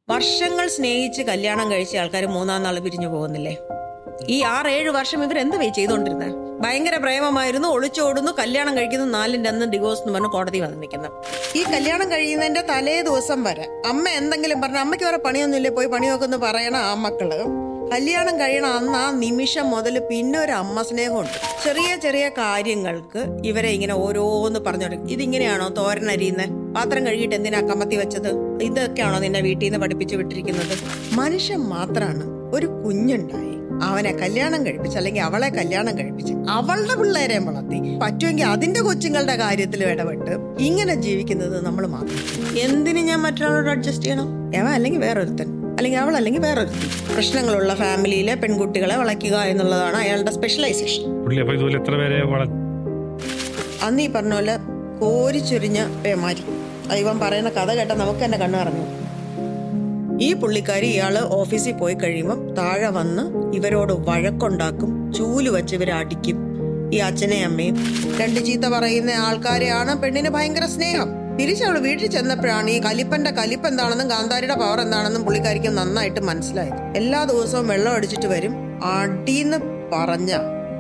വർഷങ്ങൾ സ്നേഹിച്ച് കല്യാണം കഴിച്ച ആൾക്കാർ മൂന്നാം നാൾ പിരിഞ്ഞു പോകുന്നില്ലേ ഈ ആറേഴ് വർഷം ഇവർ എന്താ പോയി ചെയ്തുകൊണ്ടിരുന്നത് ഭയങ്കര പ്രേമമായിരുന്നു ഒളിച്ചോടുന്നു കല്യാണം കഴിക്കുന്നു നാലിന്റെ അന്ന് ഡിവോഴ്സ് എന്ന് പറഞ്ഞ് കോടതി വന്ന് നിൽക്കുന്നത് ഈ കല്യാണം കഴിയുന്നതിന്റെ തലേ ദിവസം വരെ അമ്മ എന്തെങ്കിലും പറഞ്ഞ അമ്മയ്ക്ക് വേറെ പണിയൊന്നുമില്ലേ പോയി പണി നോക്കുന്നു പറയണ ആ മക്കള് കല്യാണം കഴിയണ അന്ന് ആ നിമിഷം മുതൽ പിന്നെ ഒരു അമ്മ സ്നേഹമുണ്ട് ചെറിയ ചെറിയ കാര്യങ്ങൾക്ക് ഇവരെ ഇങ്ങനെ ഓരോന്ന് പറഞ്ഞു ഇതിങ്ങനെയാണോ തോരൻ അരിയുന്നത് പാത്രം കഴുകിയിട്ട് എന്തിനാ കമത്തി വെച്ചത് ഇതൊക്കെയാണോ നിന്നെ വീട്ടിൽ നിന്ന് പഠിപ്പിച്ചു വിട്ടിരിക്കുന്നത് മനുഷ്യൻ മാത്രമാണ് ഒരു കുഞ്ഞുണ്ടായി അവനെ കല്യാണം കഴിപ്പിച്ച് അല്ലെങ്കിൽ അവളെ കല്യാണം കഴിപ്പിച്ച് അവളുടെ പിള്ളേരെ വളർത്തി പറ്റുമെങ്കിൽ അതിന്റെ കൊച്ചുങ്ങളുടെ കാര്യത്തിൽ ഇടപെട്ട് ഇങ്ങനെ ജീവിക്കുന്നത് നമ്മൾ മാത്രം എന്തിന് ഞാൻ മറ്റൊരാളോട് അഡ്ജസ്റ്റ് ചെയ്യണം എവ അല്ലെങ്കിൽ വേറൊരുത്തൻ അല്ലെങ്കിൽ അവൾ അല്ലെങ്കിൽ വേറൊരുത്തൻ പ്രശ്നങ്ങളുള്ള ഫാമിലിയിലെ പെൺകുട്ടികളെ വളയ്ക്കുക എന്നുള്ളതാണ് അയാളുടെ സ്പെഷ്യലൈസേഷൻ പുള്ളി അപ്പൊ ഇതുപോലെ എത്ര പേരെ വള അന്ന് ഈ പറഞ്ഞ പോലെ കോരിച്ചൊരിഞ്ഞ പേമാരി അത് ഇവൻ പറയുന്ന കഥ കേട്ട നമുക്ക് തന്നെ കണ്ണു പറഞ്ഞു ഈ പുള്ളിക്കാരി ഇയാള് ഓഫീസിൽ പോയി കഴിയുമ്പോൾ താഴെ വന്ന് ഇവരോട് വഴക്കുണ്ടാക്കും ചൂല് വെച്ച് ഇവരെ അടിക്കും ഈ അച്ഛനെയും അമ്മയും രണ്ട് ചീത്ത പറയുന്ന ആൾക്കാരെയാണ് പെണ്ണിന് ഭയങ്കര സ്നേഹം തിരിച്ചവള് വീട്ടിൽ ചെന്നപ്പോഴാണ് ഈ കലിപ്പന്റെ കലിപ്പ് എന്താണെന്നും കാന്താരിയുടെ പവർ എന്താണെന്നും പുള്ളിക്കാരിക്ക് നന്നായിട്ട് മനസ്സിലായത് എല്ലാ ദിവസവും വെള്ളം അടിച്ചിട്ട് വരും അടീന്ന് പറഞ്ഞ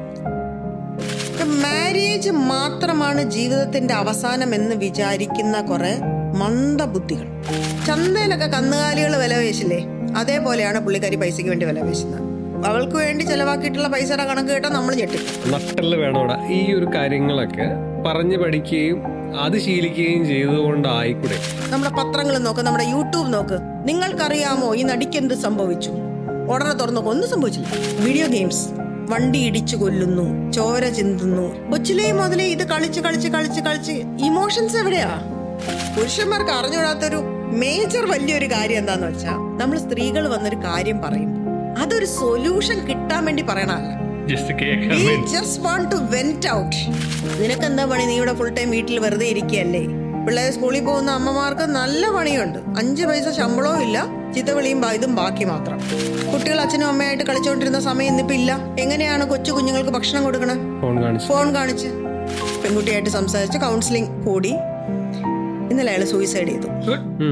മാരേജ് മാത്രമാണ് ജീവിതത്തിന്റെ അവസാനം എന്ന് വിചാരിക്കുന്ന കുറെ മന്ദബുദ്ധികൾ ചന്തയിലൊക്കെ കന്നുകാലികൾ വില വേശില്ലേ അതേപോലെയാണ് പുള്ളിക്കാരി പൈസയ്ക്ക് വേണ്ടി വില വേശുന്നത് അവൾക്ക് വേണ്ടി ചെലവാക്കിയിട്ടുള്ള പൈസയുടെ കണക്ക് കേട്ടാൽ നമ്മൾ ഞെട്ടി നട്ടല് വേണോടാ ഈ ഒരു കാര്യങ്ങളൊക്കെ പറഞ്ഞു പഠിക്കുകയും അത് ശീലിക്കുകയും ചെയ്തുകൊണ്ടായിക്കൂടെ നമ്മുടെ പത്രങ്ങൾ നോക്ക് നമ്മുടെ യൂട്യൂബ് നോക്ക് നിങ്ങൾക്കറിയാമോ ഈ നടിക്ക് എന്ത് സംഭവിച്ചു ഉടനെ തുറന്നു ഒന്നും സംഭവിച്ചില്ല വീഡിയോ ഗെയിംസ് വണ്ടി ഇടിച്ചു കൊല്ലുന്നു ചോര ചിന്തുന്നു കൊച്ചിലേ മുതലേ ഇത് കളിച്ച് കളിച്ച് കളിച്ച് കളിച്ച് ഇമോഷൻസ് എവിടെയാ പുരുഷന്മാർക്ക് അറിഞ്ഞുകൂടാത്തൊരു മേജർ വലിയൊരു കാര്യം എന്താന്ന് വെച്ചാ നമ്മൾ സ്ത്രീകൾ വന്നൊരു കാര്യം പറയും അതൊരു സൊല്യൂഷൻ കിട്ടാൻ വേണ്ടി പറയണല്ല ജസ്റ്റ് കേൾക്കാൻ We വേണ്ടി just want to vent out. നിനക്ക് എന്താ പണി നീ ഇവിടെ ഫുൾ ടൈം വീട്ടിൽ വെറുതെ ഇരിക്കുകയല്ലേ പിള്ളേർ സ്കൂളിൽ പോകുന്ന അമ്മമാർക്ക് നല്ല പണിയുണ്ട് അഞ്ച് പൈസ ശമ്പളവും ഇല്ല ചിത്തവിളിയും ബാ- ഇതും ബാക്കി മാത്രം കുട്ടികൾ അച്ഛനും അമ്മയായിട്ട് കളിച്ചുകൊണ്ടിരുന്ന സമയം ഇന്നിപ്പോ ഇല്ല എങ്ങനെയാണ് കൊച്ചു കുഞ്ഞുങ്ങൾക്ക് ഭക്ഷണം കൊടുക്കണേ ഫോൺ കാണിച്ചു ഫോൺ കാണിച്ച് പെൺകുട്ടിയായിട്ട് സംസാരിച്ച് കൗൺസിലിംഗ് കൂടി ഇന്നലെ അയാൾ സൂയിസൈഡ് ചെയ്തു ഉം.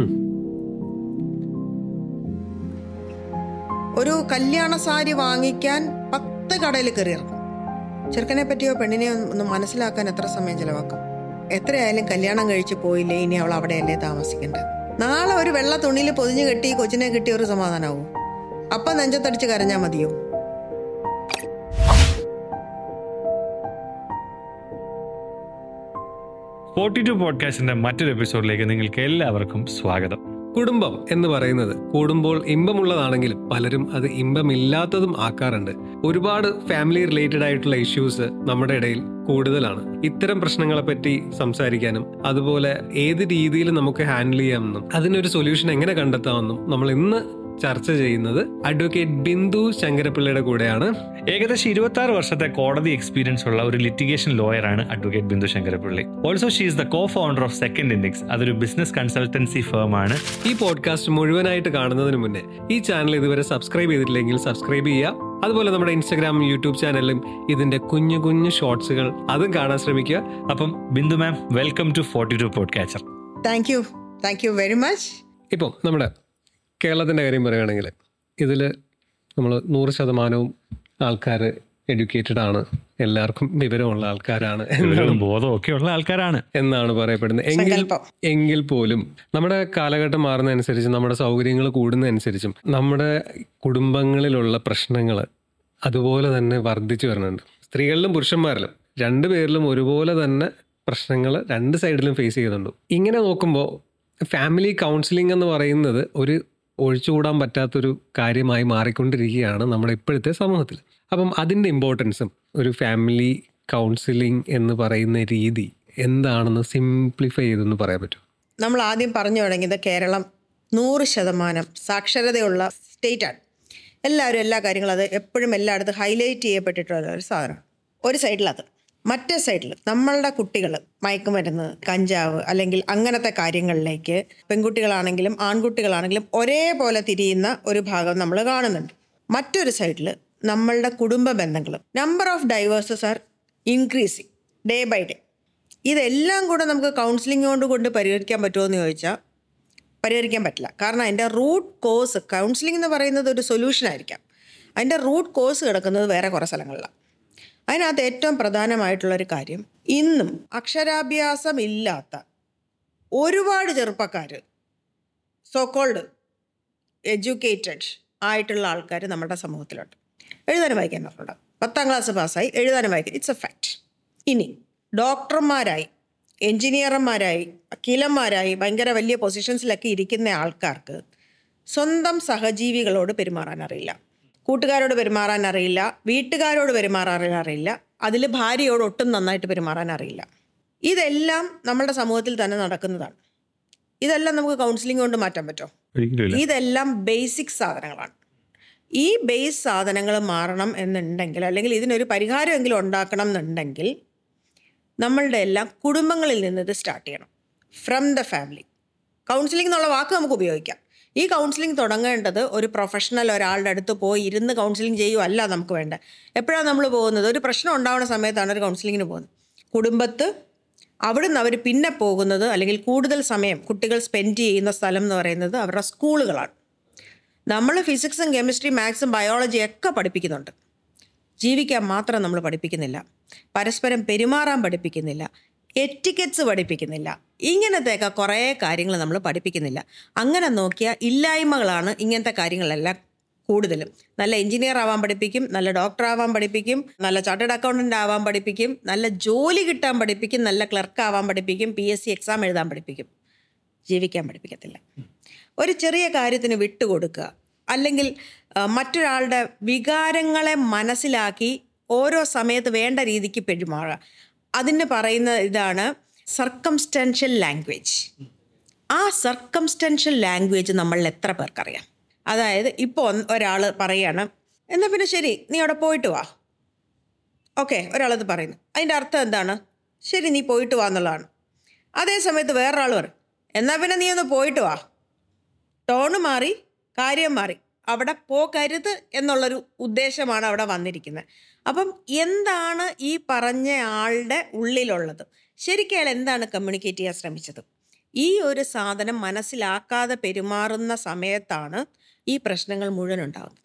ഒരു കല്യാണ സാരി വാങ്ങിക്കാൻ പത്ത് കടയിൽ കയറി ഇറങ്ങും ചെറുക്കനെ പറ്റിയോ പെണ്ണിനെയോ ഒന്ന് മനസ്സിലാക്കാൻ എത്ര സമയം ചെലവാക്കും എത്രയായാലും കല്യാണം കഴിച്ച് പോയില്ലേ ഇനി അവൾ അവിടെയല്ലേ താമസിക്കേണ്ടത് നാളെ ഒരു വെള്ള തുണിയിൽ പൊതിഞ്ഞു കെട്ടി കൊച്ചിനെ കിട്ടിയ ഒരു സമാധാനാവും അപ്പം നെഞ്ചത്തടിച്ച് കരഞ്ഞാൽ മതിയോ ഫോർട്ടി ടു പോഡ്കാസ്റ്റിന്റെ മറ്റൊരു എപ്പിസോഡിലേക്ക് നിങ്ങൾക്ക് എല്ലാവർക്കും സ്വാഗതം കുടുംബം എന്ന് പറയുന്നത് കൂടുമ്പോൾ ഇമ്പമുള്ളതാണെങ്കിലും പലരും അത് ഇമ്പമില്ലാത്തതും ആക്കാറുണ്ട് ഒരുപാട് ഫാമിലി റിലേറ്റഡ് ആയിട്ടുള്ള ഇഷ്യൂസ് നമ്മുടെ ഇടയിൽ കൂടുതലാണ് ഇത്തരം പ്രശ്നങ്ങളെ പറ്റി സംസാരിക്കാനും അതുപോലെ ഏത് രീതിയിൽ നമുക്ക് ഹാൻഡിൽ ചെയ്യാമെന്നും അതിനൊരു സൊല്യൂഷൻ എങ്ങനെ കണ്ടെത്താമെന്നും നമ്മൾ ഇന്ന് ചർച്ച ചെയ്യുന്നത് അഡ്വക്കേറ്റ് ബിന്ദു ശങ്കരപ്പിള്ളയുടെ കൂടെയാണ് ഏകദേശം ഇരുപത്തി ആറ് വർഷത്തെ കോടതി എക്സ്പീരിയൻസ് ഉള്ള ഒരു ലിറ്റിഗേഷൻ ലോയറാണ് advocate Bindu Shankarappilly also she is the co founder of second index അതൊരു ബിസിനസ് കൺസൾട്ടൻസി ഫേം ആണ് ഈ പോഡ്കാസ്റ്റ് മുഴുവനായിട്ട് കാണുന്നതിന് മുന്നേ ഈ ചാനൽ ഇതുവരെ സബ്സ്ക്രൈബ് ചെയ്തിട്ടില്ലെങ്കിൽ സബ്സ്ക്രൈബ് ചെയ്യുക അതുപോലെ നമ്മുടെ ഇൻസ്റ്റാഗ്രാം യൂട്യൂബ് ചാനലിലും ഇതിന്റെ കുഞ്ഞു കുഞ്ഞു ഷോർട്സുകൾ അതും കാണാൻ ശ്രമിക്കുക അപ്പം Bindu ma'am welcome to forty two podcaster thank you thank you very much ഇപ്പോൾ നമ്മുടെ കേരളത്തിൻ്റെ കാര്യം പറയുകയാണെങ്കിൽ ഇതിൽ നമ്മൾ നൂറ് ശതമാനവും ആൾക്കാർ എഡ്യൂക്കേറ്റഡ് ആണ് എല്ലാവർക്കും വിവരമുള്ള ആൾക്കാരാണ് ഇവരും ബോധവും ഒക്കെ ഉള്ള ആൾക്കാരാണ് എന്നാണ് പറയപ്പെടുന്നത് എങ്കിൽ സങ്കല്പം. എങ്കിൽ പോലും നമ്മുടെ കാലഘട്ടം മാറുന്നതനുസരിച്ച് നമ്മുടെ സൗകര്യങ്ങൾ കൂടുന്നതനുസരിച്ചും നമ്മുടെ കുടുംബങ്ങളിലുള്ള പ്രശ്നങ്ങൾ അതുപോലെ തന്നെ വർദ്ധിച്ചു വരുന്നുണ്ട് സ്ത്രീകളിലും പുരുഷന്മാരിലും രണ്ടു പേരിലും ഒരുപോലെ തന്നെ പ്രശ്നങ്ങൾ രണ്ട് സൈഡിലും ഫേസ് ചെയ്യുന്നുണ്ട് ഇങ്ങനെ നോക്കുമ്പോൾ ഫാമിലി കൗൺസിലിംഗ് എന്ന് പറയുന്നത് ഒരു ഒഴിച്ചുകൂടാൻ പറ്റാത്തൊരു കാര്യമായി മാറിക്കൊണ്ടിരിക്കുകയാണ് നമ്മുടെ ഇപ്പോഴത്തെ സമൂഹത്തിൽ അപ്പം അതിൻ്റെ ഇമ്പോർട്ടൻസും ഒരു ഫാമിലി കൗൺസിലിംഗ് എന്ന് പറയുന്ന രീതി എന്താണെന്ന് സിംപ്ലിഫൈ ചെയ്തെന്ന് പറയാൻ പറ്റും നമ്മൾ ആദ്യം പറഞ്ഞു തുടങ്ങിയത് കേരളം നൂറ് ശതമാനം സാക്ഷരതയുള്ള സ്റ്റേറ്റാണ് എല്ലാവരും എല്ലാ കാര്യങ്ങളും അത് എപ്പോഴും എല്ലായിടത്തും ഹൈലൈറ്റ് ചെയ്യപ്പെട്ടിട്ടുള്ള ഒരു സാധനം ഒരു സൈഡിൽ അത് മറ്റേ സൈഡിൽ നമ്മളുടെ കുട്ടികൾ മയക്കുമരുന്ന് കഞ്ചാവ് അല്ലെങ്കിൽ അങ്ങനത്തെ കാര്യങ്ങളിലേക്ക് പെൺകുട്ടികളാണെങ്കിലും ആൺകുട്ടികളാണെങ്കിലും ഒരേപോലെ തിരിയുന്ന ഒരു ഭാഗം നമ്മൾ കാണുന്നുണ്ട് മറ്റൊരു സൈഡിൽ നമ്മളുടെ കുടുംബ ബന്ധങ്ങൾ number of divorces are increasing day by day ഇതെല്ലാം കൂടെ നമുക്ക് കൗൺസിലിംഗ് കൊണ്ട് കൊണ്ട് പരിഹരിക്കാൻ പറ്റുമോ എന്ന് ചോദിച്ചാൽ പരിഹരിക്കാൻ പറ്റില്ല കാരണം അതിൻ്റെ റൂട്ട് കോസ് കൗൺസിലിംഗ് എന്ന് പറയുന്നത് ഒരു സൊല്യൂഷൻ ആയിരിക്കാം അതിൻ്റെ റൂട്ട് കോസ് കിടക്കുന്നത് വേറെ കുറേ സ്ഥലങ്ങളിലാണ് അതിനകത്ത് ഏറ്റവും പ്രധാനമായിട്ടുള്ളൊരു കാര്യം ഇന്നും അക്ഷരാഭ്യാസം ഇല്ലാത്ത ഒരുപാട് ചെറുപ്പക്കാർ സോക്കോൾഡ് എഡ്യൂക്കേറ്റഡ് ആയിട്ടുള്ള ആൾക്കാർ നമ്മുടെ സമൂഹത്തിലുണ്ട് എഴുതാനും വായിക്കാൻ അറിഞ്ഞൂടാ പത്താം ക്ലാസ് പാസ്സായി എഴുതാനും വായിക്കാൻ ഇറ്റ്സ് എ ഫാക്റ്റ് ഇനി ഡോക്ടർമാരായി എൻജിനീയർമാരായി വക്കീലന്മാരായി ഭയങ്കര വലിയ പൊസിഷൻസിലൊക്കെ ഇരിക്കുന്ന ആൾക്കാർക്ക് സ്വന്തം സഹജീവികളോട് പെരുമാറാൻ അറിയില്ല കൂട്ടുകാരോട് പെരുമാറാൻ അറിയില്ല വീട്ടുകാരോട് പെരുമാറാൻ അറിയില്ല അതിൽ ഭാര്യയോട് ഒട്ടും നന്നായിട്ട് പെരുമാറാൻ അറിയില്ല ഇതെല്ലാം നമ്മുടെ സമൂഹത്തിൽ തന്നെ നടക്കുന്നതാണ് ഇതെല്ലാം നമുക്ക് കൗൺസിലിംഗ് കൊണ്ട് മാറ്റാൻ പറ്റുമോ ഒരിക്കലും ഇല്ല ഇതെല്ലാം ബേസിക് സാധനങ്ങളാണ് ഈ ബേസ് സാധനങ്ങൾ മാറണം എന്നുണ്ടെങ്കിൽ അല്ലെങ്കിൽ ഇതിനൊരു പരിഹാരമെങ്കിലും ഉണ്ടാക്കണം എന്നുണ്ടെങ്കിൽ നമ്മളുടെ എല്ലാം കുടുംബങ്ങളിൽ നിന്ന് ഇത് സ്റ്റാർട്ട് ചെയ്യണം ഫ്രം ദ ഫാമിലി കൗൺസിലിംഗ് എന്നുള്ള വാക്ക് നമുക്ക് ഉപയോഗിക്കാം ഈ കൗൺസിലിംഗ് തുടങ്ങേണ്ടത് ഒരു പ്രൊഫഷണൽ ഒരാളുടെ അടുത്ത് പോയി ഇരുന്ന് കൗൺസിലിംഗ് ചെയ്യുമല്ല നമുക്ക് വേണ്ട എപ്പോഴാണ് നമ്മൾ പോകുന്നത് ഒരു പ്രശ്നം ഉണ്ടാവുന്ന സമയത്താണ് ഒരു കൗൺസിലിങ്ങിന് പോകുന്നത് കുടുംബത്ത് അവിടുന്ന് അവർ പിന്നെ പോകുന്നത് അല്ലെങ്കിൽ കൂടുതൽ സമയം കുട്ടികൾ സ്പെൻഡ് ചെയ്യുന്ന സ്ഥലം എന്ന് പറയുന്നത് അവരുടെ സ്കൂളുകളാണ് നമ്മൾ ഫിസിക്സും കെമിസ്ട്രി മാത്സും ബയോളജി ഒക്കെ പഠിപ്പിക്കുന്നുണ്ട് ജീവിക്കാൻ മാത്രം നമ്മൾ പഠിപ്പിക്കുന്നില്ല പരസ്പരം പെരുമാറാൻ പഠിപ്പിക്കുന്നില്ല എറ്റിക്കറ്റ്സ് പഠിപ്പിക്കുന്നില്ല ഇങ്ങനത്തെയൊക്കെ കുറേ കാര്യങ്ങൾ നമ്മൾ പഠിപ്പിക്കുന്നില്ല അങ്ങനെ നോക്കിയാൽ ഇല്ലായ്മകളാണ് ഇങ്ങനത്തെ കാര്യങ്ങളെല്ലാം കൂടുതലും നല്ല എഞ്ചിനീയർ ആവാൻ പഠിപ്പിക്കും നല്ല ഡോക്ടർ ആവാൻ പഠിപ്പിക്കും നല്ല ചാർട്ടേഡ് അക്കൗണ്ടൻ്റ് ആവാൻ പഠിപ്പിക്കും നല്ല ജോലി കിട്ടാൻ പഠിപ്പിക്കും നല്ല ക്ലർക്ക് ആവാൻ പഠിപ്പിക്കും പി എസ് സി എക്സാം എഴുതാൻ പഠിപ്പിക്കും ജീവിക്കാൻ പഠിപ്പിക്കത്തില്ല ഒരു ചെറിയ കാര്യത്തിന് വിട്ടുകൊടുക്കുക അല്ലെങ്കിൽ ആ, മറ്റൊരാളുടെ വികാരങ്ങളെ മനസ്സിലാക്കി ഓരോ സമയത്ത് വേണ്ട രീതിക്ക് പെരുമാറുക അതിന് പറയുന്ന ഇതാണ് സർക്കംസ്റ്റൻഷ്യൽ ലാംഗ്വേജ് ആ സർക്കംസ്റ്റൻഷ്യൽ ലാംഗ്വേജ് നമ്മളിൽ എത്ര പേർക്കറിയാം അതായത് ഇപ്പോൾ ഒരാൾ പറയാണ് എന്നാൽ പിന്നെ ശരി നീ അവിടെ പോയിട്ട് വാ ഓക്കെ ഒരാളത് പറയുന്നു അതിൻ്റെ അർത്ഥം എന്താണ് ശരി നീ പോയിട്ട് വാ എന്നുള്ളതാണ് അതേ സമയത്ത് വേറൊരാൾ പറയും എന്നാൽ പിന്നെ നീ ഒന്ന് പോയിട്ട് വാ ടോണ് മാറി കാര്യം മാറി അവിടെ പോകരുത് എന്നുള്ളൊരു ഉദ്ദേശമാണ് അവിടെ വന്നിരിക്കുന്നത് അപ്പം എന്താണ് ഈ പറഞ്ഞ ആളുടെ ഉള്ളിലുള്ളത് ശരിക്കും അയാൾ എന്താണ് കമ്മ്യൂണിക്കേറ്റ് ചെയ്യാൻ ശ്രമിച്ചത് ഈ ഒരു സാധനം മനസ്സിലാക്കാതെ പെരുമാറുന്ന സമയത്താണ് ഈ പ്രശ്നങ്ങൾ മുഴുവൻ ഉണ്ടാകുന്നത്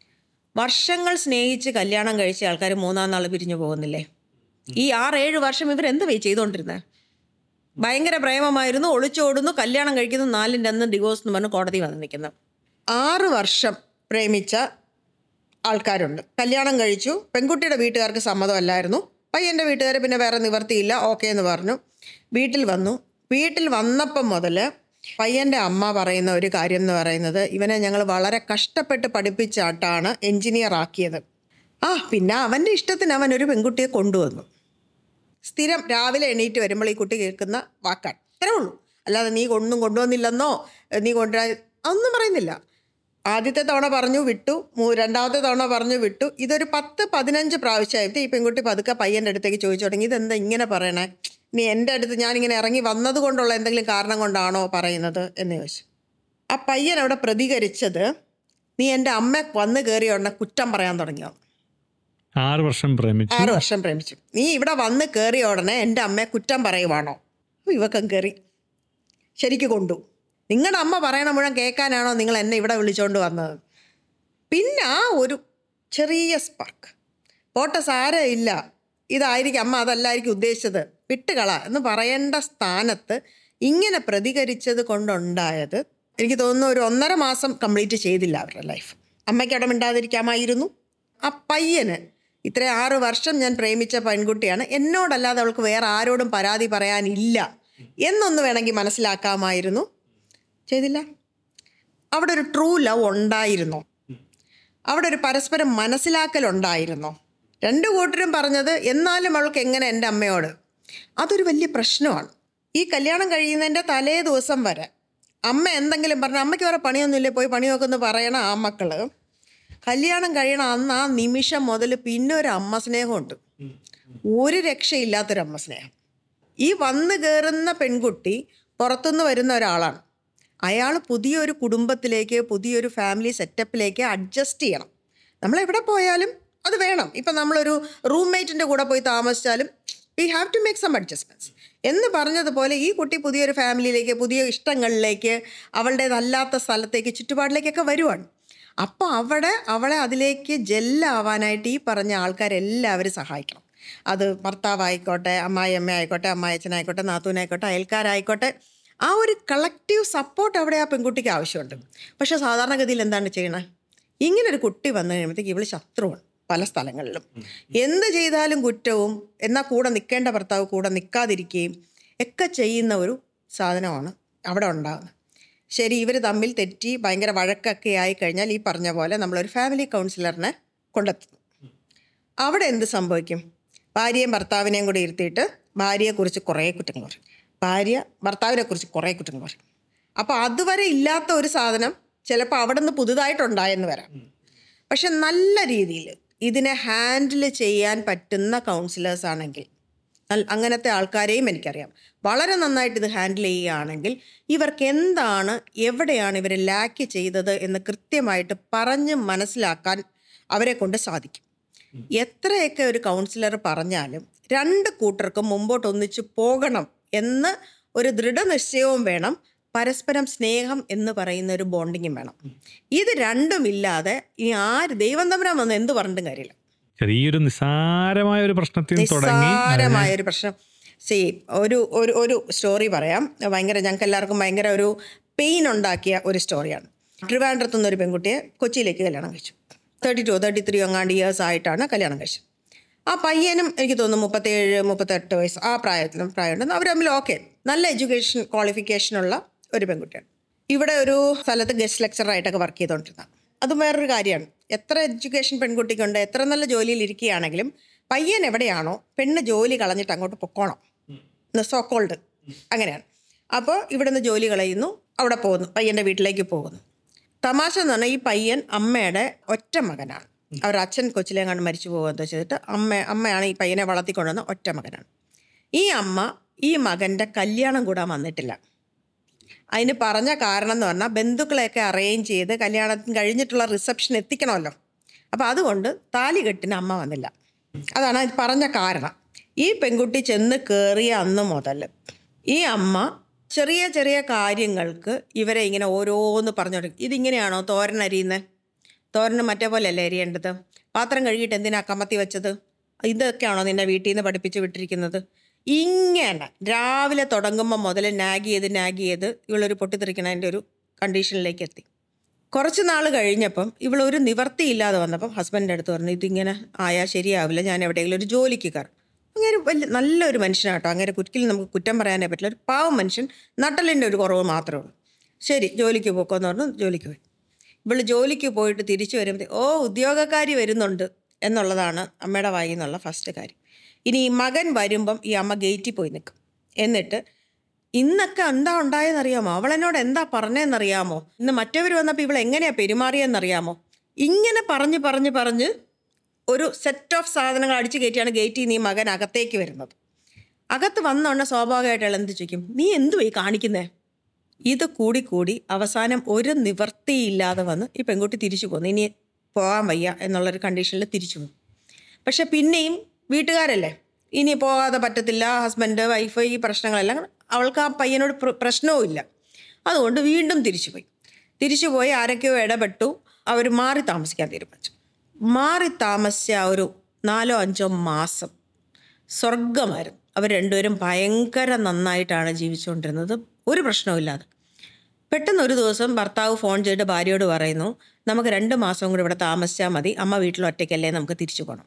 വർഷങ്ങൾ സ്നേഹിച്ച് കല്യാണം കഴിച്ച ആൾക്കാർ മൂന്നാം നാൾ പിരിഞ്ഞു പോകുന്നില്ലേ ഈ ആറേഴ് വർഷം ഇവരെന്ത് വേ ചെയ്തുകൊണ്ടിരുന്നത് ഭയങ്കര പ്രേമമായിരുന്നു ഒളിച്ചോടുന്നു കല്യാണം കഴിക്കുന്നു നാലിൻ്റെ അന്ന് ഡിവോഴ്സ് എന്ന് പറഞ്ഞ് കോടതി വന്ന് നിൽക്കുന്നത് ആറ് വർഷം പ്രേമിച്ച ആൾക്കാരുണ്ട് കല്യാണം കഴിച്ചു പെൺകുട്ടിയുടെ വീട്ടുകാർക്ക് സമ്മതമല്ലായിരുന്നു പയ്യൻ്റെ വീട്ടുകാർ പിന്നെ വേറെ നിവർത്തിയില്ല ഓക്കെ എന്ന് പറഞ്ഞു വീട്ടിൽ വന്നു വീട്ടിൽ വന്നപ്പം മുതൽ പയ്യൻ്റെ അമ്മ പറയുന്ന ഒരു കാര്യം എന്ന് പറയുന്നത് ഇവനെ ഞങ്ങൾ വളരെ കഷ്ടപ്പെട്ട് പഠിപ്പിച്ചാട്ടാണ് എൻജിനീയർ ആക്കിയത് ആ പിന്നെ അവൻ്റെ ഇഷ്ടത്തിന് അവൻ ഒരു പെൺകുട്ടിയെ കൊണ്ടുവന്നു സ്ഥിരം രാവിലെ എണീറ്റ് വരുമ്പോൾ ഈ കുട്ടി കേൾക്കുന്ന വാക്കാണ് അത്രേ ഉള്ളൂ അല്ലാതെ നീ ഒന്നും കൊണ്ടുവന്നില്ലെന്നോ നീ കൊണ്ടുവരാ ഒന്നും പറയുന്നില്ല ആദ്യത്തെ തവണ പറഞ്ഞു വിട്ടു മൂ- രണ്ടാമത്തെ തവണ പറഞ്ഞു വിട്ടു ഇതൊരു പത്ത് പതിനഞ്ച് പ്രാവശ്യമായിട്ട് ഈ പെൺകുട്ടി പതുക്കെ പയ്യൻ്റെ അടുത്തേക്ക് ചോദിച്ചു തുടങ്ങി ഇതെന്താ ഇങ്ങനെ പറയണേ നീ എൻ്റെ അടുത്ത് ഞാനിങ്ങനെ ഇറങ്ങി വന്നത് കൊണ്ടുള്ള എന്തെങ്കിലും കാരണം കൊണ്ടാണോ പറയുന്നത് എന്ന് ചോദിച്ചു ആ പയ്യൻ അവിടെ പ്രതികരിച്ചത് നീ എൻ്റെ അമ്മ വന്ന് കയറിയ ഉടനെ കുറ്റം പറയാൻ തുടങ്ങിയോ ആറ് വർഷം പ്രേമിച്ചു ആറ് വർഷം പ്രേമിച്ചു നീ ഇവിടെ വന്ന് കയറിയ ഉടനെ എൻ്റെ അമ്മയെ കുറ്റം പറയുവാണോ അപ്പോൾ ഇവക്കം കയറി ശരിക്ക് കൊണ്ടു നിങ്ങളുടെ അമ്മ പറയണ മുഴുവൻ കേൾക്കാനാണോ നിങ്ങൾ എന്നെ ഇവിടെ വിളിച്ചോണ്ട് വന്നത് പിന്നെ ആ ഒരു ചെറിയ സ്പാർക്ക് പോട്ടെ സാരമില്ല ഇതായിരിക്കും അമ്മ അതല്ലായിരിക്കും ഉദ്ദേശിച്ചത് വിട്ടുകള എന്ന് പറയേണ്ട സ്ഥാനത്ത് ഇങ്ങനെ പ്രതികരിച്ചത് കൊണ്ടുണ്ടായത് എനിക്ക് തോന്നുന്നു ഒരു ഒന്നര മാസം കംപ്ലീറ്റ് ചെയ്തില്ല അവരുടെ ലൈഫ് അമ്മയ്ക്ക് അവിടെ മിണ്ടാതിരിക്കാമായിരുന്നു ആ പയ്യന് ഇത്ര ആറ് വർഷം ഞാൻ പ്രേമിച്ച പെൺകുട്ടിയാണ് എന്നോടല്ലാതെ അവൾക്ക് വേറെ ആരോടും പരാതി പറയാനില്ല എന്നൊന്ന് വേണമെങ്കിൽ മനസ്സിലാക്കാമായിരുന്നു ചെയ്തില്ല അവിടെ ഒരു ട്രൂ ലവ് ഉണ്ടായിരുന്നോ അവിടെ ഒരു പരസ്പരം മനസ്സിലാക്കലുണ്ടായിരുന്നോ രണ്ടു കൂട്ടരും പറഞ്ഞത് എന്നാലും അവൾക്ക് എങ്ങനെ എൻ്റെ അമ്മയോട് അതൊരു വലിയ പ്രശ്നമാണ് ഈ കല്യാണം കഴിയുന്നതിൻ്റെ തലേ ദിവസം വരെ അമ്മ എന്തെങ്കിലും പറഞ്ഞ അമ്മയ്ക്ക് വേറെ പണിയൊന്നുമില്ലേ പോയി പണി നോക്കുമെന്ന് പറയണ ആ മക്കള് കല്യാണം കഴിയണ അന്ന് ആ നിമിഷം മുതൽ പിന്നെ ഒരു അമ്മ സ്നേഹമുണ്ട് ഒരു രക്ഷയില്ലാത്തൊരു അമ്മ സ്നേഹം ഈ വന്നു കയറുന്ന പെൺകുട്ടി പുറത്തുനിന്ന് വരുന്ന ഒരാളാണ് അയാൾ പുതിയൊരു കുടുംബത്തിലേക്ക് പുതിയൊരു ഫാമിലി സെറ്റപ്പിലേക്ക് അഡ്ജസ്റ്റ് ചെയ്യണം നമ്മൾ എവിടെ പോയാലും അത് വേണം ഇപ്പം നമ്മളൊരു റൂംമേറ്റിൻ്റെ കൂടെ പോയി താമസിച്ചാലും we have to make some adjustments എന്ന് പറഞ്ഞതുപോലെ ഈ കുട്ടി പുതിയൊരു ഫാമിലിയിലേക്ക് പുതിയ ഇഷ്ടങ്ങളിലേക്ക് അവളുടേതല്ലാത്ത സ്ഥലത്തേക്ക് ചുറ്റുപാടിലേക്കൊക്കെ വരുവാണ് അപ്പോൾ അവിടെ അവളെ അതിലേക്ക് ജെല്ലാവാനായിട്ട് ഈ പറഞ്ഞ ആൾക്കാരെല്ലാവരും സഹായിക്കണം അത് ഭർത്താവായിക്കോട്ടെ അമ്മായിയമ്മ ആയിക്കോട്ടെ അമ്മായച്ചനായിക്കോട്ടെ നാത്തൂനായിക്കോട്ടെ അയൽക്കാരായിക്കോട്ടെ ആ ഒരു കളക്റ്റീവ് സപ്പോർട്ട് അവിടെ ആ പെൺകുട്ടിക്ക് ആവശ്യമുണ്ട് പക്ഷേ സാധാരണഗതിയിൽ എന്താണ് ചെയ്യണേ ഇങ്ങനൊരു കുട്ടി വന്നു കഴിയുമ്പോഴത്തേക്ക് ഇവള് ശത്രുവാണ് പല സ്ഥലങ്ങളിലും എന്ത് ചെയ്താലും കുറ്റവും എന്നാൽ കൂടെ നിൽക്കേണ്ട ഭർത്താവ് കൂടെ നിൽക്കാതിരിക്കുകയും ഒക്കെ ചെയ്യുന്ന ഒരു സാധനമാണ് അവിടെ ഉണ്ടാകുന്നത് ശരി ഇവർ തമ്മിൽ തെറ്റി ഭയങ്കര വഴക്കൊക്കെ ആയി കഴിഞ്ഞാൽ ഈ പറഞ്ഞ പോലെ നമ്മളൊരു ഫാമിലി കൗൺസിലറിനെ കൊണ്ടെത്തുന്നു അവിടെ എന്ത് സംഭവിക്കും ഭാര്യയും ഭർത്താവിനെയും കൂടി ഇരുത്തിയിട്ട് ഭാര്യയെക്കുറിച്ച് കുറേ കുറ്റങ്ങൾ പറയും ഭാര്യ ഭർത്താവിനെക്കുറിച്ച് കുറേ കുറ്റങ്ങൾ പറയും അപ്പോൾ അതുവരെ ഇല്ലാത്ത ഒരു സാധനം ചിലപ്പോൾ അവിടെ നിന്ന് പുതുതായിട്ടുണ്ടായെന്ന് വരാം പക്ഷെ നല്ല രീതിയിൽ ഇതിനെ ഹാൻഡിൽ ചെയ്യാൻ പറ്റുന്ന കൗൺസിലേഴ്സ് ആണെങ്കിൽ നൽ- അങ്ങനത്തെ ആൾക്കാരെയും എനിക്കറിയാം വളരെ നന്നായിട്ട് ഇത് ഹാൻഡിൽ ചെയ്യുകയാണെങ്കിൽ ഇവർക്ക് എന്താണ് എവിടെയാണ് ഇവർ ലാക്ക് ചെയ്തത് എന്ന് കൃത്യമായിട്ട് പറഞ്ഞ് മനസ്സിലാക്കാൻ അവരെ കൊണ്ട് സാധിക്കും എത്രയൊക്കെ ഒരു കൗൺസിലർ പറഞ്ഞാലും രണ്ട് കൂട്ടർക്കും മുമ്പോട്ട് ഒന്നിച്ച് പോകണം എന്ന് ഒരു ദൃഢനിശ്ചയവും വേണം പരസ്പരം സ്നേഹം എന്ന് പറയുന്ന ഒരു ബോണ്ടിങ്ങും വേണം ഇത് രണ്ടും ഇല്ലാതെ ഈ ആര് ദൈവം തമ്പുരാൻ വന്ന് എന്ത് പറഞ്ഞിട്ടും കാര്യമില്ല ചെറിയൊരു നിസ്സാരമായ ഒരു പ്രശ്നത്തിൽ നിന്ന് തുടങ്ങി നിസ്സാരമായ ഒരു പ്രശ്നം സി ഒരു ഒരു ഒരു സ്റ്റോറി പറയാം ഭയങ്കര ഞങ്ങൾക്ക് എല്ലാവർക്കും ഭയങ്കര ഒരു പെയിൻ ഉണ്ടാക്കിയ ഒരു സ്റ്റോറിയാണ് ട്രിവാൻഡ്രത്തു നിന്ന് ഒരു പെൺകുട്ടിയെ കൊച്ചിയിലേക്ക് കല്യാണം കഴിച്ചു തേർട്ടി ടു തേർട്ടി ത്രീ അങ്ങാണ്ട് ഇയേഴ്സ് ആയിട്ടാണ് കല്യാണം കഴിച്ചത് ആ പയ്യനും എനിക്ക് തോന്നുന്നു മുപ്പത്തേഴ് മുപ്പത്തെട്ട് വയസ്സ് ആ പ്രായത്തിലും പ്രായമുണ്ട് അവർ തമ്മിൽ ഓക്കെ നല്ല എഡ്യൂക്കേഷൻ ക്വാളിഫിക്കേഷനുള്ള ഒരു പെൺകുട്ടിയാണ് ഇവിടെ ഒരു സ്ഥലത്ത് ഗസ്റ്റ് ലെക്ചറായിട്ടൊക്കെ വർക്ക് ചെയ്തുകൊണ്ടിരുന്ന അതും വേറൊരു കാര്യമാണ് എത്ര എഡ്യൂക്കേഷൻ പെൺകുട്ടിക്കുണ്ട് എത്ര നല്ല ജോലിയിൽ ഇരിക്കുകയാണെങ്കിലും പയ്യൻ എവിടെയാണോ പെണ്ണ് ജോലി കളഞ്ഞിട്ട് അങ്ങോട്ട് പൊക്കോണം സോക്കോൾഡ് അങ്ങനെയാണ് അപ്പോൾ ഇവിടുന്ന് ജോലി കളയുന്നു അവിടെ പോകുന്നു പയ്യൻ്റെ വീട്ടിലേക്ക് പോകുന്നു തമാശ എന്ന് പറഞ്ഞാൽ ഈ പയ്യൻ അമ്മയുടെ ഒറ്റ മകനാണ് അവർ അച്ഛൻ കൊച്ചിലെ കണ്ട് മരിച്ചു പോകുക ചെയ്തിട്ട് അമ്മ അമ്മയാണ് ഈ പയ്യനെ വളർത്തിക്കൊണ്ടുവന്ന ഒറ്റ മകനാണ് ഈ അമ്മ ഈ മകൻ്റെ കല്യാണം കൂടാൻ വന്നിട്ടില്ല അതിന് പറഞ്ഞ കാരണം എന്ന് പറഞ്ഞാൽ ബന്ധുക്കളെയൊക്കെ അറേഞ്ച് ചെയ്ത് കല്യാണത്തിന് കഴിഞ്ഞിട്ടുള്ള റിസപ്ഷൻ എത്തിക്കണമല്ലോ അപ്പോൾ അതുകൊണ്ട് താലികെട്ടിന് അമ്മ വന്നില്ല അതാണ് അത് പറഞ്ഞ കാരണം ഈ പെൺകുട്ടി ചെന്ന് കയറിയ അന്ന് മുതൽ ഈ അമ്മ ചെറിയ ചെറിയ കാര്യങ്ങൾക്ക് ഇവരെ ഇങ്ങനെ ഓരോന്ന് പറഞ്ഞു തുടങ്ങി ഇതിങ്ങനെയാണോ തോരൻ അരിയുന്നത് തോരന് മറ്റേ പോലെയല്ലേ അരിയേണ്ടത് പാത്രം കഴുകിയിട്ട് എന്തിനാ കമത്തി വെച്ചത് ഇതൊക്കെയാണോ നിന്നെ വീട്ടിൽ നിന്ന് പഠിപ്പിച്ച് വിട്ടിരിക്കുന്നത് ഇങ്ങനെ രാവിലെ തുടങ്ങുമ്പോൾ മുതൽ നാഗ് ചെയ്ത് നാഗ് ചെയ്ത് ഇവളൊരു പൊട്ടിത്തെറിക്കണതിൻ്റെ ഒരു കണ്ടീഷനിലേക്ക് എത്തി കുറച്ച് നാൾ കഴിഞ്ഞപ്പം ഇവളൊരു നിവർത്തിയില്ലാതെ വന്നപ്പം ഹസ്ബൻഡിൻ്റെ അടുത്ത് പറഞ്ഞു ഇതിങ്ങനെ ആയാൽ ശരിയാവില്ല ഞാൻ എവിടെയെങ്കിലും ഒരു ജോലിക്ക് കയറും അങ്ങനെ വലിയ നല്ലൊരു മനുഷ്യനാട്ടോ അങ്ങനെ ഒരിക്കലും നമുക്ക് കുറ്റം പറയാനേ പറ്റില്ല ഒരു പാവം മനുഷ്യൻ നട്ടലിൻ്റെ ഒരു കുറവ് മാത്രമേ ഉള്ളൂ ശരി ജോലിക്ക് പോക്കോന്ന് പറഞ്ഞു ജോലിക്ക് പോയി ഇവള് ജോലിക്ക് പോയിട്ട് തിരിച്ചു വരുമ്പോൾ ഓ ഉദ്യോഗക്കാരി വരുന്നുണ്ട് എന്നുള്ളതാണ് അമ്മയുടെ വായിൽ നിന്നുള്ള ഫസ്റ്റ് കാര്യം ഇനി ഈ മകൻ വരുമ്പം ഈ അമ്മ ഗേറ്റിൽ പോയി നിൽക്കും എന്നിട്ട് ഇന്നൊക്കെ എന്താ ഉണ്ടായെന്നറിയാമോ അവൾ എന്നോട് എന്താ പറഞ്ഞതെന്നറിയാമോ ഇന്ന് മറ്റവർ വന്നപ്പോൾ ഇവൾ എങ്ങനെയാ പെരുമാറിയെന്നറിയാമോ ഇങ്ങനെ പറഞ്ഞ് പറഞ്ഞ് പറഞ്ഞ് ഒരു സെറ്റ് ഓഫ് സാധനങ്ങൾ അടിച്ചു കയറ്റിയാണ് ഗേറ്റിൽ നിന്ന് ഈ മകൻ അകത്തേക്ക് വരുന്നത് അകത്ത് വന്നോണ്ട് സ്വാഭാവികമായിട്ട് അയാൾ എന്ത് ചോദിക്കും നീ എന്തുവാ ഈ കാണിക്കുന്നേ ഇത് കൂടി കൂടി അവസാനം ഒരു നിവർത്തിയില്ലാതെ വന്ന് ഈ പെൺകുട്ടി തിരിച്ചു പോന്നു ഇനി പോകാൻ വയ്യ എന്നുള്ളൊരു കണ്ടീഷനിൽ തിരിച്ചു പോകും പക്ഷെ പിന്നെയും വീട്ടുകാരല്ലേ ഇനി പോകാതെ പറ്റത്തില്ല ഹസ്ബൻഡ് വൈഫ് ഈ പ്രശ്നങ്ങളെല്ലാം അവൾക്ക് ആ പയ്യനോട് പ്ര- പ്രശ്നവും ഇല്ല അതുകൊണ്ട് വീണ്ടും തിരിച്ചു പോയി തിരിച്ചു പോയി ആരൊക്കെയോ ഇടപെട്ടു അവർ മാറി താമസിക്കാൻ തീരുമാനിച്ചു മാറി താമസിച്ച ആ ഒരു നാലോ അഞ്ചോ മാസം സ്വർഗമായിരുന്നു അവർ രണ്ടുപേരും ഭയങ്കര നന്നായിട്ടാണ് ജീവിച്ചുകൊണ്ടിരുന്നത് ഒരു പ്രശ്നവുമില്ലാതെ പെട്ടെന്ന് ഒരു ദിവസം ഭർത്താവ് ഫോൺ ചെയ്തിട്ട് ഭാര്യയോട് പറയുന്നു നമുക്ക് രണ്ട് മാസം കൂടി ഇവിടെ താമസിച്ചാൽ മതി അമ്മ വീട്ടിൽ ഒറ്റയ്ക്കല്ലേ നമുക്ക് തിരിച്ചു പോകണം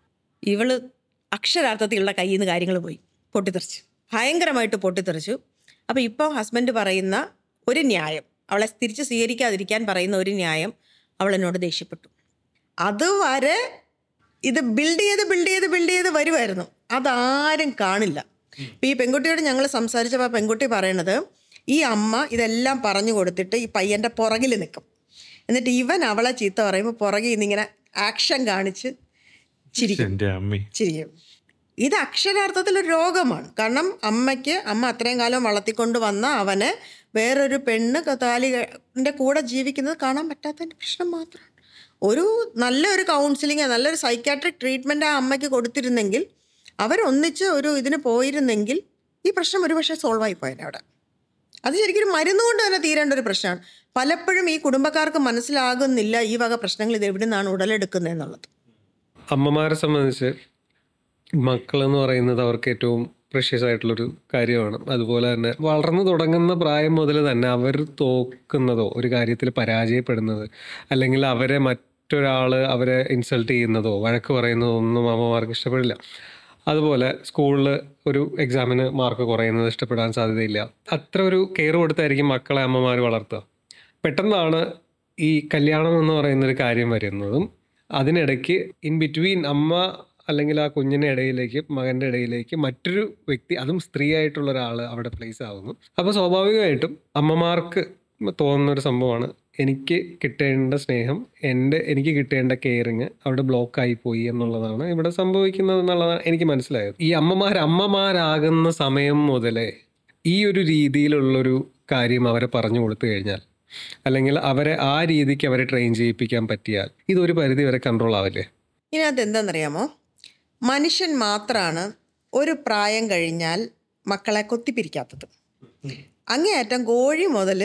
ഇവള് അക്ഷരാർത്ഥത്തിലുള്ള കയ്യിൽ നിന്ന് കാര്യങ്ങൾ പോയി പൊട്ടിത്തെറിച്ചു ഭയങ്കരമായിട്ട് പൊട്ടിത്തെറിച്ചു അപ്പോൾ ഇപ്പോൾ ഹസ്ബൻഡ് പറയുന്ന ഒരു ന്യായം അവളെ തിരിച്ച് സ്വീകരിക്കാതിരിക്കാൻ പറയുന്ന ഒരു ന്യായം അവൾ എന്നോട് ദേഷ്യപ്പെട്ടു അതുവരെ ഇത് ബിൽഡ് ചെയ്ത് ബിൽഡ് ചെയ്ത് ബിൽഡ് ചെയ്ത് വരുമായിരുന്നു അതാരും കാണില്ല ഇപ്പം ഈ പെൺകുട്ടിയോട് ഞങ്ങൾ സംസാരിച്ചപ്പോൾ ആ പെൺകുട്ടി പറയണത് ഈ അമ്മ ഇതെല്ലാം പറഞ്ഞു കൊടുത്തിട്ട് ഈ പയ്യൻ്റെ പുറകിൽ നിൽക്കും എന്നിട്ട് ഇവൻ അവളെ ചീത്ത പറയുമ്പോൾ പുറകിൽ നിന്നിങ്ങനെ ആക്ഷൻ കാണിച്ച് ചിരിക്കും എന്റെ അമ്മേ ചിരിക്കും ഇത് അക്ഷരാർത്ഥത്തിൽ ഒരു രോഗമാണ് കാരണം അമ്മയ്ക്ക് അമ്മ അത്രയും കാലം വളർത്തിക്കൊണ്ട് വന്ന അവന് വേറൊരു പെണ്ണ് താലിൻ്റെ കൂടെ ജീവിക്കുന്നത് കാണാൻ പറ്റാത്തതിൻ്റെ പ്രശ്നം മാത്രമാണ് ഒരു നല്ലൊരു കൗൺസിലിംഗ് നല്ലൊരു സൈക്കാട്രിക് ട്രീറ്റ്മെൻറ്റ് ആ അമ്മയ്ക്ക് കൊടുത്തിരുന്നെങ്കിൽ അവരൊന്നിച്ച് ഒരു ഇതിന് പോയിരുന്നെങ്കിൽ ഈ പ്രശ്നം ഒരുപക്ഷെ സോൾവ് ആയി പോയേനെ അവിടെ അത് ശരിക്കും ഒരു മരുന്ന് കൊണ്ട് തന്നെ തീരേണ്ട ഒരു പ്രശ്നമാണ് പലപ്പോഴും ഈ കുടുംബക്കാർക്ക് മനസ്സിലാകുന്നില്ല ഈ വക പ്രശ്നങ്ങൾ ഇത് എവിടെ നിന്നാണ് ഉടലെടുക്കുന്നത് എന്നുള്ളത് അമ്മമാരെ സംബന്ധിച്ച് മക്കളെന്ന് പറയുന്നത് അവർക്ക് ഏറ്റവും പ്രഷ്യസ് ആയിട്ടുള്ളൊരു കാര്യമാണ് അതുപോലെ തന്നെ വളർന്നു തുടങ്ങുന്ന പ്രായം മുതൽ തന്നെ അവർ തോക്കുന്നതോ ഒരു കാര്യത്തിൽ പരാജയപ്പെടുന്നത് അല്ലെങ്കിൽ അവരെ മറ്റൊരാൾ അവരെ ഇൻസൾട്ട് ചെയ്യുന്നതോ വഴക്ക് പറയുന്നതോ ഒന്നും അമ്മമാർക്ക് ഇഷ്ടപ്പെടില്ല അതുപോലെ സ്കൂളിൽ ഒരു എക്സാമിന് മാർക്ക് കുറയുന്നത് ഇഷ്ടപ്പെടാൻ സാധ്യതയില്ല അത്ര ഒരു കെയർ കൊടുത്തായിരിക്കും മക്കളെ അമ്മമാർ വളർത്തുക പെട്ടെന്നാണ് ഈ കല്യാണം എന്ന് പറയുന്ന ഒരു കാര്യം വരുന്നതും അതിനിടയ്ക്ക് ഇൻ ബിറ്റ്വീൻ അമ്മ അല്ലെങ്കിൽ ആ കുഞ്ഞിൻ്റെ ഇടയിലേക്ക് മകൻ്റെ ഇടയിലേക്ക് മറ്റൊരു വ്യക്തി അതും സ്ത്രീ ആയിട്ടുള്ള ഒരാൾ അവിടെ പ്ലേസ് ആകുന്നു അപ്പോൾ സ്വാഭാവികമായിട്ടും അമ്മമാർക്ക് തോന്നുന്ന ഒരു സംഭവമാണ് എനിക്ക് കിട്ടേണ്ട സ്നേഹം എൻ്റെ എനിക്ക് കിട്ടേണ്ട കെയറിങ് അവിടെ ബ്ലോക്കായി പോയി എന്നുള്ളതാണ് ഇവിടെ സംഭവിക്കുന്നത് എന്നുള്ളതാണ് എനിക്ക് മനസ്സിലായത് ഈ അമ്മമാർ അമ്മമാരാകുന്ന സമയം മുതലേ ഈ ഒരു രീതിയിലുള്ളൊരു കാര്യം അവരെ പറഞ്ഞു കൊടുത്തു കഴിഞ്ഞാൽ അല്ലെങ്കിൽ അവരെ ആ രീതിക്ക് അവരെ ട്രെയിൻ ചെയ്യിപ്പിക്കാൻ പറ്റിയാൽ ഇതൊരു പരിധി വരെ കൺട്രോൾ ആവില്ലേ ഇതിനകത്ത് എന്താണെന്നറിയാമോ മനുഷ്യൻ മാത്രമാണ് ഒരു പ്രായം കഴിഞ്ഞാൽ മക്കളെ കൊത്തിപ്പിരിക്കാത്തത് അങ്ങേയറ്റം കോഴി മുതൽ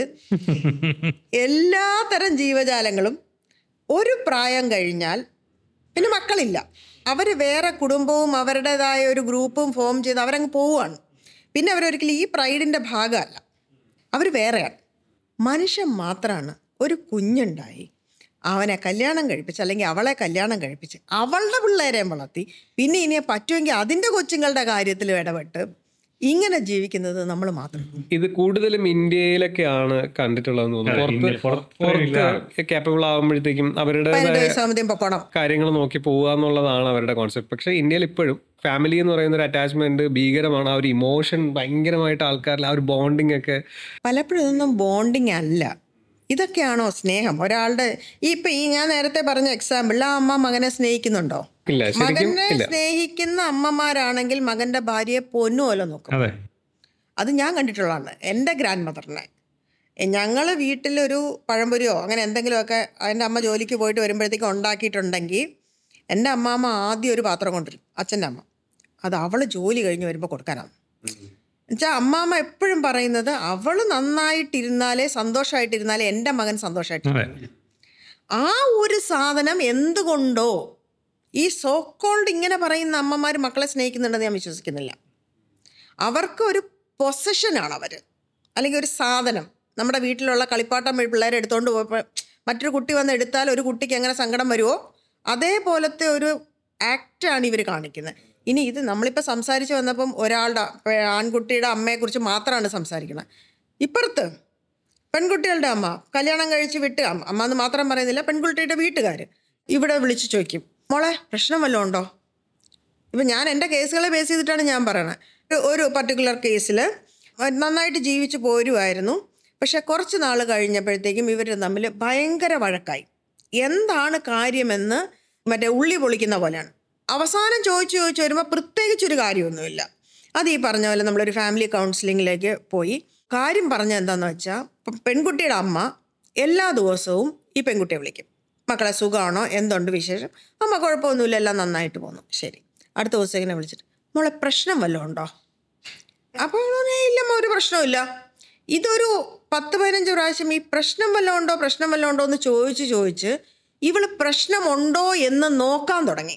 എല്ലാ തരം ജീവജാലങ്ങളും ഒരു പ്രായം കഴിഞ്ഞാൽ പിന്നെ മക്കളില്ല അവർ വേറെ കുടുംബവും അവരുടേതായ ഒരു ഗ്രൂപ്പും ഫോം ചെയ്ത് അവരങ്ങ് പോവുകയാണ് പിന്നെ അവരൊരിക്കലും ഈ പ്രൈഡിൻ്റെ ഭാഗമല്ല അവർ വേറെയാണ് മനുഷ്യൻ മാത്രമാണ് ഒരു കുഞ്ഞുണ്ടായി അവനെ കല്യാണം കഴിപ്പിച്ച് അല്ലെങ്കിൽ അവളെ കല്യാണം കഴിപ്പിച്ച് അവളുടെ പിള്ളേരെയും വളർത്തി പിന്നെ ഇനി പറ്റുമെങ്കിൽ അതിൻ്റെ കൊച്ചുങ്ങളുടെ കാര്യത്തിൽ ഇടപെട്ട് ഇങ്ങനെ ജീവിക്കുന്നത് നമ്മൾ മാത്രം ഇത് കൂടുതലും ഇന്ത്യയിലൊക്കെയാണ് കണ്ടിട്ടുള്ളതെന്ന് തോന്നുന്നു പുറത്ത് ഇന്ത്യ- പുറത്ത് പുറത്ത് കേപ്പബിൾ ആകുമ്പോഴത്തേക്കും അവരുടെ പതിനെട്ട് വയസ്സാകുമ്പോഴത്തേക്കും പൊക്കണം കാര്യങ്ങൾ നോക്കി പോവുക എന്നുള്ളതാണ് അവരുടെ കോൺസെപ്റ്റ് പക്ഷേ ഇന്ത്യയിൽ ഇപ്പോഴും ഫാമിലി എന്ന് പറയുന്ന ഒരു അറ്റാച്ച്മെന്റ് ഭീകരമാണ് ആ ഒരു ഇമോഷൻ ഭയങ്കരമായിട്ട് ആൾക്കാരിൽ ആ ഒരു ബോണ്ടിങ് ഒക്കെ പലപ്പോഴും ഇതൊന്നും ബോണ്ടിങ് അല്ല ഇതൊക്കെയാണോ സ്നേഹം ഒരാളുടെ ഈ ഇപ്പൊ ഈ ഞാൻ നേരത്തെ പറഞ്ഞ എക്സാമ്പിൾ ആ അമ്മ മകനെ സ്നേഹിക്കുന്നുണ്ടോ ഇല്ല ശരിക്കും മകനെ ഇല്ല സ്നേഹിക്കുന്ന അമ്മമാരാണെങ്കിൽ മകന്റെ ഭാര്യയെ പൊന്നുപോലെ നോക്കും അതെ അത് ഞാൻ കണ്ടിട്ടുള്ളതാണ് എൻ്റെ ഗ്രാൻഡ് മദറിനെ ഞങ്ങൾ വീട്ടിലൊരു പഴംപൊരിയോ അങ്ങനെ എന്തെങ്കിലുമൊക്കെ എൻ്റെ അമ്മ ജോലിക്ക് പോയിട്ട് വരുമ്പോഴത്തേക്കും ഉണ്ടാക്കിയിട്ടുണ്ടെങ്കിൽ എൻ്റെ അമ്മാമ്മ ആദ്യം ഒരു പാത്രം കൊണ്ടുവരും അച്ഛൻ്റെ അമ്മ അത് അവൾ ജോലി കഴിഞ്ഞ് വരുമ്പോൾ കൊടുക്കാനാണ് എന്നുവെച്ചാൽ അമ്മാമ്മ എപ്പോഴും പറയുന്നത് അവൾ നന്നായിട്ടിരുന്നാലേ സന്തോഷമായിട്ടിരുന്നാലേ എൻ്റെ മകൻ സന്തോഷമായിട്ടിരുന്നു ആ ഒരു സാധനം എന്തുകൊണ്ടോ ഈ സോക്കോൾഡ് ഇങ്ങനെ പറയുന്ന അമ്മമാർ മക്കളെ സ്നേഹിക്കുന്നുണ്ടെന്ന് ഞാൻ വിശ്വസിക്കുന്നില്ല അവർക്ക് ഒരു പൊസഷനാണ് അവർ അല്ലെങ്കിൽ ഒരു സാധനം നമ്മുടെ വീട്ടിലുള്ള കളിപ്പാട്ടം പിള്ളേരെ എടുത്തുകൊണ്ട് പോയപ്പോൾ മറ്റൊരു കുട്ടി വന്ന് എടുത്താൽ ഒരു കുട്ടിക്ക് എങ്ങനെ സങ്കടം വരുമോ അതേപോലത്തെ ഒരു ആക്റ്റാണ് ഇവർ കാണിക്കുന്നത് ഇനി ഇത് നമ്മളിപ്പോൾ സംസാരിച്ച് വന്നപ്പം ഒരാളുടെ ഇപ്പൊ ആൺകുട്ടിയുടെ അമ്മയെക്കുറിച്ച് മാത്രമാണ് സംസാരിക്കുന്നത് ഇപ്പുറത്ത് പെൺകുട്ടികളുടെ അമ്മ കല്യാണം കഴിച്ച് വിട്ട് അമ്മ അമ്മ എന്ന് മാത്രം പറയുന്നില്ല പെൺകുട്ടിയുടെ വീട്ടുകാർ ഇവിടെ വിളിച്ച് ചോദിക്കും മോളെ പ്രശ്നം വല്ലതും ഉണ്ടോ ഇപ്പം ഞാൻ എൻ്റെ കേസുകളെ ബേസ് ചെയ്തിട്ടാണ് ഞാൻ പറയണത് ഒരു- ഒരു പർട്ടിക്കുലർ കേസിൽ നന്നായിട്ട് ജീവിച്ച് പോരുമായിരുന്നു പക്ഷെ കുറച്ച് നാൾ കഴിഞ്ഞപ്പോഴത്തേക്കും ഇവർ തമ്മിൽ ഭയങ്കര വഴക്കായി എന്താണ് കാര്യമെന്ന് മറ്റേ ഉള്ളി പൊളിക്കുന്ന പോലെയാണ് അവസാനം ചോദിച്ചു ചോദിച്ചു വരുമ്പോൾ പ്രത്യേകിച്ചൊരു കാര്യമൊന്നുമില്ല അത് ഈ പറഞ്ഞ പോലെ നമ്മളൊരു ഫാമിലി കൗൺസിലിങ്ങിലേക്ക് പോയി കാര്യം പറഞ്ഞ എന്താണെന്ന് വെച്ചാൽ ഇപ്പം പെൺകുട്ടിയുടെ അമ്മ എല്ലാ ദിവസവും ഈ പെൺകുട്ടിയെ വിളിക്കും മക്കളെ സുഖമാണോ എന്തുണ്ട് വിശേഷം അമ്മ കുഴപ്പമൊന്നുമില്ല എല്ലാം നന്നായിട്ട് പോകുന്നു ശരി അടുത്ത ദിവസം ഇങ്ങനെ വിളിച്ചിട്ട് മോളെ പ്രശ്നം വല്ലതും ഉണ്ടോ അപ്പോൾ ഇല്ലമ്മ ഒരു പ്രശ്നമില്ല ഇതൊരു പത്ത് പതിനഞ്ച് പ്രാവശ്യം ഈ പ്രശ്നം വല്ലതും ഉണ്ടോ പ്രശ്നം വല്ലതും ഉണ്ടോ എന്ന് ചോദിച്ച് ചോദിച്ച് ഇവള് പ്രശ്നമുണ്ടോ എന്ന് നോക്കാൻ തുടങ്ങി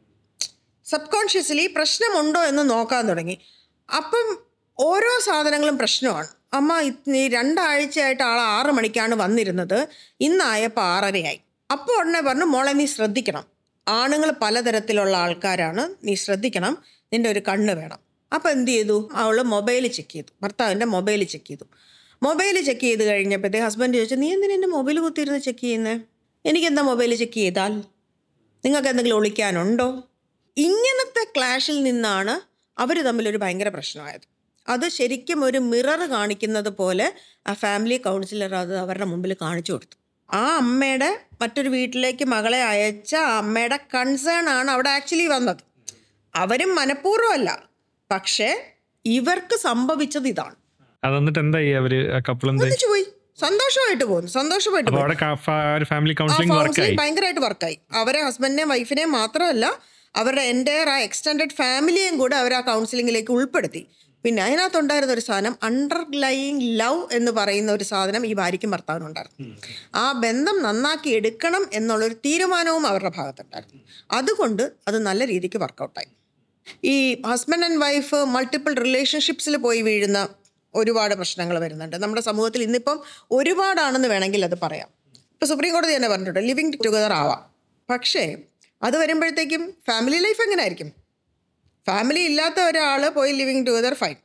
സബ് കോൺഷ്യസ്ലി പ്രശ്നമുണ്ടോ എന്ന് നോക്കാൻ തുടങ്ങി അപ്പം ഓരോ സാധനങ്ങളും പ്രശ്നമാണ് അമ്മ ഇത് ഈ രണ്ടാഴ്ചയായിട്ട് ആൾ ആറ് മണിക്കാണ് വന്നിരുന്നത് ഇന്നായപ്പോൾ ആറരയായി അപ്പോൾ ഉടനെ പറഞ്ഞു മോളെ നീ ശ്രദ്ധിക്കണം ആണുങ്ങൾ പലതരത്തിലുള്ള ആൾക്കാരാണ് നീ ശ്രദ്ധിക്കണം നിന്റെ ഒരു കണ്ണ് വേണം അപ്പോൾ എന്ത് ചെയ്തു അവൾ മൊബൈൽ ചെക്ക് ചെയ്തു ഭർത്താവിൻ്റെ മൊബൈൽ ചെക്ക് ചെയ്തു മൊബൈൽ ചെക്ക് ചെയ്ത് കഴിഞ്ഞപ്പോഴത്തേ ഹസ്ബൻഡ് ചോദിച്ചു നീ എന്തിനാ എൻ്റെ മൊബൈൽ കുത്തിയിരുന്ന് ചെക്ക് ചെയ്യുന്നത് എനിക്കെന്താ മൊബൈൽ ചെക്ക് ചെയ്താൽ നിങ്ങൾക്ക് എന്തെങ്കിലും ഒളിക്കാനുണ്ടോ ഇങ്ങനത്തെ ക്ലാഷിൽ നിന്നാണ് അവർ തമ്മിലൊരു ഭയങ്കര പ്രശ്നമായത് അത് ശരിക്കും ഒരു മിറർ കാണിക്കുന്നത് പോലെ ആ ഫാമിലി കൗൺസിലർ അത് അവരുടെ മുമ്പിൽ കാണിച്ചു കൊടുത്തു ആ അമ്മയുടെ മറ്റൊരു വീട്ടിലേക്ക് മകളെ അയച്ച ആ അമ്മയുടെ കൺസേൺ ആണ് അവിടെ ആക്ച്വലി വന്നത് അവരും മനഃപൂർവ്വമല്ല പക്ഷേ ഇവർക്ക് സംഭവിച്ചത് ഇതാണ് അത് എന്നിട്ട് എന്തായി അവര് കപ്പിൾ എന്തായി ഒന്നിച്ചു പോയി സന്തോഷമായിട്ട് പോകുന്നു സന്തോഷമായിട്ട് അപ്പൊ പോകുന്നു അവിടെ ക- ഫ- ഒരു ഫാമിലി ആ കൗൺസിലിംഗ് വർക്കായി കൗൺസിലിംഗ് ഭയങ്കരമായിട്ട് വർക്കായി അവരെ ഹസ്ബൻഡിനെയും വൈഫിനെയും മാത്രമല്ല അവരുടെ എൻ്റയർ ആ എക്സ്റ്റെൻഡഡ് ഫാമിലിയെയും കൂടെ അവർ ആ കൗൺസിലിങ്ങിലേക്ക് ഉൾപ്പെടുത്തി പിന്നെ അതിനകത്തുണ്ടായിരുന്ന ഒരു സാധനം അണ്ടർലൈയിങ് ലവ് എന്ന് പറയുന്ന ഒരു സാധനം ഈ ഭാര്യയ്ക്കും ഭർത്താവിനും ഉണ്ടായിരുന്നു ആ ബന്ധം നന്നാക്കി എടുക്കണം എന്നുള്ളൊരു തീരുമാനവും അവരുടെ ഭാഗത്തുണ്ടായിരുന്നു അതുകൊണ്ട് അത് നല്ല രീതിക്ക് വർക്കൗട്ടായി ഈ ഹസ്ബൻഡ് ആൻഡ് വൈഫ് മൾട്ടിപ്പിൾ റിലേഷൻഷിപ്സിൽ പോയി വീഴുന്ന ഒരുപാട് പ്രശ്നങ്ങൾ വരുന്നുണ്ട് നമ്മുടെ സമൂഹത്തിൽ ഇന്നിപ്പം ഒരുപാടാണെന്ന് വേണമെങ്കിൽ അത് പറയാം ഇപ്പോൾ സുപ്രീം കോടതി തന്നെ പറഞ്ഞിട്ടുണ്ട് ലിവിങ് ടുഗദർ ആവാം പക്ഷേ അത് വരുമ്പോഴത്തേക്കും ഫാമിലി ലൈഫ് എങ്ങനെ ആയിരിക്കും ഫാമിലി ഇല്ലാത്ത ഒരാൾ പോയി ലിവിങ് ടുഗദർ ഫൈൻ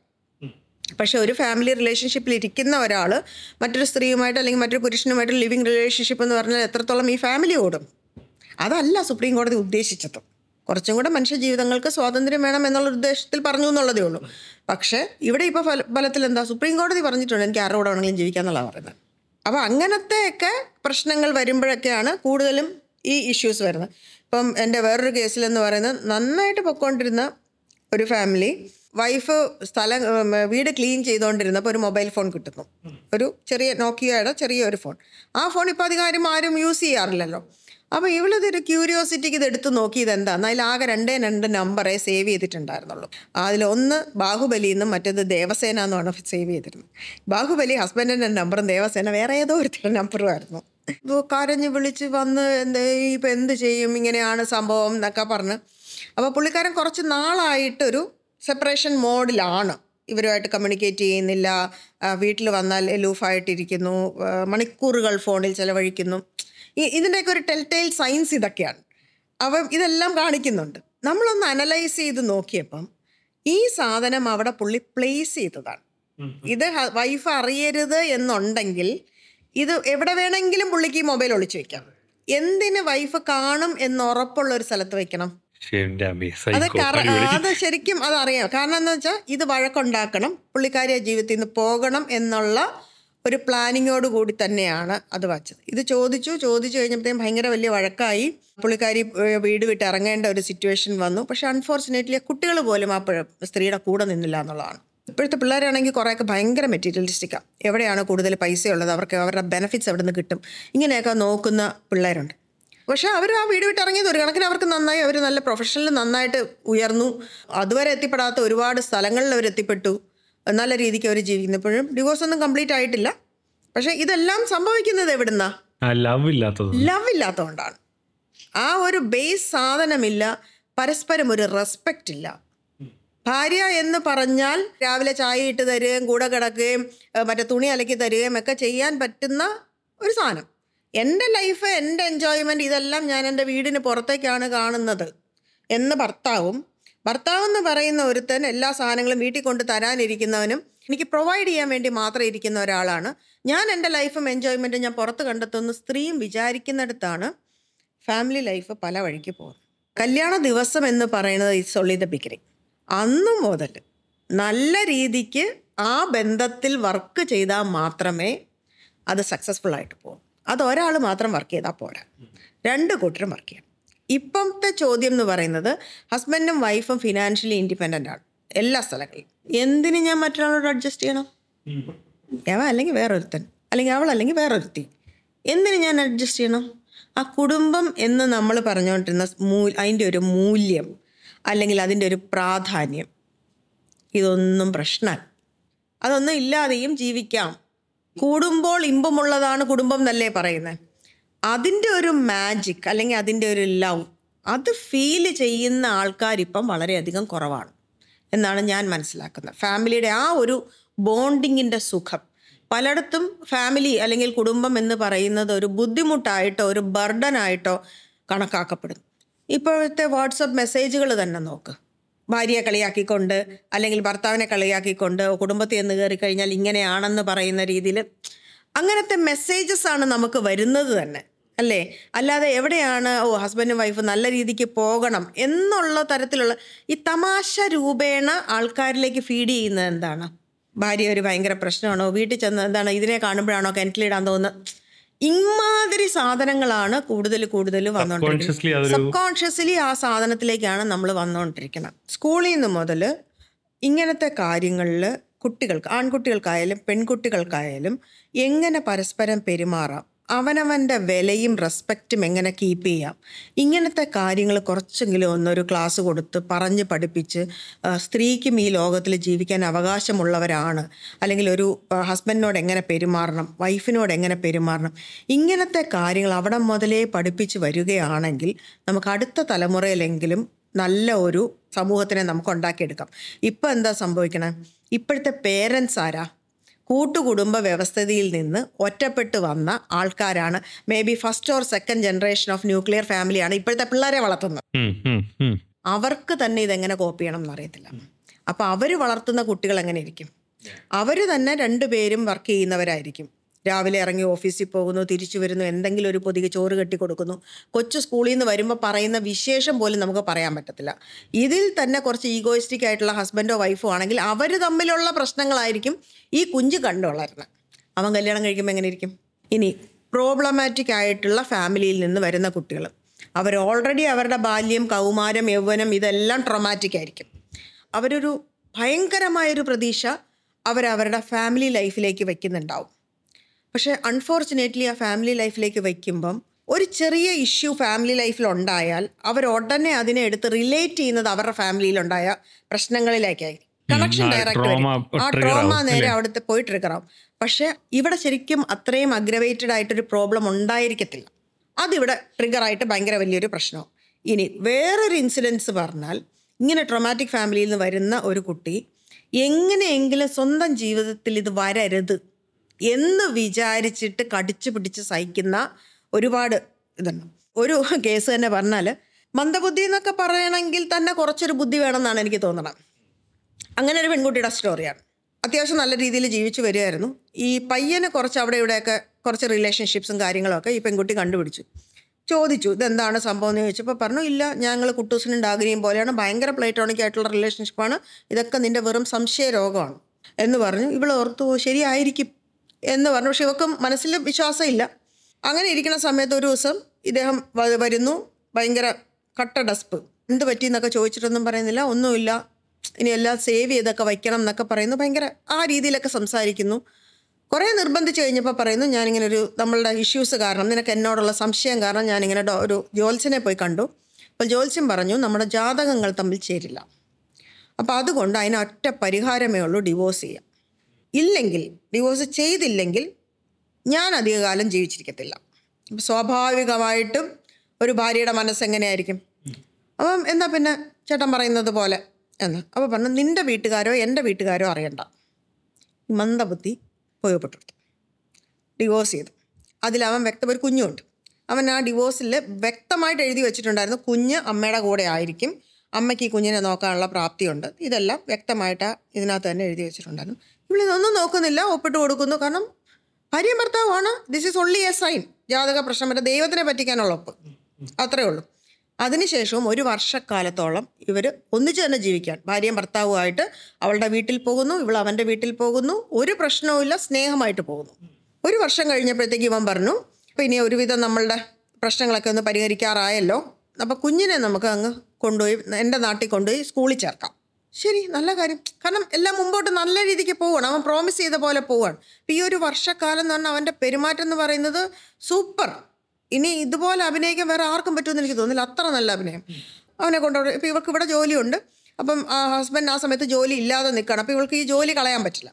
പക്ഷെ ഒരു ഫാമിലി റിലേഷൻഷിപ്പിൽ ഇരിക്കുന്ന ഒരാൾ മറ്റൊരു സ്ത്രീയുമായിട്ട് അല്ലെങ്കിൽ മറ്റൊരു പുരുഷനുമായിട്ട് ലിവിങ് റിലേഷൻഷിപ്പ് എന്ന് പറഞ്ഞാൽ എത്രത്തോളം ഈ ഫാമിലി ഓടും അതല്ല സുപ്രീം കോടതി ഉദ്ദേശിച്ചത് കുറച്ചും കൂടെ മനുഷ്യ ജീവിതങ്ങൾക്ക് സ്വാതന്ത്ര്യം വേണം എന്നുള്ള ഉദ്ദേശത്തിൽ പറഞ്ഞു എന്നുള്ളതേ ഉള്ളൂ പക്ഷേ ഇവിടെ ഇപ്പോൾ ഫല ഫലത്തിൽ എന്താ സുപ്രീം കോടതി പറഞ്ഞിട്ടുണ്ട് എനിക്ക് ആരുടെ കൂടെ വേണമെങ്കിലും ജീവിക്കാന്നുള്ളതാണ് പറയുന്നത് അപ്പോൾ അങ്ങനത്തെയൊക്കെ പ്രശ്നങ്ങൾ വരുമ്പോഴൊക്കെയാണ് കൂടുതലും ഈ ഇഷ്യൂസ് വരുന്നത് ഇപ്പം എൻ്റെ വേറൊരു കേസിലെന്ന് പറയുന്നത് നന്നായിട്ട് പൊയ്ക്കൊണ്ടിരുന്ന ഒരു ഫാമിലി വൈഫ് സ്ഥലം ഉം, വീട് ക്ലീൻ ചെയ്തുകൊണ്ടിരുന്നപ്പോൾ ഒരു മൊബൈൽ ഫോൺ കിട്ടുന്നു ഒരു ചെറിയ നോക്കിയയുടെ ചെറിയ ഒരു ഫോൺ ആ ഫോൺ ഇപ്പോൾ അധികം ആരും യൂസ് ചെയ്യാറില്ലല്ലോ അപ്പോൾ ഇവളിതൊരു ക്യൂരിയോസിറ്റിക്ക് ഇത് എടുത്ത് നോക്കി ഇതെന്താന്ന് അതിൽ ആകെ രണ്ടേ രണ്ട് നമ്പറേ സേവ് ചെയ്തിട്ടുണ്ടായിരുന്നുള്ളൂ അതിലൊന്ന് ബാഹുബലി എന്നും മറ്റേത് ദേവസേന എന്നുമാണ് സേവ് ചെയ്തിരുന്നത് ബാഹുബലി ഹസ്ബൻഡിൻ്റെ നമ്പറും ദേവസേന വേറെ ഏതോ ഒരു നമ്പറും ആയിരുന്നു ഇത് കരഞ്ഞ് വിളിച്ച് വന്ന് എന്ത് ഇപ്പം എന്ത് ചെയ്യും ഇങ്ങനെയാണ് സംഭവം എന്നൊക്കെ പറഞ്ഞ് അപ്പോൾ പുള്ളിക്കാരൻ കുറച്ച് നാളായിട്ടൊരു സെപ്പറേഷൻ മോഡിലാണ് ഇവരുമായിട്ട് കമ്മ്യൂണിക്കേറ്റ് ചെയ്യുന്നില്ല വീട്ടിൽ വന്നാൽ ലൂഫായിട്ടിരിക്കുന്നു ആ, മണിക്കൂറുകൾ ഫോണിൽ ചെലവഴിക്കുന്നു ഈ ഇതിൻ്റെയൊക്കെ ഒരു ടെൽറ്റെയിൽ സയൻസ് ഇതൊക്കെയാണ് അപ്പം ഇതെല്ലാം കാണിക്കുന്നുണ്ട് നമ്മളൊന്ന് അനലൈസ് ചെയ്ത് നോക്കിയപ്പം ഈ സാധനം അവിടെ പുള്ളി പ്ലേസ് ചെയ്തതാണ് ഇത് വൈഫ് അറിയരുത് എന്നുണ്ടെങ്കിൽ ഇത് എവിടെ വേണമെങ്കിലും പുള്ളിക്ക് ഈ മൊബൈൽ ഒളിച്ചു വെക്കാം എന്തിന് വൈഫ് കാണും എന്ന് ഉറപ്പുള്ള ഒരു സ്ഥലത്ത് വെക്കണം എന്റെ അമ്മേ, അത് psycho. കറ- അടിപൊളി. അത് ശരിക്കും അതറിയാം കാരണം എന്താ വെച്ചാൽ ഇത് വഴക്കുണ്ടാക്കണം പുള്ളിക്കാരി ആ ജീവിതത്തിൽ നിന്ന് പോകണം എന്നുള്ള ഒരു പ്ലാനിങ്ങോട് കൂടി തന്നെയാണ് അത് വച്ചത് ഇത് ചോദിച്ചു ചോദിച്ചു കഴിഞ്ഞപ്പോഴത്തേക്കും ഭയങ്കര വലിയ വഴക്കായി പുള്ളിക്കാരി ഏഹ്, വീട് വിട്ട് ഇറങ്ങേണ്ട ഒരു സിറ്റുവേഷൻ വന്നു പക്ഷെ അൺഫോർച്ചുനേറ്റ്ലി കുട്ടികൾ പോലും ആ പിഴ- സ്ത്രീയുടെ കൂടെ നിന്നില്ല എന്നുള്ളതാണ് ഇപ്പോഴത്തെ പിള്ളേരാണെങ്കിൽ കുറേയൊക്കെ ഭയങ്കര മെറ്റീരിയലിസ്റ്റിക്കാണ് എവിടെയാണ് കൂടുതൽ പൈസ ഉള്ളത് അവർക്ക് അവരുടെ ബെനിഫിറ്റ്സ് എവിടെ നിന്ന് കിട്ടും ഇങ്ങനെയൊക്കെ നോക്കുന്ന പിള്ളേരുണ്ട് പക്ഷെ അവർ ആ വീട് വിട്ട് ഇറങ്ങിയത് ഒരു കണക്കിന് അവർക്ക് നന്നായി അവർ നല്ല പ്രൊഫഷണൽ നന്നായിട്ട് ഉയർന്നു അതുവരെ എത്തിപ്പെടാത്ത ഒരുപാട് സ്ഥലങ്ങളിൽ അവർ എത്തിപ്പെട്ടു നല്ല രീതിക്ക് അവർ ജീവിക്കുന്നു ഇപ്പോഴും ഡിവോഴ്സ് ഒന്നും കംപ്ലീറ്റ് ആയിട്ടില്ല പക്ഷെ ഇതെല്ലാം സംഭവിക്കുന്നത് എവിടുന്നാ ആ ലവ് ഇല്ലാത്തത് ലവ് ഇല്ലാത്തതുകൊണ്ടാണ് ആ ഒരു ബേസ് സാധനമില്ല പരസ്പരം ഒരു റെസ്പെക്റ്റ് ഇല്ല ഭാര്യ എന്ന് പറഞ്ഞാൽ രാവിലെ ചായ ഇട്ട് തരികയും കൂടെ കിടക്കുകയും ഏഹ് മറ്റേ തുണി അലക്കി തരികയും ഒക്കെ ചെയ്യാൻ പറ്റുന്ന ഒരു സാധനം എൻ്റെ ലൈഫ് എൻ്റെ എൻജോയ്മെൻറ്റ് ഇതെല്ലാം ഞാൻ എൻ്റെ വീടിന് പുറത്തേക്കാണ് കാണുന്നത് എന്ന് ഭർത്താവും ഭർത്താവ് എന്ന് പറയുന്ന ഒരുത്തൻ എല്ലാ സാധനങ്ങളും വീട്ടിൽ കൊണ്ട് തരാനിരിക്കുന്നവനും എനിക്ക് പ്രൊവൈഡ് ചെയ്യാൻ വേണ്ടി മാത്രം ഇരിക്കുന്ന ഒരാളാണ് ഞാൻ എൻ്റെ ലൈഫും എൻജോയ്മെൻറ്റും ഞാൻ പുറത്ത് കണ്ടെത്തുന്ന സ്ത്രീയും വിചാരിക്കുന്നിടത്താണ് ഫാമിലി ലൈഫ് പല വഴിക്ക് പോകുന്നത് കല്യാണ ദിവസം എന്ന് പറയുന്നത് ഇറ്റ്സ് ഒള്ളി ദ ബിഗിനിങ് അന്ന് മുതൽ നല്ല രീതിക്ക് ആ ബന്ധത്തിൽ വർക്ക് ചെയ്താൽ മാത്രമേ അത് സക്സസ്ഫുൾ ആയിട്ട് പോകും അത് ഒരാൾ മാത്രം വർക്ക് ചെയ്താൽ പോരാ രണ്ട് കൂട്ടരും വർക്ക് ചെയ്യണം ഇപ്പോഴത്തെ ചോദ്യം എന്ന് പറയുന്നത് ഹസ്ബൻഡും വൈഫും ഫിനാൻഷ്യലി ഇൻഡിപെൻഡൻ്റ് ആണ് എല്ലാ സ്ഥലങ്ങളിലും എന്തിന് ഞാൻ മറ്റൊരാളോട് അഡ്ജസ്റ്റ് ചെയ്യണം അവൻ അല്ലെങ്കിൽ വേറൊരുത്തൻ അല്ലെങ്കിൽ അവൾ അല്ലെങ്കിൽ വേറൊരുത്തി എന്തിന് ഞാൻ അഡ്ജസ്റ്റ് ചെയ്യണം ആ കുടുംബം എന്ന് നമ്മൾ പറഞ്ഞുകൊണ്ടിരുന്ന മൂ അതിൻ്റെ ഒരു മൂല്യം അല്ലെങ്കിൽ അതിൻ്റെ ഒരു പ്രാധാന്യം ഇതൊന്നും പ്രശ്നമല്ല അതൊന്നും ഇല്ലാതെയും ജീവിക്കാം കൂടുമ്പോൾ ഇമ്പമുള്ളതാണ് കുടുംബം എന്നല്ലേ പറയുന്നത് അതിൻ്റെ ഒരു മാജിക് അല്ലെങ്കിൽ അതിൻ്റെ ഒരു ലവ് അത് ഫീൽ ചെയ്യുന്ന ആൾക്കാരിപ്പം വളരെയധികം കുറവാണ് എന്നാണ് ഞാൻ മനസ്സിലാക്കുന്നത് ഫാമിലിയുടെ ആ ഒരു ബോണ്ടിങ്ങിൻ്റെ സുഖം പലയിടത്തും ഫാമിലി അല്ലെങ്കിൽ കുടുംബം എന്ന് പറയുന്നത് ഒരു ബുദ്ധിമുട്ടായിട്ടോ ഒരു ബർഡനായിട്ടോ കണക്കാക്കപ്പെടുന്നു ഇപ്പോഴത്തെ വാട്സപ്പ് മെസ്സേജുകൾ തന്നെ നോക്ക് ഭാര്യയെ കളിയാക്കിക്കൊണ്ട് അല്ലെങ്കിൽ ഭർത്താവിനെ കളിയാക്കിക്കൊണ്ട് കുടുംബത്തിൽ നിന്ന് കയറി കഴിഞ്ഞാൽ ഇങ്ങനെയാണെന്ന് പറയുന്ന രീതിയിൽ അങ്ങനത്തെ മെസ്സേജസ് ആണ് നമുക്ക് വരുന്നത് തന്നെ അല്ലേ അല്ലാതെ എവിടെയാണ് ഓ ഹസ്ബൻഡും വൈഫ് നല്ല രീതിക്ക് പോകണം എന്നുള്ള തരത്തിലുള്ള ഈ തമാശ രൂപേണ ആൾക്കാരിലേക്ക് ഫീഡ് ചെയ്യുന്നത് എന്താണ് ഭാര്യ ഒരു ഭയങ്കര പ്രശ്നമാണോ വീട്ടിൽ ചെന്ന് എന്താണ് ഇതിനെ കാണുമ്പോഴാണോ കിണറ്റിലിടാൻ തോന്നുന്നത് ഇമാതിരി സാധനങ്ങളാണ് കൂടുതൽ കൂടുതൽ Subconsciously വന്നുകൊണ്ടിരിക്കുന്നത് അതൊരു- സബ് കോൺഷ്യസ്ലി ആ സാധനത്തിലേക്കാണ് നമ്മൾ വന്നുകൊണ്ടിരിക്കുന്നത് സ്കൂളിൽ നിന്ന് മുതൽ ഇങ്ങനത്തെ കാര്യങ്ങളിൽ കുട്ടികൾക്ക് ആൺകുട്ടികൾക്കായാലും പെൺകുട്ടികൾക്കായാലും എങ്ങനെ പരസ്പരം പെരുമാറാം അവനവൻ്റെ വിലയും റെസ്പെക്റ്റും എങ്ങനെ കീപ്പ് ചെയ്യാം ഇങ്ങനത്തെ കാര്യങ്ങൾ കുറച്ചെങ്കിലും ഒന്നൊരു ക്ലാസ് കൊടുത്ത് പറഞ്ഞ് പഠിപ്പിച്ച് ആ, സ്ത്രീക്കും ഈ ലോകത്തിൽ ജീവിക്കാൻ അവകാശമുള്ളവരാണ് അല്ലെങ്കിൽ ഒരു ആ, ഹസ്ബൻഡിനോട് എങ്ങനെ പെരുമാറണം വൈഫിനോട് എങ്ങനെ പെരുമാറണം ഇങ്ങനത്തെ കാര്യങ്ങൾ അവിടെ മുതലേ പഠിപ്പിച്ച് വരികയാണെങ്കിൽ നമുക്ക് അടുത്ത തലമുറയിലെങ്കിലും നല്ല ഒരു സമൂഹത്തിനെ നമുക്ക് ഉണ്ടാക്കിയെടുക്കാം ഇപ്പം എന്താ സംഭവിക്കണേ ഇപ്പോഴത്തെ പേരൻസ് ആരാ കൂട്ടുകുടുംബ വ്യവസ്ഥിതിയിൽ നിന്ന് ഒറ്റപ്പെട്ട് വന്ന ആൾക്കാരാണ് maybe first or second generation of nuclear ഫാമിലിയാണ് ഇപ്പോഴത്തെ പിള്ളേരെ വളർത്തുന്നത് ഉം, ഉം, ഉം. അവർക്ക് തന്നെ ഇതെങ്ങനെ കോപ്പി ചെയ്യണം എന്നറിയത്തില്ല അപ്പോൾ അവർ വളർത്തുന്ന കുട്ടികൾ എങ്ങനെ ഇരിക്കും അവർ തന്നെ രണ്ടുപേരും വർക്ക് ചെയ്യുന്നവരായിരിക്കും രാവിലെ ഇറങ്ങി ഓഫീസിൽ പോകുന്നു തിരിച്ചു വരുന്നു എന്തെങ്കിലും ഒരു പൊതികെ ചോറ് കെട്ടി കൊടുക്കുന്നു കൊച്ചു സ്കൂളിൽ നിന്ന് വരുമ്പോൾ പറയുന്ന വിശേഷം പോലും നമുക്ക് പറയാൻ പറ്റത്തില്ല ഇതിൽ തന്നെ കുറച്ച് ഈഗോയിസ്റ്റിക് ആയിട്ടുള്ള ഹസ്ബൻഡോ വൈഫോ ആണെങ്കിൽ അവർ തമ്മിലുള്ള പ്രശ്നങ്ങളായിരിക്കും ഈ കുഞ്ച് കണ്ടു വളരുന്നത് അവൻ കല്യാണം കഴിക്കുമ്പോൾ എങ്ങനെ ഇരിക്കും ഇനി പ്രോബ്ലമാറ്റിക് ആയിട്ടുള്ള ഫാമിലിയിൽ നിന്ന് വരുന്ന കുട്ടികൾ അവർ ഓൾറെഡി അവരുടെ ബാല്യം കൗമാരം യൗവനം ഇതെല്ലാം ട്രൊമാറ്റിക് ആയിരിക്കും അവരൊരു ഭയങ്കരമായൊരു പ്രതീക്ഷ അവരവരുടെ ഫാമിലി ലൈഫിലേക്ക് വെക്കുന്നുണ്ടാവും പക്ഷേ അൺഫോർച്ചുനേറ്റ്ലി ആ ഫാമിലി ലൈഫിലേക്ക് വയ്ക്കുമ്പം ഒരു ചെറിയ ഇഷ്യൂ ഫാമിലി ലൈഫിൽ ഉണ്ടായാൽ അവർ ഉടനെ അതിനെ എടുത്ത് റിലേറ്റ് ചെയ്യുന്നത് അവരുടെ ഫാമിലിയിലുണ്ടായ പ്രശ്നങ്ങളിലേക്കായിരിക്കും കണക്ഷൻ ആ ഡയറക്റ്റ് trauma ആ trigger ട്രോമ ആവും, നേരെ അല്ലേ? അവിടുത്തെ പോയി ട്രിഗർ ആവും പക്ഷേ ഇവിടെ ശരിക്കും അത്രയും അഗ്രവേറ്റഡ് ആയിട്ടൊരു പ്രോബ്ലം ഉണ്ടായിരിക്കത്തില്ല അതിവിടെ ട്രിഗറായിട്ട് ഭയങ്കര വലിയൊരു പ്രശ്നവും ഇനി വേറൊരു ഇൻസിഡൻസ് പറഞ്ഞാൽ ഇങ്ങനെ ട്രൊമാറ്റിക് ഫാമിലിയിൽ നിന്ന് വരുന്ന ഒരു കുട്ടി എങ്ങനെയെങ്കിലും സ്വന്തം ജീവിതത്തിൽ ഇത് വരരുത് എന്ന് വിചാരിച്ചിട്ട് കടിച്ചു പിടിച്ച് സഹിക്കുന്ന ഒരുപാട് ഇതുണ്ട് ഒരു കേസ് തന്നെ പറഞ്ഞാൽ മന്ദബുദ്ധി എന്നൊക്കെ പറയണമെങ്കിൽ തന്നെ കുറച്ചൊരു ബുദ്ധി വേണമെന്നാണ് എനിക്ക് തോന്നണം അങ്ങനെ ഒരു പെൺകുട്ടിയുടെ സ്റ്റോറിയാണ് അത്യാവശ്യം നല്ല രീതിയിൽ ജീവിച്ചു വരികയായിരുന്നു ഈ പയ്യന് കുറച്ച് അവിടെ ഇവിടെയൊക്കെ കുറച്ച് റിലേഷൻഷിപ്സും കാര്യങ്ങളൊക്കെ ഈ പെൺകുട്ടി കണ്ടുപിടിച്ചു ചോദിച്ചു ഇതെന്താണ് സംഭവം എന്ന് ചോദിച്ചപ്പോൾ പറഞ്ഞു ഇല്ല ഞങ്ങൾ കുട്ടൂസിനും ഡാഗിനിയും പോലെയാണ് ഭയങ്കര പ്ലേറ്റോണിക് ആയിട്ടുള്ള റിലേഷൻഷിപ്പാണ് ഇതൊക്കെ നിന്റെ വെറും സംശയ രോഗമാണ് എന്ന് പറഞ്ഞു ഇവൾ ഓർത്തു "ഓ, ശരിയായിരിക്കും എന്ന് പറഞ്ഞു പക്ഷെ ഇവക്കും മനസ്സിൽ വിശ്വാസമില്ല അങ്ങനെ ഇരിക്കുന്ന സമയത്ത് ഒരു ദിവസം ഇദ്ദേഹം വ- വരുന്നു ഭയങ്കര കട്ട ഡസ്പ് എന്ത് പറ്റി എന്നൊക്കെ ചോദിച്ചിട്ടൊന്നും പറയുന്നില്ല ഒന്നുമില്ല ഇനി എല്ലാം സേവ് ചെയ്തൊക്കെ വയ്ക്കണം എന്നൊക്കെ പറയുന്നു ഭയങ്കര ആ രീതിയിലൊക്കെ സംസാരിക്കുന്നു കുറേ നിർബന്ധിച്ച് കഴിഞ്ഞപ്പോൾ പറയുന്നു ഞാനിങ്ങനെ ഒരു നമ്മളുടെ ഇഷ്യൂസ് കാരണം നിനക്ക് എന്നോടുള്ള സംശയം കാരണം ഞാനിങ്ങനെ ഡോ- ഒരു ജ്യോത്സ്യനെ പോയി കണ്ടു അപ്പോൾ ജ്യോത്സ്യം പറഞ്ഞു നമ്മുടെ ജാതകങ്ങൾ തമ്മിൽ ചേരില്ല അപ്പോൾ അതുകൊണ്ട് അതിന് ഒറ്റ പരിഹാരമേ ഉള്ളൂ ഡിവോഴ്സ് ചെയ്യാം ഇല്ലെങ്കിൽ ഡിവോഴ്സ് ചെയ്തില്ലെങ്കിൽ ഞാൻ അധികകാലം ജീവിച്ചിരിക്കത്തില്ല അപ്പം സ്വാഭാവികമായിട്ടും ഒരു ഭാര്യയുടെ മനസ്സെങ്ങനെയായിരിക്കും അപ്പം എന്നാ പിന്നെ ചേട്ടൻ പറയുന്നത് പോലെ എന്ന് അപ്പോൾ പറഞ്ഞു നിൻ്റെ വീട്ടുകാരോ എൻ്റെ വീട്ടുകാരോ അറിയണ്ട ഈ മന്ദബുദ്ധി ഉപയോഗപ്പെട്ടെടുത്തു ഡിവോഴ്സ് ചെയ്തു അതിലവൻ വ്യക്തം ഒരു കുഞ്ഞുണ്ട് അവൻ ആ ഡിവോഴ്സിൽ വ്യക്തമായിട്ട് എഴുതി വെച്ചിട്ടുണ്ടായിരുന്നു കുഞ്ഞ് അമ്മയുടെ കൂടെ ആയിരിക്കും അമ്മയ്ക്ക് ഈ കുഞ്ഞിനെ നോക്കാനുള്ള പ്രാപ്തിയുണ്ട് ഇതെല്ലാം വ്യക്തമായിട്ട് ഇതിനകത്ത് തന്നെ എഴുതി വെച്ചിട്ടുണ്ടായിരുന്നു ഇവളിതൊന്നും നോക്കുന്നില്ല ഒപ്പിട്ട് കൊടുക്കുന്നു കാരണം ഭാര്യയും ഭർത്താവുമാണ് this is only a sign ജാതക പ്രശ്നം മറ്റേ ദൈവത്തിനെ പറ്റിക്കാനുള്ള ഒപ്പ് അത്രേ ഉള്ളൂ അതിനുശേഷവും ഒരു വർഷക്കാലത്തോളം ഇവർ ഒന്നിച്ച് തന്നെ ജീവിക്കാൻ ഭാര്യയും ഭർത്താവുമായിട്ട് അവളുടെ വീട്ടിൽ പോകുന്നു ഇവൾ അവൻ്റെ വീട്ടിൽ പോകുന്നു ഒരു പ്രശ്നവുമില്ല സ്നേഹമായിട്ട് പോകുന്നു ഒരു വർഷം കഴിഞ്ഞപ്പോഴത്തേക്ക് ഇവൻ പറഞ്ഞു അപ്പോൾ ഇനി ഒരുവിധം നമ്മളുടെ പ്രശ്നങ്ങളൊക്കെ ഒന്ന് പരിഹരിക്കാറായല്ലോ അപ്പോൾ കുഞ്ഞിനെ നമുക്ക് അങ്ങ് കൊണ്ടുപോയി എൻ്റെ നാട്ടിൽ കൊണ്ടുപോയി സ്കൂളിൽ ചേർക്കാം ശരി നല്ല കാര്യം കാരണം എല്ലാം മുമ്പോട്ട് നല്ല രീതിക്ക് പോവുകയാണ് അവൻ പ്രോമിസ് ചെയ്ത പോലെ പോവുകയാണ് അപ്പോൾ ഈ ഒരു വർഷക്കാലം എന്ന് പറഞ്ഞാൽ അവൻ്റെ പെരുമാറ്റം എന്ന് പറയുന്നത് സൂപ്പർ ഇനി ഇതുപോലെ അഭിനയിക്കാൻ വേറെ ആർക്കും പറ്റുമെന്ന് എനിക്ക് തോന്നുന്നില്ല അത്ര നല്ല അഭിനയം അവനെ കൊണ്ടുപോയി ഇപ്പോൾ ഇവർക്ക് ഇവിടെ ജോലിയുണ്ട് അപ്പം ആ ഹസ്ബൻഡ് ആ സമയത്ത് ജോലി ഇല്ലാതെ നിൽക്കണം അപ്പോൾ ഇവൾക്ക് ഈ ജോലി കളയാൻ പറ്റില്ല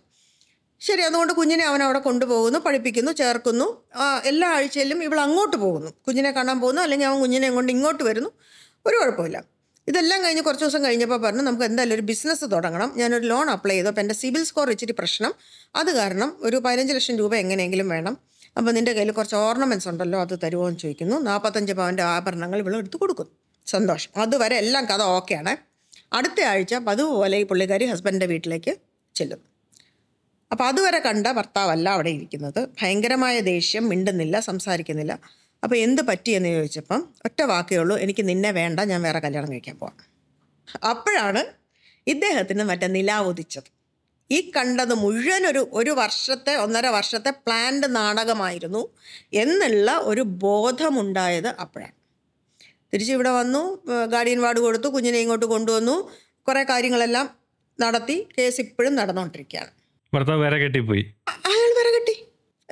ശരി അതുകൊണ്ട് കുഞ്ഞിനെ അവൻ അവിടെ കൊണ്ടുപോകുന്നു പഠിപ്പിക്കുന്നു ചേർക്കുന്നു ആ, എല്ലാ ആഴ്ചയിലും ഇവൾ അങ്ങോട്ട് പോകുന്നു കുഞ്ഞിനെ കാണാൻ പോകുന്നു അല്ലെങ്കിൽ അവൻ കുഞ്ഞിനെ കൊണ്ട് ഇങ്ങോട്ട് വരുന്നു ഒരു കുഴപ്പമില്ല ഇതെല്ലാം കഴിഞ്ഞ് കുറച്ച് ദിവസം കഴിഞ്ഞപ്പോൾ പറഞ്ഞു നമുക്ക് എന്തായാലും ഒരു ബിസിനസ് തുടങ്ങണം ഞാനൊരു ലോൺ അപ്ലൈ ചെയ്തു അപ്പോൾ എൻ്റെ സിബിൽ സ്കോർ ഇച്ചിരി പ്രശ്നം അത് കാരണം ഒരു പതിനഞ്ച് ലക്ഷം രൂപ എങ്ങനെയെങ്കിലും വേണം അപ്പോൾ നിൻ്റെ കയ്യിൽ കുറച്ച് ഓർണമെൻറ്റ്സ് ഉണ്ടല്ലോ അത് തരുമോ എന്ന് ചോദിക്കുന്നു നാൽപ്പത്തഞ്ച് പവൻ്റെ ആഭരണങ്ങൾ ഇവൾ എടുത്ത് കൊടുക്കുന്നു സന്തോഷം അതുവരെ എല്ലാം കഥ ഓക്കെയാണ് അടുത്ത ആഴ്ച പതുപോലെ ഈ പുള്ളിക്കാരി ഹസ്ബൻഡിൻ്റെ വീട്ടിലേക്ക് ചെല്ലുന്നു അപ്പോൾ അതുവരെ കണ്ട ഭർത്താവല്ല അവിടെ ഇരിക്കുന്നത് ഭയങ്കരമായ ദേഷ്യം മിണ്ടുന്നില്ല സംസാരിക്കുന്നില്ല അപ്പോൾ എന്ത് പറ്റിയെന്ന് ചോദിച്ചപ്പം ഒറ്റ വാക്കേ ഉള്ളൂ എനിക്ക് നിന്നെ വേണ്ട ഞാൻ വേറെ കല്യാണം കഴിക്കാൻ പോവാം അപ്പോഴാണ് ഇദ്ദേഹത്തിന് മറ്റേ നിലാവ് ഉദിച്ചത് ഈ കണ്ടത് മുഴുവൻ ഒരു ഒരു വർഷത്തെ ഒന്നര വർഷത്തെ പ്ലാൻഡ് നാടകമായിരുന്നു എന്നുള്ള ഒരു ബോധമുണ്ടായത് അപ്പോഴാണ് തിരിച്ച് ഇവിടെ വന്നു ഗാർഡിയൻ വാർഡ് കൊടുത്തു കുഞ്ഞിനെ ഇങ്ങോട്ട് കൊണ്ടുവന്നു കുറേ കാര്യങ്ങളെല്ലാം നടത്തി കേസ് ഇപ്പോഴും നടന്നുകൊണ്ടിരിക്കുകയാണ് ഭർത്താവ് വേറെ കെട്ടിപ്പോയി അയാൾ വരെ കിട്ടി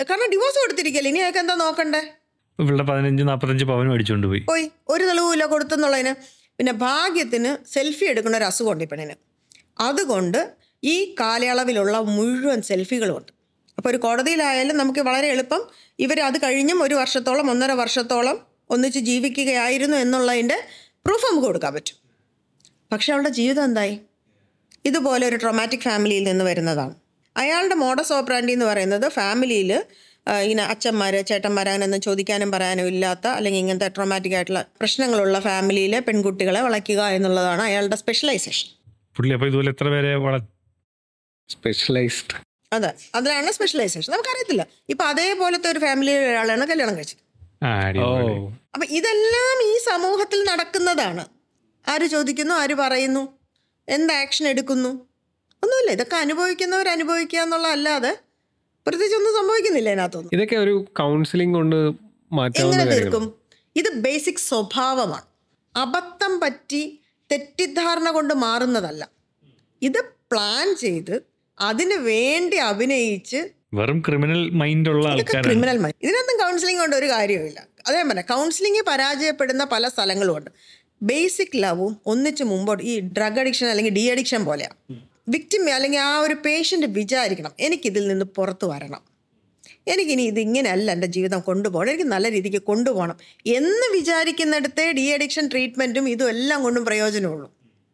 കാരണം ഡിവോഴ്സ് കൊടുത്തിരിക്കല്ലേ ഇനി അയാൾക്ക് എന്താ നോക്കണ്ടേ ഇവളുടെ പതിനഞ്ച് നാൽപ്പത്തഞ്ച് പവൻ മേടിച്ചുകൊണ്ട് പോയി പോയി ഒരു തെളിവുമില്ല കൊടുത്തെന്നുള്ളതിന് പിന്നെ ഭാഗ്യത്തിന് സെൽഫി എടുക്കുന്ന ഒരു അസുഖമുണ്ട് ഈ പെണ്ണിന് അതുകൊണ്ട് ഈ കാലയളവിലുള്ള മുഴുവൻ സെൽഫികളുമുണ്ട് അപ്പോൾ ഒരു കോടതിയിലായാലും നമുക്ക് വളരെ എളുപ്പം ഇവർ അത് കഴിഞ്ഞും ഒരു വർഷത്തോളം ഒന്നര വർഷത്തോളം ഒന്നിച്ച് ജീവിക്കുകയായിരുന്നു എന്നുള്ളതിൻ്റെ പ്രൂഫ് നമുക്ക് കൊടുക്കാൻ പറ്റും പക്ഷെ അവളുടെ ജീവിതം എന്തായി ഇതുപോലെ ഒരു ട്രോമാറ്റിക് ഫാമിലിയിൽ നിന്ന് വരുന്നതാണ് അയാളുടെ മോഡസ് ഓപ്പറാൻഡി എന്ന് പറയുന്നത് ഫാമിലിയിൽ ഇങ്ങനെ അച്ഛന്മാർ ചേട്ടന്മാർ അങ്ങനെയൊന്നും ചോദിക്കാനും പറയാനും ഇല്ലാത്ത അല്ലെങ്കിൽ ഇങ്ങനത്തെ ട്രോമാറ്റിക് ആയിട്ടുള്ള പ്രശ്നങ്ങളുള്ള ഫാമിലിയിലെ പെൺകുട്ടികളെ വളയ്ക്കുക എന്നുള്ളതാണ് അയാളുടെ സ്പെഷ്യലൈസേഷൻ പുള്ളി അപ്പോൾ ഇതുപോലെ എത്ര പേരെ വള സ്പെഷ്യലൈസ്ഡ് അതെ അതിലാണ് സ്പെഷ്യലൈസേഷൻ നമുക്കറിയത്തില്ല ഇപ്പം അതേപോലത്തെ ഒരു ഫാമിലിയിൽ ഒരാളാണ് കല്യാണം കഴിച്ചത് ആ ഓ അടിപൊളി അപ്പം ഇതെല്ലാം ഈ സമൂഹത്തിൽ നടക്കുന്നതാണ് ആര് ചോദിക്കുന്നു ആര് പറയുന്നു എന്ത് ആക്ഷൻ എടുക്കുന്നു ഒന്നുമില്ല ഇതൊക്കെ അനുഭവിക്കുന്നവർ അനുഭവിക്കുക എന്നുള്ള അല്ലാതെ പ്രത്യേകിച്ച് ഒന്നും സംഭവിക്കുന്നില്ല ഇതിനകത്തൊന്നും ഇതൊക്കെ ഒരു കൗൺസിലിംഗ് കൊണ്ട് മാറ്റാവുന്ന എങ്ങനെ കാര്യങ്ങൾ തീർക്കും ഇത് ബേസിക് സ്വഭാവമാണ് അബദ്ധം പറ്റി തെറ്റിദ്ധാരണ കൊണ്ട് മാറുന്നതല്ല ഇത് പ്ലാൻ ചെയ്ത് അതിന് വേണ്ടി അഭിനയിച്ച് വെറും ക്രിമിനൽ മൈൻഡുള്ള ഇതൊക്കെ ആൾക്കാരാണ് ക്രിമിനൽ മൈൻഡ് ഇതിനൊന്നും കൗൺസിലിംഗ് കൊണ്ട് ഒരു കാര്യമില്ല അതേ പറഞ്ഞ കൗൺസിലിംഗ് പരാജയപ്പെടുന്ന പല സ്ഥലങ്ങളുമുണ്ട് ബേസിക് ലവും ഒന്നിച്ച് മുമ്പോട്ട് ഈ ഡ്രഗ് അഡിക്ഷൻ അല്ലെങ്കിൽ ഡി അഡിക്ഷൻ പോലെയാണ് വിക്ടിം അല്ലെങ്കിൽ ആ ഒരു പേഷ്യൻ്റ് വിചാരിക്കണം എനിക്കിതിൽ നിന്ന് പുറത്തു വരണം എനിക്കിനി ഇതിങ്ങനെയല്ല എൻ്റെ ജീവിതം കൊണ്ടുപോകണം എനിക്ക് നല്ല രീതിക്ക് കൊണ്ടുപോകണം എന്ന് വിചാരിക്കുന്നിടത്തെ ഡി അഡിക്ഷൻ ട്രീറ്റ്മെൻറ്റും ഇതും എല്ലാം കൊണ്ടും പ്രയോജനമുള്ളൂ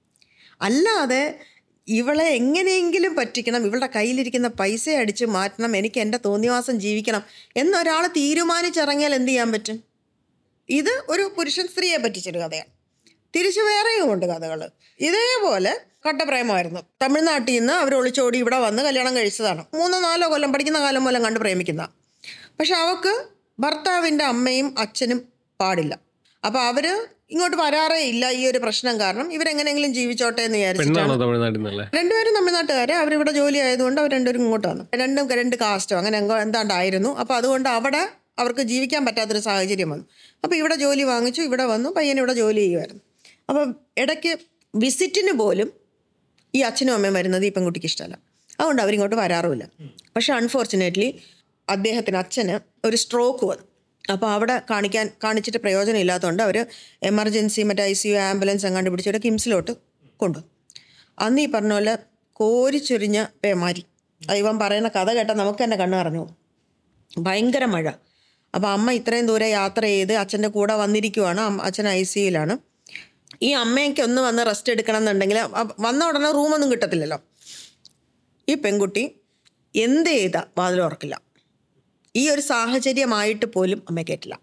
അല്ലാതെ ഇവളെ എങ്ങനെയെങ്കിലും പറ്റിക്കണം ഇവളുടെ കയ്യിലിരിക്കുന്ന പൈസ അടിച്ച് മാറ്റണം എനിക്ക് എൻ്റെ തോന്നിവാസം ജീവിക്കണം എന്നൊരാൾ തീരുമാനിച്ചിറങ്ങിയാൽ എന്ത് ചെയ്യാൻ പറ്റും ഇത് ഒരു പുരുഷൻ സ്ത്രീയെ പറ്റിച്ചൊരു കഥയാണ് തിരിച്ചു വേറെയും ഉണ്ട് കഥകൾ ഇതേപോലെ കട്ടപ്രേമമായിരുന്നു തമിഴ്നാട്ടിൽ നിന്ന് അവർ ഒളിച്ചോടി ഇവിടെ വന്ന് കല്യാണം കഴിച്ചതാണ് മൂന്നോ നാലോ കൊല്ലം പഠിക്കുന്ന കാലം മൂലം കണ്ട് പ്രേമിക്കുന്ന പക്ഷെ അവക്ക് ഭർത്താവിൻ്റെ അമ്മയും അച്ഛനും പാടില്ല അപ്പോൾ അവർ ഇങ്ങോട്ട് വരാറേ ഇല്ല ഈ ഒരു പ്രശ്നം കാരണം ഇവരെങ്ങനെയെങ്കിലും ജീവിച്ചോട്ടെ എന്ന് വിചാരിച്ചിട്ടാണ് പെണ്ണാണോ തമിഴ്നാട്ടിൽ നിന്നല്ലേ രണ്ടുപേരും തമിഴ്നാട്ടുകാരെ അവരിവിടെ ജോലി ആയതുകൊണ്ട് അവർ രണ്ടുപേരും ഇങ്ങോട്ട് വന്നു രണ്ടും രണ്ട് കാസ്റ്റോ അങ്ങനെ എങ്കോ എന്താണ്ടായിരുന്നു അപ്പോൾ അതുകൊണ്ട് അവിടെ അവർക്ക് ജീവിക്കാൻ പറ്റാത്തൊരു സാഹചര്യം വന്നു അപ്പോൾ ഇവിടെ ജോലി വാങ്ങിച്ചു ഇവിടെ വന്നു പയ്യൻ ഇവിടെ ജോലി ചെയ്യുമായിരുന്നു അപ്പോൾ ഇടയ്ക്ക് വിസിറ്റിന് പോലും ഈ അച്ഛനും അമ്മയും വരുന്നത് ഈ പെൺകുട്ടിക്ക് ഇഷ്ടമല്ല അതുകൊണ്ട് അവരിങ്ങോട്ട് വരാറുമില്ല പക്ഷെ അൺഫോർച്ചുനേറ്റ്ലി അദ്ദേഹത്തിന് അച്ഛന് ഒരു സ്ട്രോക്ക് വന്നു അപ്പോൾ അവിടെ കാണിക്കാൻ കാണിച്ചിട്ട് പ്രയോജനം ഇല്ലാത്തതുകൊണ്ട് അവർ എമർജൻസി മറ്റേ ഐ സി യു ആംബുലൻസ് എങ്ങാണ്ട് പിടിച്ചിട്ട് കിംസിലോട്ട് കൊണ്ടുവന്നു അന്ന് ഈ പറഞ്ഞ പോലെ കോരിച്ചൊരിഞ്ഞ പേമാരി അത് ഇവൻ പറയുന്ന കഥ കേട്ടാൽ നമുക്ക് തന്നെ കണ്ണു പറഞ്ഞു പോകും. ഭയങ്കര മഴ അപ്പോൾ അമ്മ ഇത്രയും ദൂരെ യാത്ര ചെയ്ത് അച്ഛൻ്റെ കൂടെ വന്നിരിക്കുവാണ് അമ്മ- അച്ഛൻ ഐ സിയുലാണ് ഈ അമ്മയ്ക്ക് ഒന്ന് വന്ന് റെസ്റ്റ് എടുക്കണം എന്നുണ്ടെങ്കിൽ അ- വന്ന ഉടനെ റൂമൊന്നും കിട്ടത്തില്ലല്ലോ ഈ പെൺകുട്ടി എന്ത് ചെയ്താ വാതിൽ ഉറക്കില്ല ഈ ഒരു സാഹചര്യമായിട്ട് പോലും അമ്മ കേട്ടില്ല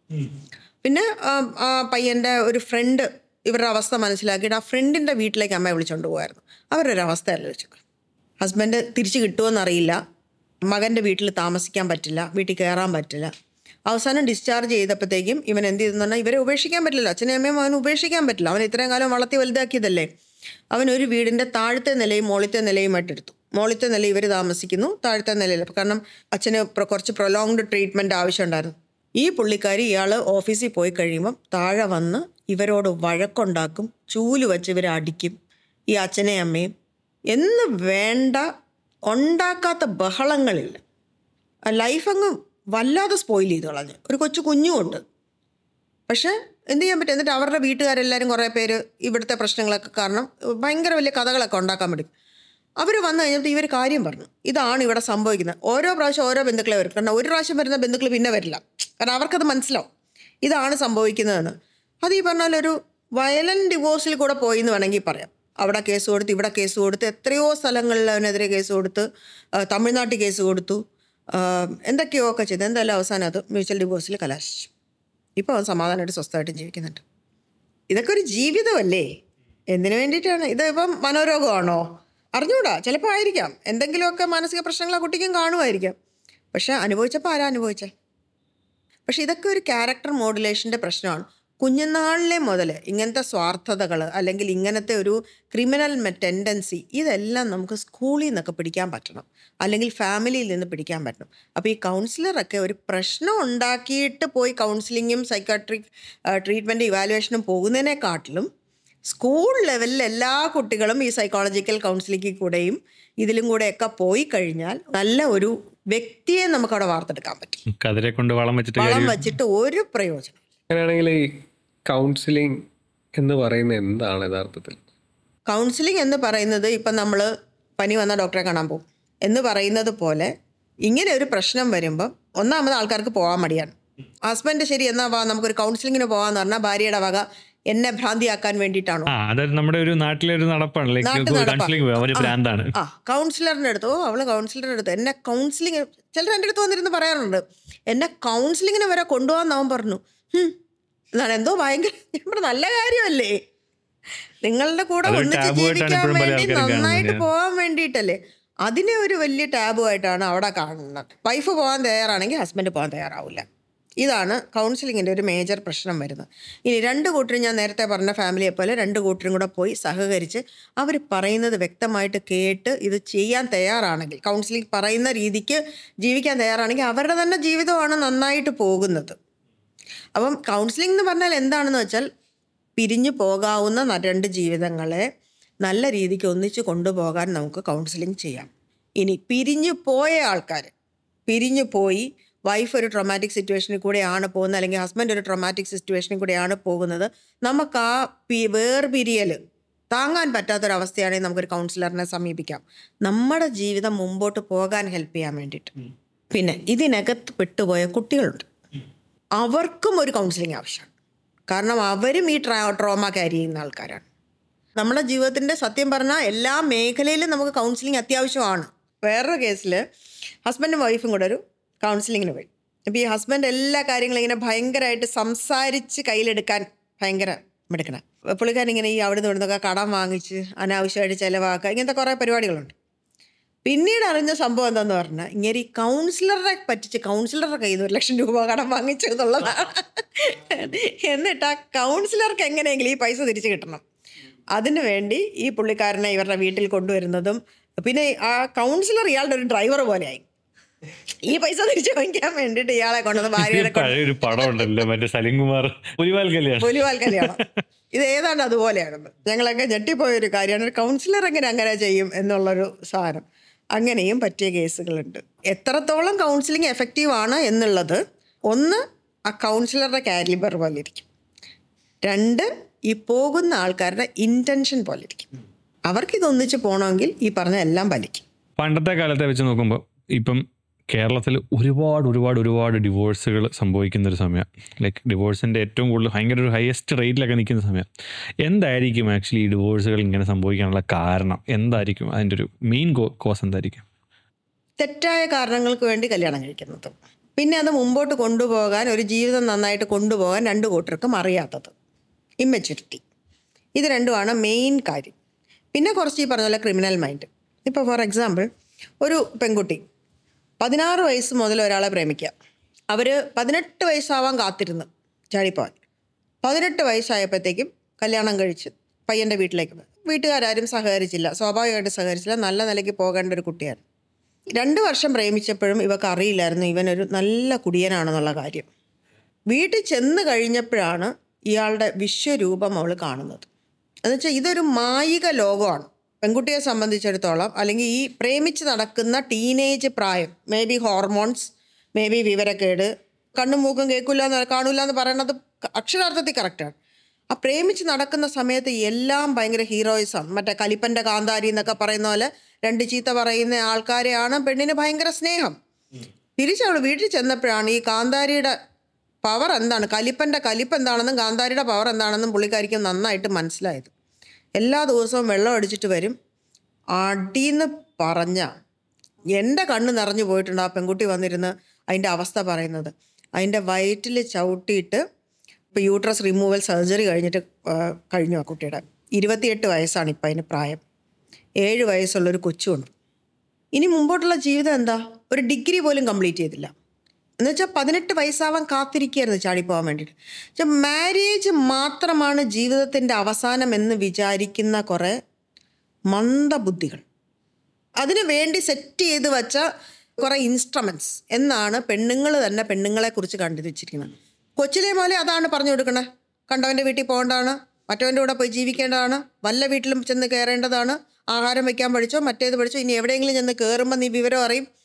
പിന്നെ ആ, ആ പയ്യൻ്റെ ഒരു ഫ്രണ്ട് ഇവരുടെ അവസ്ഥ മനസ്സിലാക്കിയിട്ട് ആ ഫ്രണ്ടിൻ്റെ വീട്ടിലേക്ക് അമ്മയെ വിളിച്ചുകൊണ്ട് പോകുമായിരുന്നു അവരുടെ ഒരു അവസ്ഥ ആലോചിച്ചു ഹസ്ബൻഡ് തിരിച്ച് കിട്ടുമെന്നറിയില്ല മകൻ്റെ വീട്ടിൽ താമസിക്കാൻ പറ്റില്ല വീട്ടിൽ കയറാൻ പറ്റില്ല അവസാനം ഡിസ്ചാർജ് ചെയ്തപ്പോഴത്തേക്കും ഇവൻ എന്ത് ചെയ്തെന്ന് പറഞ്ഞാൽ ഇവരെ ഉപേക്ഷിക്കാൻ പറ്റില്ല അച്ഛനെയും അമ്മയും അവന് ഉപേക്ഷിക്കാൻ പറ്റില്ല അവൻ ഇത്രയും കാലം വളർത്തി വലുതാക്കിയതല്ലേ അവൻ ഒരു വീടിൻ്റെ താഴത്തെ നിലയും മുകളിലത്തെ നിലയുമായിട്ട് എടുത്തു മുകളിലത്തെ നില ഇവർ താമസിക്കുന്നു താഴത്തെ നിലയിൽ അപ്പോൾ കാരണം അച്ഛന് പ്ര- കുറച്ച് പ്രൊലോങ്ഡ് ട്രീറ്റ്മെൻറ്റ് ആവശ്യമുണ്ടായിരുന്നു ഈ പുള്ളിക്കാരി ഇയാൾ ഓഫീസിൽ പോയി കഴിയുമ്പം താഴെ വന്ന് ഇവരോട് വഴക്കുണ്ടാക്കും ചൂല് വെച്ച് ഇവരെ അടിക്കും ഈ അച്ഛനെയും അമ്മയും എന്ന് വേണ്ട ഉണ്ടാക്കാത്ത ബഹളങ്ങളില്ല ആ ലൈഫ് അങ്ങ് വല്ലാതെ സ്പോയിൽ ചെയ്ത് കളഞ്ഞു ഒരു കൊച്ചു കുഞ്ഞുമുണ്ട് പക്ഷെ എന്ത് ചെയ്യാൻ പറ്റും എന്നിട്ട് അവരുടെ വീട്ടുകാരെല്ലാവരും കുറേ പേര് ഇവിടുത്തെ പ്രശ്നങ്ങളൊക്കെ കാരണം ഭയങ്കര വലിയ കഥകളൊക്കെ ഉണ്ടാക്കാൻ വേണ്ടി അവർ വന്നു കഴിഞ്ഞപ്പോൾ ഇവർ കാര്യം പറഞ്ഞു ഇതാണ് ഇവിടെ സംഭവിക്കുന്നത് ഓരോ പ്രാവശ്യം ഓരോ ബന്ധുക്കളെ വരും കാരണം ഒരു പ്രാവശ്യം വരുന്ന ബന്ധുക്കൾ പിന്നെ വരില്ല കാരണം അവർക്കത് മനസ്സിലാവും ഇതാണ് സംഭവിക്കുന്നതെന്ന് അത് ഈ പറഞ്ഞ പോലെ ഒരു വയലന്റ് ഡിവോഴ്സിൽ കൂടെ പോയി എന്ന് വേണമെങ്കിൽ പറയാം അവിടെ കേസ് കൊടുത്ത് ഇവിടെ കേസ് കൊടുത്ത് എത്രയോ സ്ഥലങ്ങളിൽ അവനെതിരെ കേസ് കൊടുത്ത് ആ, തമിഴ്നാട്ടിൽ കേസ് കൊടുത്തു ആ, എന്തൊക്കെയോ ഒക്കെ ചെയ്ത് എന്തായാലും അവസാനം അത് മ്യൂച്വൽ ഡിവോഴ്സിൽ കലാശിച്ചു ഇപ്പോൾ അവൻ സമാധാനമായിട്ട് സ്വസ്ഥമായിട്ടും ജീവിക്കുന്നുണ്ട് ഇതൊക്കെ ഒരു ജീവിതമല്ലേ എന്തിനു വേണ്ടിയിട്ടാണ് ഇത് ഇപ്പം മനോരോഗമാണോ അറിഞ്ഞൂടാ ചിലപ്പോൾ ആയിരിക്കാം എന്തെങ്കിലുമൊക്കെ മാനസിക പ്രശ്നങ്ങൾ ആ കുട്ടിക്കും കാണുമായിരിക്കാം പക്ഷെ അനുഭവിച്ചപ്പോൾ ആരാ അനുഭവിച്ചേ പക്ഷെ ഇതൊക്കെ ഒരു ക്യാരക്ടർ മോഡുലേഷൻ്റെ പ്രശ്നമാണ് കുഞ്ഞുനാളിലെ മുതൽ ഇങ്ങനത്തെ സ്വാർത്ഥതകൾ അല്ലെങ്കിൽ ഇങ്ങനത്തെ ഒരു ക്രിമിനൽ ടെൻഡൻസി ഇതെല്ലാം നമുക്ക് സ്കൂളിൽ നിന്നൊക്കെ പിടിക്കാൻ പറ്റണം അല്ലെങ്കിൽ ഫാമിലിയിൽ നിന്ന് പിടിക്കാൻ പറ്റണം അപ്പോൾ ഈ കൗൺസിലറൊക്കെ ഒരു പ്രശ്നം ഉണ്ടാക്കിയിട്ട് പോയി കൗൺസിലിങ്ങും സൈക്കാട്രിക് ട്രീറ്റ്മെൻറ്റ് ഇവാലുവേഷനും പോകുന്നതിനെക്കാട്ടിലും സ്കൂൾ ലെവലിൽ എല്ലാ കുട്ടികളും ഈ സൈക്കോളജിക്കൽ കൗൺസിലിംഗിൽ കൂടെയും ഇതിലും കൂടെയൊക്കെ പോയി കഴിഞ്ഞാൽ നല്ല ഒരു വ്യക്തിയെ നമുക്ക് അവിടെ വാർത്തെടുക്കാൻ പറ്റും കതിരെ കൊണ്ട് വളം വെച്ചിട്ട് വളം കാര്യം വെച്ചിട്ട് ഒരു പ്രയോജനം അങ്ങനെയാണെങ്കിൽ ഈ കൗൺസിലിംഗ് എന്ന് പറയുന്നത് എന്താണ് യഥാർത്ഥത്തിൽ കൗൺസിലിംഗ് എന്ന് പറയുന്നത് ഇപ്പം നമ്മൾ പനി വന്ന ഡോക്ടറെ കാണാൻ പോകും എന്ന് പറയുന്നത് പോലെ ഇങ്ങനെ ഒരു പ്രശ്നം വരുമ്പം ഒന്നാമത് ആൾക്കാർക്ക് പോകാൻ മടിയാണ് ഹസ്ബൻഡ് ശരി എന്നാ വാ നമുക്കൊരു കൗൺസിലിങ്ങിന് പോകാന്ന് പറഞ്ഞാൽ ഭാര്യയുടെ വക എന്നെ ഭ്രാന്തിയാക്കാൻ വേണ്ടിയിട്ടാണോ ആ അതായത് നമ്മുടെ ഒരു നാട്ടിലെ ഒരു നടപ്പാണ് ലൈക്ക് നാട്ടു നടപ്പാ. കൗൺസിലിംഗ് അവര് ആ. ഭ്രാന്താണ് ആ കൗൺസിലറിൻ്റെ അടുത്ത് ഓ അവള് കൗൺസിലറുടെ അടുത്ത് എന്നെ കൗൺസിലിംഗ് ചിലർ എൻ്റെ അടുത്ത് വന്നിരുന്ന് പറയാറുണ്ട് എന്നെ കൗൺസിലിങ്ങിന് വരെ കൊണ്ടുപോകാൻ അവൻ പറഞ്ഞു "ഹും, എന്നാണ് എന്തോ ഭയങ്കര ഞാൻ പറഞ്ഞു, നല്ല കാര്യമല്ലേ നിങ്ങളുടെ കൂടെ അതൊരു ഒന്നിച്ച് taboo ആയിട്ടാണ് ജീവിക്കാൻ ഇപ്പോഴും പല വേണ്ടി ആൾക്കാരും നന്നായിട്ട് കാണുന്നത്. പോകാൻ വേണ്ടിയിട്ടല്ലേ അതിനെ ഒരു വലിയ ടാബു ആയിട്ടാണ് അവിടെ കാണുന്നത് വൈഫ് പോകാൻ തയ്യാറാണെങ്കിൽ ഹസ്ബൻഡ് പോകാൻ തയ്യാറാവില്ല ഇതാണ് കൗൺസിലിങ്ങിൻ്റെ ഒരു മേജർ പ്രശ്നം വരുന്നത് ഇനി രണ്ട് കൂട്ടരും ഞാൻ നേരത്തെ പറഞ്ഞ ഫാമിലിയെ പോലെ രണ്ട് കൂട്ടരും കൂടെ പോയി സഹകരിച്ച് അവർ പറയുന്നത് വ്യക്തമായിട്ട് കേട്ട് ഇത് ചെയ്യാൻ തയ്യാറാണെങ്കിൽ കൗൺസിലിംഗ് പറയുന്ന രീതിക്ക് ജീവിക്കാൻ തയ്യാറാണെങ്കിൽ അവരുടെ തന്നെ ജീവിതമാണ് നന്നായിട്ട് പോകുന്നത് അപ്പം കൗൺസിലിംഗ് എന്ന് പറഞ്ഞാൽ എന്താണെന്ന് വെച്ചാൽ പിരിഞ്ഞു പോകാവുന്ന ന- രണ്ട് ജീവിതങ്ങളെ നല്ല രീതിക്ക് ഒന്നിച്ച് കൊണ്ടുപോകാൻ നമുക്ക് കൗൺസിലിംഗ് ചെയ്യാം ഇനി പിരിഞ്ഞു പോയ ആൾക്കാർ പിരിഞ്ഞു പോയി വൈഫ് ഒരു ട്രൊമാറ്റിക് സിറ്റുവേഷനിൽ കൂടെയാണ് പോകുന്നത് അല്ലെങ്കിൽ ഹസ്ബൻഡ് ഒരു ട്രൊമാറ്റിക് സിറ്റുവേഷനിൽ കൂടെയാണ് പോകുന്നത് നമുക്ക് ആ പി വേർപിരിയൽ താങ്ങാൻ പറ്റാത്തൊരവസ്ഥയാണെങ്കിൽ നമുക്കൊരു കൗൺസിലറിനെ സമീപിക്കാം നമ്മുടെ ജീവിതം മുമ്പോട്ട് പോകാൻ ഹെൽപ്പ് ചെയ്യാൻ വേണ്ടിയിട്ട് പിന്നെ ഇതിനകത്ത് പെട്ടുപോയ കുട്ടികളുണ്ട് അവർക്കും ഒരു കൗൺസിലിംഗ് ആവശ്യമാണ് കാരണം അവരും ഈ ട്രാ ട്രോമ ക്യാരി ചെയ്യുന്ന ആൾക്കാരാണ് നമ്മുടെ ജീവിതത്തിൻ്റെ സത്യം പറഞ്ഞാൽ എല്ലാ മേഖലയിലും നമുക്ക് കൗൺസിലിംഗ് അത്യാവശ്യമാണ് വേറൊരു കേസിൽ ഹസ്ബൻഡും വൈഫും കൂടെ ഒരു കൗൺസിലിങ്ങിന് പോയി അപ്പോൾ ഈ ഹസ്ബൻഡ് എല്ലാ കാര്യങ്ങളും ഇങ്ങനെ ഭയങ്കരമായിട്ട് സംസാരിച്ച് കയ്യിലെടുക്കാൻ ഭയങ്കര മിടുക്കണം പുള്ളിക്കാരൻ ഇങ്ങനെ ഈ അവിടെ നിന്ന് ഇവിടുന്നൊക്കെ കടം വാങ്ങിച്ച് അനാവശ്യമായിട്ട് ചിലവാക്കുക ഇങ്ങനത്തെ കുറേ പരിപാടികളുണ്ട് പിന്നീട് അറിഞ്ഞ സംഭവം എന്താന്ന് പറഞ്ഞാൽ ഇങ്ങനെ ഈ കൗൺസിലറെ പറ്റിച്ച് കൗൺസിലറുടെ കയ്യിൽ നിന്ന് ഒരു ലക്ഷം രൂപ കടം വാങ്ങിച്ചു എന്നുള്ളതാണ് എന്നിട്ട് ആ കൗൺസിലർക്ക് എങ്ങനെയെങ്കിലും ഈ പൈസ തിരിച്ചു കിട്ടണം അതിനു വേണ്ടി ഈ പുള്ളിക്കാരനെ ഇവരുടെ വീട്ടിൽ കൊണ്ടുവരുന്നതും പിന്നെ ആ കൗൺസിലർ ഇയാളുടെ ഒരു ഡ്രൈവർ പോലെയായി ഈ പൈസ തിരിച്ചു വാങ്ങിക്കാൻ വേണ്ടിയിട്ട് ഇയാളെ കൊണ്ടുവന്ന് ഭാര്യയുടെ കൊണ്ട് പഴയ ഒരു പടം ഉണ്ടല്ലോ മറ്റേ സലിംകുമാർ പുലിവാൽ കല്യാണം പുലിവാൽ കല്യാണം ഇത് ഏതാണ്ട് അതുപോലെയാണെന്ന് ഞങ്ങളൊക്കെ ഞെട്ടിപ്പോയ ഒരു കാര്യമാണ് ഒരു കൗൺസിലർ എങ്ങനെ അങ്ങനെ ചെയ്യും എന്നുള്ളൊരു സാധനം അങ്ങനെയും പറ്റിയ കേസുകളുണ്ട് എത്രത്തോളം കൗൺസിലിംഗ് എഫക്റ്റീവ് ആണ് എന്നുള്ളത് ഒന്ന് ആ കൗൺസിലറുടെ കാലിബർ പോലെ ഇരിക്കും രണ്ട് ഈ പോകുന്ന ആൾക്കാരുടെ ഇൻറ്റൻഷൻ പോലെ ഇരിക്കും അവർക്ക് ഇതൊന്നിച്ച് പോകണമെങ്കിൽ ഈ പറഞ്ഞ എല്ലാം ഫലിക്കും പണ്ടത്തെ കാലത്തെ വെച്ച് നോക്കുമ്പോൾ ഇപ്പം കേരളത്തിൽ ഒരുപാട് ഒരുപാട് ഒരുപാട് ഡിവോഴ്സുകൾ സംഭവിക്കുന്ന ഒരു സമയം ലൈക്ക് ഡിവോഴ്സിൻ്റെ ഏറ്റവും കൂടുതൽ ഭയങ്കര ഒരു ഹയസ്റ്റ് റേറ്റിലൊക്കെ നിൽക്കുന്ന സമയം എന്തായിരിക്കും ആക്ച്വലി ഈ ഡിവോഴ്സുകൾ ഇങ്ങനെ സംഭവിക്കാനുള്ള കാരണം എന്തായിരിക്കും അതിൻ്റെ ഒരു മെയിൻ കോസ് എന്തായിരിക്കും തെറ്റായ കാരണങ്ങൾക്ക് വേണ്ടി കല്യാണം കഴിക്കുന്നത് പിന്നെ അത് മുമ്പോട്ട് കൊണ്ടുപോകാൻ ഒരു ജീവിതം നന്നായിട്ട് കൊണ്ടുപോകാൻ രണ്ട് കൂട്ടർക്കും അറിയാത്തത് ഇമ്മച്യൂരിറ്റി ഇത് രണ്ടുമാണ് മെയിൻ കാര്യം പിന്നെ കുറച്ച് ഈ പറഞ്ഞ പോലെ ക്രിമിനൽ മൈൻഡ് ഇപ്പോൾ ഫോർ എക്സാമ്പിൾ ഒരു പെൺകുട്ടി പതിനാറ് വയസ്സ് മുതൽ ഒരാളെ പ്രേമിക്കുക അവർ പതിനെട്ട് വയസ്സാവാൻ കാത്തിരുന്ന് ചാടിപ്പോവാൻ പതിനെട്ട് വയസ്സായപ്പോഴത്തേക്കും കല്യാണം കഴിച്ച് പയ്യൻ്റെ വീട്ടിലേക്ക് പോയി. വീട്ടുകാരും സഹകരിച്ചില്ല സ്വാഭാവികമായിട്ട് സഹകരിച്ചില്ല നല്ല നിലയ്ക്ക് പോകേണ്ട ഒരു കുട്ടിയാണ് രണ്ട് വർഷം പ്രേമിച്ചപ്പോഴും ഇവക്ക് അറിയില്ലായിരുന്നു ഇവനൊരു നല്ല കുടിയനാണെന്നുള്ള കാര്യം വീട്ടിൽ ചെന്ന് കഴിഞ്ഞപ്പോഴാണ് ഇയാളുടെ വിശ്വരൂപം അവൾ കാണുന്നത് എന്നുവെച്ചാൽ ഇതൊരു മായിക ലോകമാണ് പെൺകുട്ടിയെ സംബന്ധിച്ചിടത്തോളം അല്ലെങ്കിൽ ഈ പ്രേമിച്ച് നടക്കുന്ന ടീനേജ് പ്രായം maybe hormones maybe വിവരക്കേട് കണ്ണും മൂക്കും കേൾക്കില്ല എന്ന് കാണൂല എന്ന് പറയുന്നത് അക്ഷരാർത്ഥത്തിൽ കറക്റ്റാണ് ആ പ്രേമിച്ച് നടക്കുന്ന സമയത്ത് എല്ലാം ഭയങ്കര ഹീറോയിസാണ് മറ്റേ കലിപ്പൻ്റെ കാന്താരി എന്നൊക്കെ പറയുന്ന പോലെ രണ്ട് ചീത്ത പറയുന്ന ആൾക്കാരെയാണ് പെണ്ണിന് ഭയങ്കര സ്നേഹം തിരിച്ചവൾ വീട്ടിൽ ചെന്നപ്പോഴാണ് ഈ കാന്താരിയുടെ പവർ എന്താണ് കലിപ്പൻ്റെ കലിപ്പ് എന്താണെന്നും കാന്താരിയുടെ പവർ എന്താണെന്നും പുള്ളിക്കാരിക്ക് നന്നായിട്ട് മനസ്സിലായത് എല്ലാ ദിവസവും വെള്ളം അടിച്ചിട്ട് വരും അടീന്ന് പറഞ്ഞ എൻ്റെ കണ്ണ് നിറഞ്ഞു പോയിട്ടുണ്ട് ആ പെൺകുട്ടി വന്നിരുന്ന് അതിൻ്റെ അവസ്ഥ പറയുന്നത് അതിൻ്റെ വയറ്റിൽ ചവിട്ടിയിട്ട് ഇപ്പോൾ യൂട്രസ് റിമൂവൽ സർജറി കഴിഞ്ഞിട്ട് ആ, കഴിഞ്ഞു ആ കുട്ടിയുടെ ഇരുപത്തിയെട്ട് വയസ്സാണ് ഇപ്പം അതിന് പ്രായം ഏഴ് വയസ്സുള്ളൊരു കൊച്ചുണ്ട് ഇനി മുമ്പോട്ടുള്ള ജീവിതം എന്താ ഒരു ഡിഗ്രി പോലും കംപ്ലീറ്റ് ചെയ്തില്ല എന്നുവെച്ചാൽ പതിനെട്ട് വയസ്സാവാൻ കാത്തിരിക്കുകയായിരുന്നു ചാടിപ്പോവാൻ വേണ്ടിയിട്ട് വെച്ചാൽ മാരേജ് മാത്രമാണ് ജീവിതത്തിൻ്റെ അവസാനം എന്ന് വിചാരിക്കുന്ന കുറേ മന്ദബുദ്ധികൾ അതിനു വേണ്ടി സെറ്റ് ചെയ്ത് വച്ച കുറേ ഇൻസ്ട്രുമെൻറ്റ്സ് എന്നാണ് പെണ്ണുങ്ങൾ തന്നെ പെണ്ണുങ്ങളെക്കുറിച്ച് കണ്ടു വെച്ചിരിക്കുന്നത് കൊച്ചിലെ പോലെ അതാണ് പറഞ്ഞു കൊടുക്കണേ കണ്ടവൻ്റെ വീട്ടിൽ പോകേണ്ടതാണ് മറ്റവൻ്റെ കൂടെ പോയി ജീവിക്കേണ്ടതാണ് വല്ല വീട്ടിലും ചെന്ന് കയറേണ്ടതാണ് ആഹാരം വയ്ക്കാൻ പഠിച്ചോ മറ്റേത് പഠിച്ചോ ഇനി എവിടെയെങ്കിലും ചെന്ന് കയറുമ്പോൾ നീ വിവരം അറിയും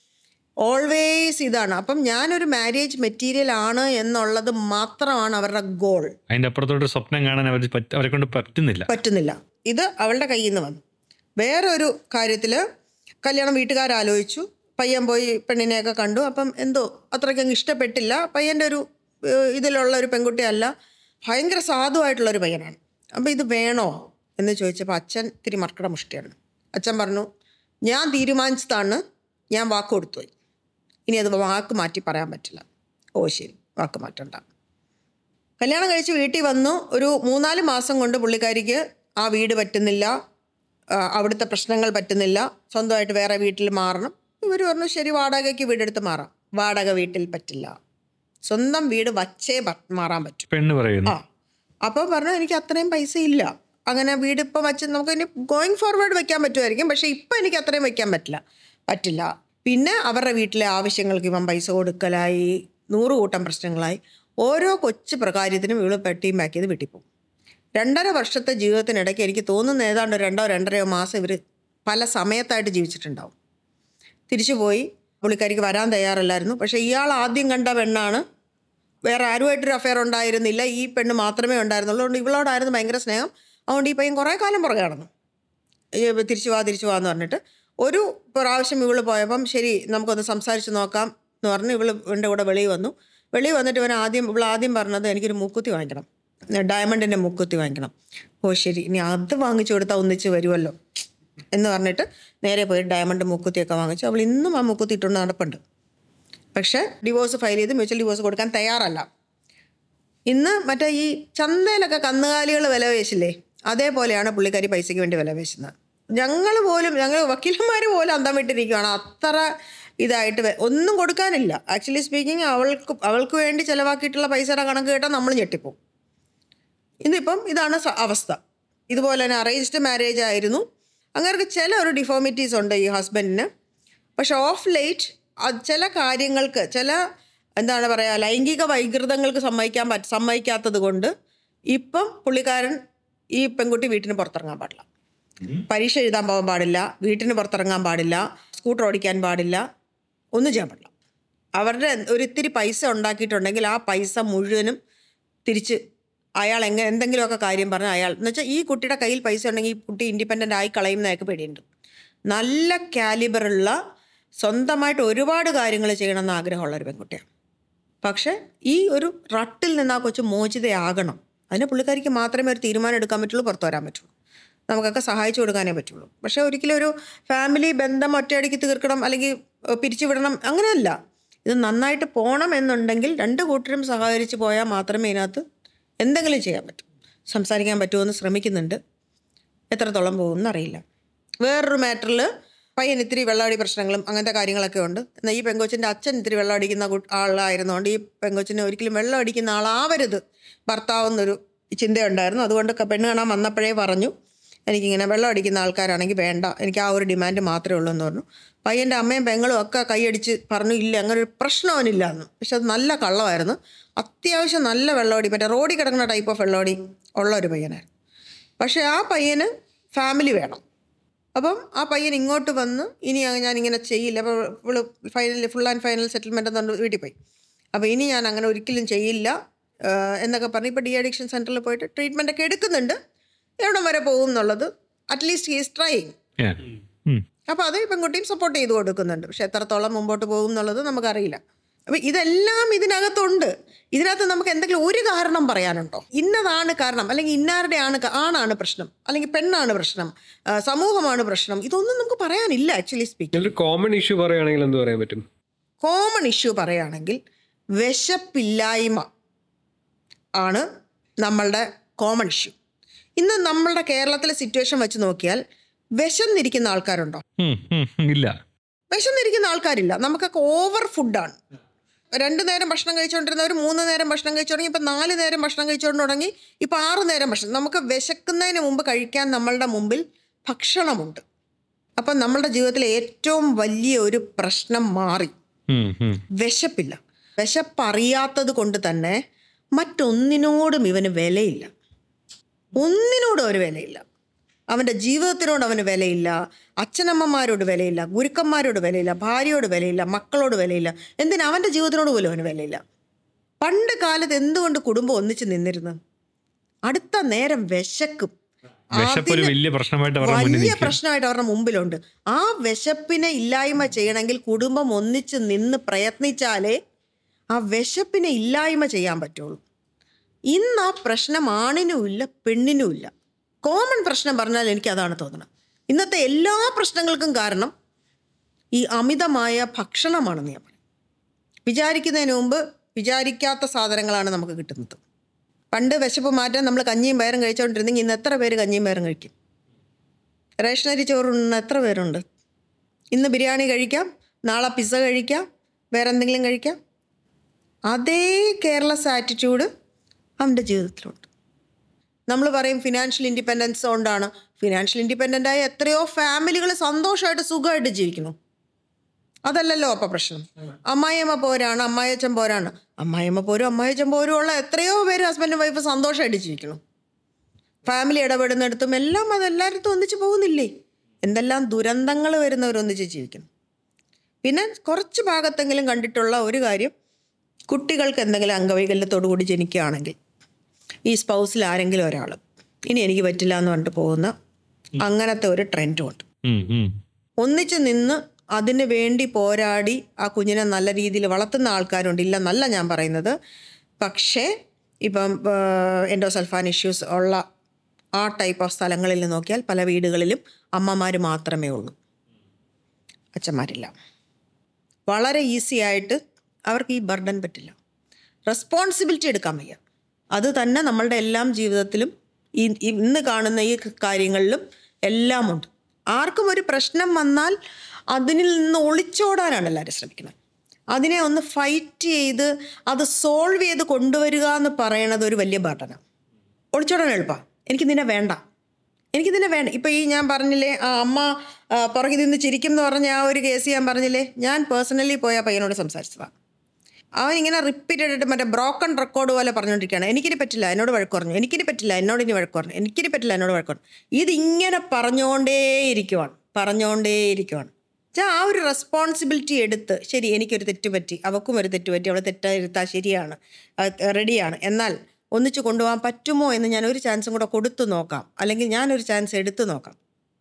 ഓൾവേസ് ഇതാണ് അപ്പം ഞാനൊരു മാരേജ് മെറ്റീരിയൽ ആണ് എന്നുള്ളത് മാത്രമാണ് അവരുടെ ഗോൾ അതിന്റെ അപ്പുറത്തോട്ട് സ്വപ്നം കാണാൻ അവർ പറ്റ- അവരെ കൊണ്ട് പറ്റുന്നില്ല പറ്റുന്നില്ല ഇത് അവളുടെ കയ്യിൽ നിന്ന് വന്നു വേറൊരു കാര്യത്തിൽ കല്യാണം വീട്ടുകാരാലോചിച്ചു പയ്യൻ പോയി പെണ്ണിനെയൊക്കെ കണ്ടു അപ്പം എന്തോ അത്രയ്ക്ക് അങ്ങ് ഇഷ്ടപ്പെട്ടില്ല പയ്യൻ്റെ ഒരു ഏഹ്, ഇതിലുള്ള ഒരു പെൺകുട്ടിയല്ല ഭയങ്കര സാധുവായിട്ടുള്ളൊരു പയ്യനാണ് അപ്പം ഇത് വേണോ എന്ന് ചോദിച്ചപ്പോൾ അച്ഛൻ ഇത്തിരി മർക്കട മുഷ്ടിയാണ് അച്ഛൻ പറഞ്ഞു ഞാൻ തീരുമാനിച്ചതാണ് ഞാൻ വാക്ക് കൊടുത്തു പോയി ഇനി അത് വാക്ക് മാറ്റി പറയാൻ പറ്റില്ല ഓ ശരി വാക്ക് മാറ്റണ്ട കല്യാണം കഴിച്ച് വീട്ടിൽ വന്നു ഒരു മൂന്നാല് മാസം കൊണ്ട് പുള്ളിക്കാരിക്ക് ആ വീട് പറ്റുന്നില്ല ആ, അവിടുത്തെ പ്രശ്നങ്ങൾ പറ്റുന്നില്ല സ്വന്തമായിട്ട് വേറെ വീട്ടിൽ മാറണം ഇവർ പറഞ്ഞു ശരി വാടകയ്ക്ക് വീടെടുത്ത് മാറാം വാടക വീട്ടിൽ പറ്റില്ല സ്വന്തം വീട് വച്ചേ പ- മാറാൻ പറ്റും പെണ്ണ് പറയുന്നു ആ അപ്പോൾ പറഞ്ഞു എനിക്ക് അത്രയും പൈസ ഇല്ല അങ്ങനെ വീട് ഇപ്പം വെച്ച് നമുക്ക് ഇനി ഗോയിങ് ഫോർവേഡ് വെക്കാൻ പറ്റുമായിരിക്കും പക്ഷേ ഇപ്പം എനിക്ക് അത്രയും വെക്കാൻ പറ്റില്ല പറ്റില്ല പിന്നെ അവരുടെ വീട്ടിലെ ആവശ്യങ്ങൾക്ക് ഇവൻ പൈസ കൊടുക്കലായി നൂറ് കൂട്ടം പ്രശ്നങ്ങളായി ഓരോ കൊച്ചു പ്രകാര്യത്തിനും ഇവള് പെട്ടിയും പാക്ക് ചെയ്ത് വീട്ടിൽ പോകും രണ്ടര വർഷത്തെ ജീവിതത്തിനിടയ്ക്ക് എനിക്ക് തോന്നുന്ന ഏതാണ്ട് രണ്ടോ രണ്ടരയോ മാസം ഇവർ പല സമയത്തായിട്ട് ജീവിച്ചിട്ടുണ്ടാവും തിരിച്ചു പോയി പുള്ളിക്കാരിക്ക് വരാൻ തയ്യാറല്ലായിരുന്നു പക്ഷേ ഇയാൾ ആദ്യം കണ്ട പെണ്ണാണ് വേറെ ആരുമായിട്ടൊരു അഫെയർ ഉണ്ടായിരുന്നില്ല ഈ പെണ്ണ് മാത്രമേ ഉണ്ടായിരുന്നുള്ളൂ അതുകൊണ്ട് ഇവളോടായിരുന്നു ഭയങ്കര സ്നേഹം അതുകൊണ്ട് ഈ പയ്യൻ കുറേ കാലം പുറകെ നടന്നു ഈ തിരിച്ചു വാ തിരിച്ചു വാ എന്ന് പറഞ്ഞിട്ട് ഒരു പ്രാവശ്യം ഇവള് പോയപ്പം ശരി നമുക്കൊന്ന് സംസാരിച്ച് നോക്കാം എന്ന് പറഞ്ഞ് ഇവള് ഇവൻ്റെ കൂടെ വെളിയിൽ വന്നു വെളിയിൽ വന്നിട്ട് ഇവൻ ആദ്യം ഇവൾ ആദ്യം പറഞ്ഞത് എനിക്കൊരു മൂക്കുത്തി വാങ്ങിക്കണം ഡയമണ്ടിൻ്റെ മൂക്കുത്തി വാങ്ങിക്കണം ഓ ശരി ഇനി അത് വാങ്ങിച്ചു കൊടുത്താൽ ഒന്നിച്ച് വരുമല്ലോ എന്ന് പറഞ്ഞിട്ട് നേരെ പോയി ഡയമണ്ട് മൂക്കുത്തിയൊക്കെ വാങ്ങിച്ചു അവൾ ഇന്നും ആ മൂക്കുത്തി ഇട്ടുകൊണ്ട് നടപ്പുണ്ട് പക്ഷേ ഡിവോഴ്സ് ഫയൽ ചെയ്ത് മ്യൂച്വൽ ഡിവോഴ്സ് കൊടുക്കാൻ തയ്യാറല്ല ഇന്ന് മറ്റേ ഈ ചന്തയിലൊക്കെ കന്നുകാലികൾ വില വേശില്ലേ അതേപോലെയാണ് പുള്ളിക്കാരി പൈസയ്ക്ക് വേണ്ടി വില വേശുന്നത് ഞങ്ങൾ പോലും ഞങ്ങൾ വക്കീലന്മാർ പോലും അന്തം വിട്ടിരിക്കുകയാണ് അത്ര ഇതായിട്ട് വെ- ഒന്നും കൊടുക്കാനില്ല ആക്ച്വലി സ്പീക്കിംഗ് അവൾക്ക് അവൾക്ക് വേണ്ടി ചിലവാക്കിയിട്ടുള്ള പൈസയുടെ കണക്ക് കേട്ടാൽ നമ്മൾ ഞെട്ടിപ്പോവും ഇന്നിപ്പം ഇതാണ് സ- അവസ്ഥ ഇതുപോലെ തന്നെ അറേഞ്ച്ഡ് മാരേജ് ആയിരുന്നു അങ്ങനെ ചില ഒരു ഡിഫോമിറ്റീസ് ഉണ്ട് ഈ ഹസ്ബൻഡിന് പക്ഷെ ഓഫ് ലേറ്റ് ചില കാര്യങ്ങൾക്ക് ചില എന്താണ് പറയുക ലൈംഗിക വൈകൃതങ്ങൾക്ക് സമ്മതിക്കാൻ പറ്റ സമ്മതിക്കാത്തത് കൊണ്ട് ഇപ്പം പുള്ളിക്കാരൻ ഈ പെൺകുട്ടി വീട്ടിന് പുറത്തിറങ്ങാൻ പാടില്ല പരീക്ഷ എഴുതാൻ പോകാൻ പാടില്ല വീട്ടിന് പുറത്തിറങ്ങാൻ പാടില്ല സ്കൂട്ടർ ഓടിക്കാൻ പാടില്ല ഒന്നും ചെയ്യാൻ പാടില്ല അവരുടെ ഒരു ഇത്തിരി പൈസ ഉണ്ടാക്കിയിട്ടുണ്ടെങ്കിൽ ആ പൈസ മുഴുവനും തിരിച്ച് അയാൾ എങ്ങനെ എന്തെങ്കിലുമൊക്കെ കാര്യം പറഞ്ഞാൽ അയാൾ എന്ന് വെച്ചാൽ ഈ കുട്ടിയുടെ കയ്യിൽ പൈസ ഉണ്ടെങ്കിൽ ഈ കുട്ടി ഇൻഡിപെൻഡൻ്റ് ആയി കളയുന്നതൊക്കെ പേടിയുണ്ട് നല്ല കാലിബറുള്ള സ്വന്തമായിട്ട് ഒരുപാട് കാര്യങ്ങൾ ചെയ്യണമെന്ന് ആഗ്രഹമുള്ള ഒരു പെൺകുട്ടിയാണ് പക്ഷേ ഈ ഒരു റട്ടിൽ നിന്ന് ആ കൊച്ചു മോചിതയാകണം അതിന് പുള്ളിക്കാരിക്ക് മാത്രമേ ഒരു തീരുമാനം എടുക്കാൻ പറ്റുള്ളൂ പുറത്തു വരാൻ പറ്റുള്ളൂ നമുക്കൊക്കെ സഹായിച്ചു കൊടുക്കാനേ പറ്റുള്ളൂ പക്ഷേ ഒരിക്കലും ഒരു ഫാമിലി ബന്ധം ഒറ്റയടിക്ക് തീർക്കണം അല്ലെങ്കിൽ ഏഹ്, പിരിച്ചുവിടണം അങ്ങനെയല്ല ഇത് നന്നായിട്ട് പോകണം എന്നുണ്ടെങ്കിൽ രണ്ട് കൂട്ടരും സഹകരിച്ച് പോയാൽ മാത്രമേ ഇതിനകത്ത് എന്തെങ്കിലും ചെയ്യാൻ പറ്റൂ സംസാരിക്കാൻ പറ്റുമെന്ന് ശ്രമിക്കുന്നുണ്ട് എത്രത്തോളം പോകുമെന്ന് അറിയില്ല വേറൊരു മാറ്ററിൽ പയ്യൻ ഇത്തിരി വെള്ളമടി പ്രശ്നങ്ങളും അങ്ങനത്തെ കാര്യങ്ങളൊക്കെ ഉണ്ട് എന്നാൽ ഈ പെങ്കൊച്ചിൻ്റെ അച്ഛൻ ഇത്തിരി വെള്ളം അടിക്കുന്ന കു- ആളായിരുന്നുകൊണ്ട് ഈ പെങ്കൊച്ചിന് ഒരിക്കലും വെള്ളം അടിക്കുന്ന ആളാവരുത് ഭർത്താവെന്നൊരു ചിന്തയുണ്ടായിരുന്നു അതുകൊണ്ട് ക- പെണ്ണ് കാണാൻ വന്നപ്പോഴേ പറഞ്ഞു എനിക്കിങ്ങനെ വെള്ളം അടിക്കുന്ന ആൾക്കാരാണെങ്കിൽ വേണ്ട എനിക്ക് ആ ഒരു ഡിമാൻഡ് മാത്രമേ ഉള്ളൂ എന്ന് പറഞ്ഞു പയ്യൻ്റെ അമ്മയും പെങ്ങളും ഒക്കെ കൈയടിച്ച് പറഞ്ഞു ഇല്ല അങ്ങനെ ഒരു പ്രശ്നം അവനില്ല എന്ന് പക്ഷെ അത് നല്ല കള്ളമായിരുന്നു അത്യാവശ്യം നല്ല വെള്ളമടി മറ്റേ റോഡിൽ കിടക്കുന്ന ടൈപ്പ് ഓഫ് വെള്ളമടി ഉള്ള ഒരു പയ്യനായിരുന്നു പക്ഷേ ആ പയ്യന് ഫാമിലി വേണം അപ്പം ആ പയ്യൻ ഇങ്ങോട്ട് വന്ന് ഇനി അങ്ങ് ഞാൻ ഇങ്ങനെ ചെയ്യില്ല അപ്പോൾ ഇവള് final full and final settlement എന്ന് പറഞ്ഞ് വീട്ടിൽ പോയി അപ്പോൾ ഇനി ഞാൻ അങ്ങനെ ഒരിക്കലും ചെയ്യില്ല ആഹ് എന്നൊക്കെ പറഞ്ഞ് ഇപ്പോൾ ഡി അഡിക്ഷൻ സെൻറ്ററിൽ പോയിട്ട് ട്രീറ്റ്മെൻ്റ് ഒക്കെ എടുക്കുന്നുണ്ട് എവിടം വരെ പോകും എന്നുള്ളത് അറ്റ്ലീസ്റ്റ് ഹീസ് ട്രൈയിങ് Yeah. ഉം. അപ്പോൾ അത് ഈ പെൺകുട്ടിയും സപ്പോർട്ട് ചെയ്ത് കൊടുക്കുന്നുണ്ട് പക്ഷെ എത്രത്തോളം മുമ്പോട്ട് പോകും എന്നുള്ളത് നമുക്കറിയില്ല അപ്പം ഇതെല്ലാം ഇതിനകത്തുണ്ട് ഇതിനകത്ത് നമുക്ക് എന്തെങ്കിലും ഒരു കാരണം പറയാനുണ്ടോ ഇന്നതാണ് കാരണം അല്ലെങ്കിൽ ഇന്നാരുടെ ആണ് ക- ആണാണ് പ്രശ്നം അല്ലെങ്കിൽ പെണ്ണാണ് പ്രശ്നം ആ, സമൂഹമാണ് പ്രശ്നം ഇതൊന്നും നമുക്ക് പറയാനില്ല ആക്ച്വലി സ്പീക്കിംഗ് ഒരു കോമൺ ഇഷ്യൂ പറയുകയാണെങ്കിൽ എന്ത് പറയാൻ പറ്റും കോമൺ ഇഷ്യൂ പറയുകയാണെങ്കിൽ വിശപ്പില്ലായ്മ ആണ് നമ്മളുടെ കോമൺ ഇഷ്യൂ ഇന്ന് നമ്മളുടെ കേരളത്തിലെ സിറ്റുവേഷൻ വെച്ച് നോക്കിയാൽ വിശന്നിരിക്കുന്ന ആൾക്കാരുണ്ടോ ഉം, ഉം, ഉം, ഇല്ല വിശന്നിരിക്കുന്ന ആൾക്കാരില്ല നമുക്കൊക്കെ ഓവർ ഫുഡാണ് രണ്ട് നേരം ഭക്ഷണം കഴിച്ചുകൊണ്ടിരുന്നവർ മൂന്ന് നേരം ഭക്ഷണം കഴിച്ചു തുടങ്ങി ഇപ്പം നാല് നേരം ഭക്ഷണം കഴിച്ചുകൊണ്ട് തുടങ്ങി ഇപ്പം ആറ് നേരം ഭക്ഷണം നമുക്ക് വിശക്കുന്നതിന് മുമ്പ് കഴിക്കാൻ നമ്മളുടെ മുമ്പിൽ ഭക്ഷണമുണ്ട് അപ്പം നമ്മളുടെ ജീവിതത്തിലെ ഏറ്റവും വലിയ ഒരു പ്രശ്നം മാറി ഉം, ഉം. വിശപ്പില്ല വിശപ്പറിയാത്തത് കൊണ്ട് തന്നെ മറ്റൊന്നിനോടും ഇവന് വിലയില്ല ഒന്നിനോടും ഒരു വിലയില്ല അവൻ്റെ ജീവിതത്തിനോട് അവന് വിലയില്ല അച്ഛനമ്മമാരോട് വിലയില്ല ഗുരുക്കന്മാരോട് വിലയില്ല ഭാര്യയോട് വിലയില്ല മക്കളോട് വിലയില്ല എന്തിനാ അവൻ്റെ ജീവിതത്തിനോട് പോലും അവന് വിലയില്ല പണ്ട് കാലത്ത് എന്തുകൊണ്ട് കുടുംബം ഒന്നിച്ച് നിന്നിരുന്നു അടുത്ത നേരം വിശക്കും വിശപ്പ് ഒരു അതിന് വലിയ പ്രശ്നമായിട്ട് അവരുടെ മുന്നിൽ വലിയ നിൽക്കും പ്രശ്നമായിട്ട് അവരുടെ മുമ്പിലുണ്ട് ആ വിശപ്പിനെ ഇല്ലായ്മ ചെയ്യണമെങ്കിൽ കുടുംബം ഒന്നിച്ച് നിന്ന് പ്രയത്നിച്ചാലേ ആ വിശപ്പിനെ ഇല്ലായ്മ ചെയ്യാൻ പറ്റുള്ളൂ ഇന്ന് ആ പ്രശ്നം ആണിനുമില്ല പെണ്ണിനുമില്ല കോമൺ പ്രശ്നം പറഞ്ഞാൽ എനിക്ക് അതാണ് തോന്നുന്നത് ഇന്നത്തെ എല്ലാ പ്രശ്നങ്ങൾക്കും കാരണം ഈ അമിതമായ ഭക്ഷണമാണെന്ന് ഞാൻ പറയും വിചാരിക്കുന്നതിന് മുമ്പ് വിചാരിക്കാത്ത സാധനങ്ങളാണ് നമുക്ക് കിട്ടുന്നത് പണ്ട് വിശപ്പ് മാറ്റാൻ നമ്മൾ കഞ്ഞിയും പയറും കഴിച്ചുകൊണ്ടിരുന്നെങ്കിൽ ഇന്ന് എത്ര പേര് കഞ്ഞിയും പയറും കഴിക്കും റേഷനരി ചോറുണ്ണുന്ന എത്ര പേരുണ്ട് ഇന്ന് ബിരിയാണി കഴിക്കാം നാളെ പിസ്സ കഴിക്കാം വേറെ എന്തെങ്കിലും കഴിക്കാം അതേ കെയർലെസ് ആറ്റിറ്റ്യൂഡ് അവൻ്റെ ജീവിതത്തിലുണ്ട് നമ്മൾ പറയും ഫിനാൻഷ്യൽ ഇൻഡിപെൻഡൻസ് കൊണ്ടാണ് ഫിനാൻഷ്യൽ ഇൻഡിപെൻഡൻ്റ് ആയ എത്രയോ ഫാമിലികൾ സന്തോഷമായിട്ട് സുഖമായിട്ട് ജീവിക്കുന്നു അതല്ലല്ലോ അപ്പം പ്രശ്നം അമ്മായിയമ്മ പോരാണ് അമ്മായിയച്ഛൻ പോരാണ് അമ്മായിയമ്മ പോരും അമ്മായിയച്ഛൻ പോരും ഉള്ള എത്രയോ പേര് ഹസ്ബൻഡും വൈഫ് സന്തോഷമായിട്ട് ജീവിക്കുന്നു ഫാമിലി ഇടപെടുന്നിടത്തും എല്ലാം അതെല്ലായിടത്തും ഒന്നിച്ച് പോകുന്നില്ലേ എന്തെല്ലാം ദുരന്തങ്ങൾ വരുന്നവരൊന്നിച്ച് ജീവിക്കുന്നു പിന്നെ കുറച്ച് ഭാഗത്തെങ്കിലും കണ്ടിട്ടുള്ള ഒരു കാര്യം കുട്ടികൾക്ക് എന്തെങ്കിലും അംഗവൈകല്യത്തോടു കൂടി ജനിക്കുകയാണെങ്കിൽ ഈ സ്പൗസിൽ ആരെങ്കിലും ഒരാൾ ഇനി എനിക്ക് പറ്റില്ല എന്ന് പറഞ്ഞിട്ട് പോകുന്ന അങ്ങനത്തെ ഒരു ട്രെൻഡും ഉണ്ട് ഉം, ഉം. ഒന്നിച്ച് നിന്ന് അതിന് വേണ്ടി പോരാടി ആ കുഞ്ഞിനെ നല്ല രീതിയിൽ വളർത്തുന്ന ആൾക്കാരുണ്ട് ഇല്ലെന്നല്ല ഞാൻ പറയുന്നത് പക്ഷേ ഇപ്പം എൻഡോസൾഫാൻ ഇഷ്യൂസ് ഉള്ള ആ ടൈപ്പ് ഓഫ് സ്ഥലങ്ങളിൽ നോക്കിയാൽ പല വീടുകളിലും അമ്മമാർ മാത്രമേ ഉള്ളൂ അച്ഛന്മാരില്ല വളരെ ഈസി ആയിട്ട് അവർക്ക് ഈ ബർഡൻ പറ്റില്ല റെസ്പോൺസിബിലിറ്റി എടുക്കാൻ വയ്യ അത് തന്നെ നമ്മളുടെ എല്ലാം ജീവിതത്തിലും ഈ ഇന്ന് കാണുന്ന ഈ കാര്യങ്ങളിലും എല്ലാം ഉണ്ട് ആർക്കും ഒരു പ്രശ്നം വന്നാൽ അതിൽ നിന്ന് ഒളിച്ചോടാനാണ് എല്ലാവരും ശ്രമിക്കുന്നത് അതിനെ ഒന്ന് ഫൈറ്റ് ചെയ്ത് അത് സോൾവ് ചെയ്ത് കൊണ്ടുവരിക എന്ന് പറയണത് ഒരു വലിയ ബർഡനാണ് ഒളിച്ചോടാൻ എളുപ്പമാണ് എനിക്ക് നിന്നെ വേണ്ട എനിക്ക് നിന്നെ വേണ്ട ഇപ്പം ഈ ഞാൻ പറഞ്ഞില്ലേ ആ അമ്മ ആ, പുറകിൽ നിന്ന് ചിരിക്കും എന്ന് പറഞ്ഞ ആ ഒരു കേസ് ഞാൻ പറഞ്ഞില്ലേ ഞാൻ പേഴ്സണലി പോയി ആ പയ്യനോട് സംസാരിച്ചതാണ് അവൻ ഇങ്ങനെ റിപ്പീറ്റഡ് ആയിട്ട് മറ്റേ ബ്രോക്കൺ റെക്കോർഡ് പോലെ പറഞ്ഞുകൊണ്ടിരിക്കുകയാണ് എനിക്കിനി പറ്റില്ല എന്നോട് വഴക്ക് പറഞ്ഞു എനിക്കിനി പറ്റില്ല എന്നോട് ഇനി വഴക്ക് പറഞ്ഞു എനിക്കിനി പറ്റില്ല എന്നോട് വഴക്ക് പറഞ്ഞു ഇതിങ്ങനെ പറഞ്ഞുകൊണ്ടേയിരിക്കുവാണ് പറഞ്ഞുകൊണ്ടേയിരിക്കുവാണ് വെച്ചാൽ ആ ഒരു റെസ്പോൺസിബിലിറ്റി എടുത്ത് ശരി എനിക്കൊരു തെറ്റ് പറ്റി അവക്കും ഒരു തെറ്റ് പറ്റി അവളെ തെറ്റായിരുത്താ ശരിയാണ് റെഡിയാണ് എന്നാൽ ഒന്നിച്ച് കൊണ്ടുപോകാൻ പറ്റുമോ എന്ന് ഞാൻ ഒരു ചാൻസും കൂടെ കൊടുത്തു നോക്കാം അല്ലെങ്കിൽ ഞാനൊരു ചാൻസ് എടുത്തു നോക്കാം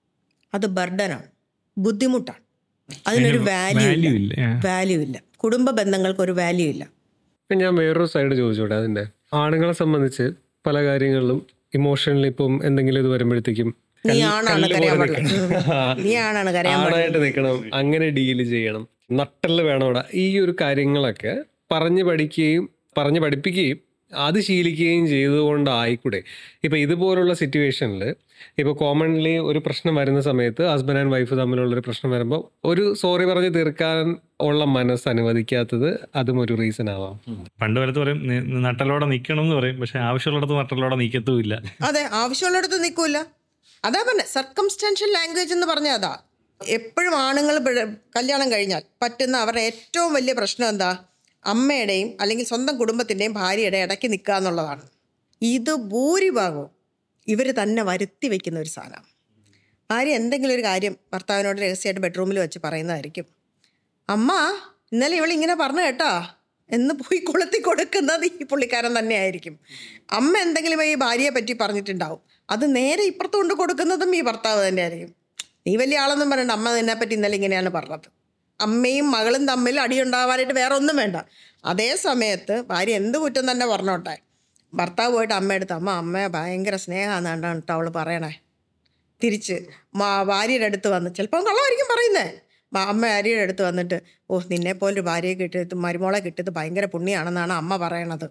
അത് ബർഡനാണ് ബുദ്ധിമുട്ടാണ് അതിനൊരു വാല്യൂ വാല്യൂ ഇല്ല ഇല്ല ആ. വാല്യൂ ഇല്ല കുടുംബ ബന്ധങ്ങൾക്ക് ഒരു വാല്യൂ ഇല്ല ഇപ്പം ഞാൻ വേറൊരു സൈഡ് ചോദിച്ചോട്ടെ അതിൻ്റെ ആണുങ്ങളെ സംബന്ധിച്ച് പല കാര്യങ്ങളിലും ഇമോഷണലി ഇപ്പം എന്തെങ്കിലും ഇത് വരുമ്പോഴത്തേക്കും നീ കല്ല് ആണാണ് കല്ല് കരയാൻ പോലെ പാടില്ല നിൽക്കണം. നീ ആണാണ് കരയാൻ പാടില്ല ആണായിട്ട് നിൽക്കണം അങ്ങനെ ഡീല് ചെയ്യണം നട്ടല് വേണം അവിടെ ഈ ഒരു കാര്യങ്ങളൊക്കെ പറഞ്ഞ് പഠിക്കുകയും പറഞ്ഞ് പഠിപ്പിക്കുകയും അത് ശീലിക്കുകയും ചെയ്തുകൊണ്ടായിക്കൂടെ ഇപ്പൊ ഇതുപോലുള്ള സിറ്റുവേഷനിൽ ഇപ്പൊ കോമൺലി ഒരു പ്രശ്നം വരുന്ന സമയത്ത് ഹസ്ബൻഡ് ആൻഡ് വൈഫ് തമ്മിലുള്ള ഒരു പ്രശ്നം വരുമ്പോൾ ഒരു സോറി പറഞ്ഞ് തീർക്കാൻ ഉള്ള മനസ്സ് അനുവദിക്കാത്തത് അതും ഒരു റീസൺ ആവാം പണ്ട് കാലത്ത് പറയും നി- നട്ടലോടെ നിൽക്കണം എന്ന് പറയും പക്ഷെ ആവശ്യമുള്ളിടത്ത് നട്ടലോടെ നിൽക്കത്തുമില്ല അതെ ആവശ്യമുള്ളിടത്ത് നിൽക്കൂല അതാ പറഞ്ഞ സർക്കംസ്റ്റാൻഷ്യൽ ലാംഗ്വേജ് എന്ന് പറഞ്ഞാൽ അതാ എപ്പോഴും ആണുങ്ങൾ പിഴ- കല്യാണം കഴിഞ്ഞാൽ പറ്റുന്ന അവരുടെ ഏറ്റവും വലിയ പ്രശ്നം എന്താ അമ്മയുടെയും അല്ലെങ്കിൽ സ്വന്തം കുടുംബത്തിൻ്റെയും ഭാര്യയുടെ ഇടയ്ക്ക് നിൽക്കുക എന്നുള്ളതാണ് ഇത് ഭൂരിഭാഗവും ഇവർ തന്നെ വരുത്തി വെക്കുന്ന ഒരു സാധനമാണ് ഭാര്യ എന്തെങ്കിലും ഒരു കാര്യം ഭർത്താവിനോട് രഹസ്യമായിട്ട് ബെഡ്റൂമിൽ വെച്ച് പറയുന്നതായിരിക്കും അമ്മ ഇന്നലെ ഇവളിങ്ങനെ പറഞ്ഞു കേട്ടാ എന്ന് പോയി കൊളുത്തി കൊടുക്കുന്നത് ഈ പുള്ളിക്കാരൻ തന്നെയായിരിക്കും അമ്മ എന്തെങ്കിലും ഈ ഭാര്യയെ പറ്റി പറഞ്ഞിട്ടുണ്ടാവും അത് നേരെ ഇപ്പുറത്ത് കൊണ്ട് കൊടുക്കുന്നതും ഈ ഭർത്താവ് തന്നെയായിരിക്കും നീ വലിയ ആളൊന്നും പറയണ്ട അമ്മ നിന്നെ പറ്റി ഇന്നലെ ഇങ്ങനെയാണ് പറഞ്ഞത് അമ്മയും മകളും തമ്മിൽ അടിയുണ്ടാവാനായിട്ട് വേറെ ഒന്നും വേണ്ട അതേ സമയത്ത് ഭാര്യ എന്ത് കുറ്റം തന്നെ പറഞ്ഞോട്ടെ ഭർത്താവ് പോയിട്ട് അമ്മയെടുത്ത് അമ്മ അമ്മയെ ഭയങ്കര സ്നേഹമാണെന്നാണ് കേട്ടോ അവൾ പറയണേ തിരിച്ച് മാ- ഭാര്യയുടെ അടുത്ത് വന്ന് ചിലപ്പോൾ കള്ളമായിരിക്കും പറയുന്നേ മാ- അമ്മ ഭാര്യയുടെ അടുത്ത് വന്നിട്ട് ഓ നിന്നെ പോലൊരു ഭാര്യയെ കിട്ടിയത് മരുമോളെ കിട്ടിയത് ഭയങ്കര പുണ്യാണെന്നാണ് അമ്മ പറയണത്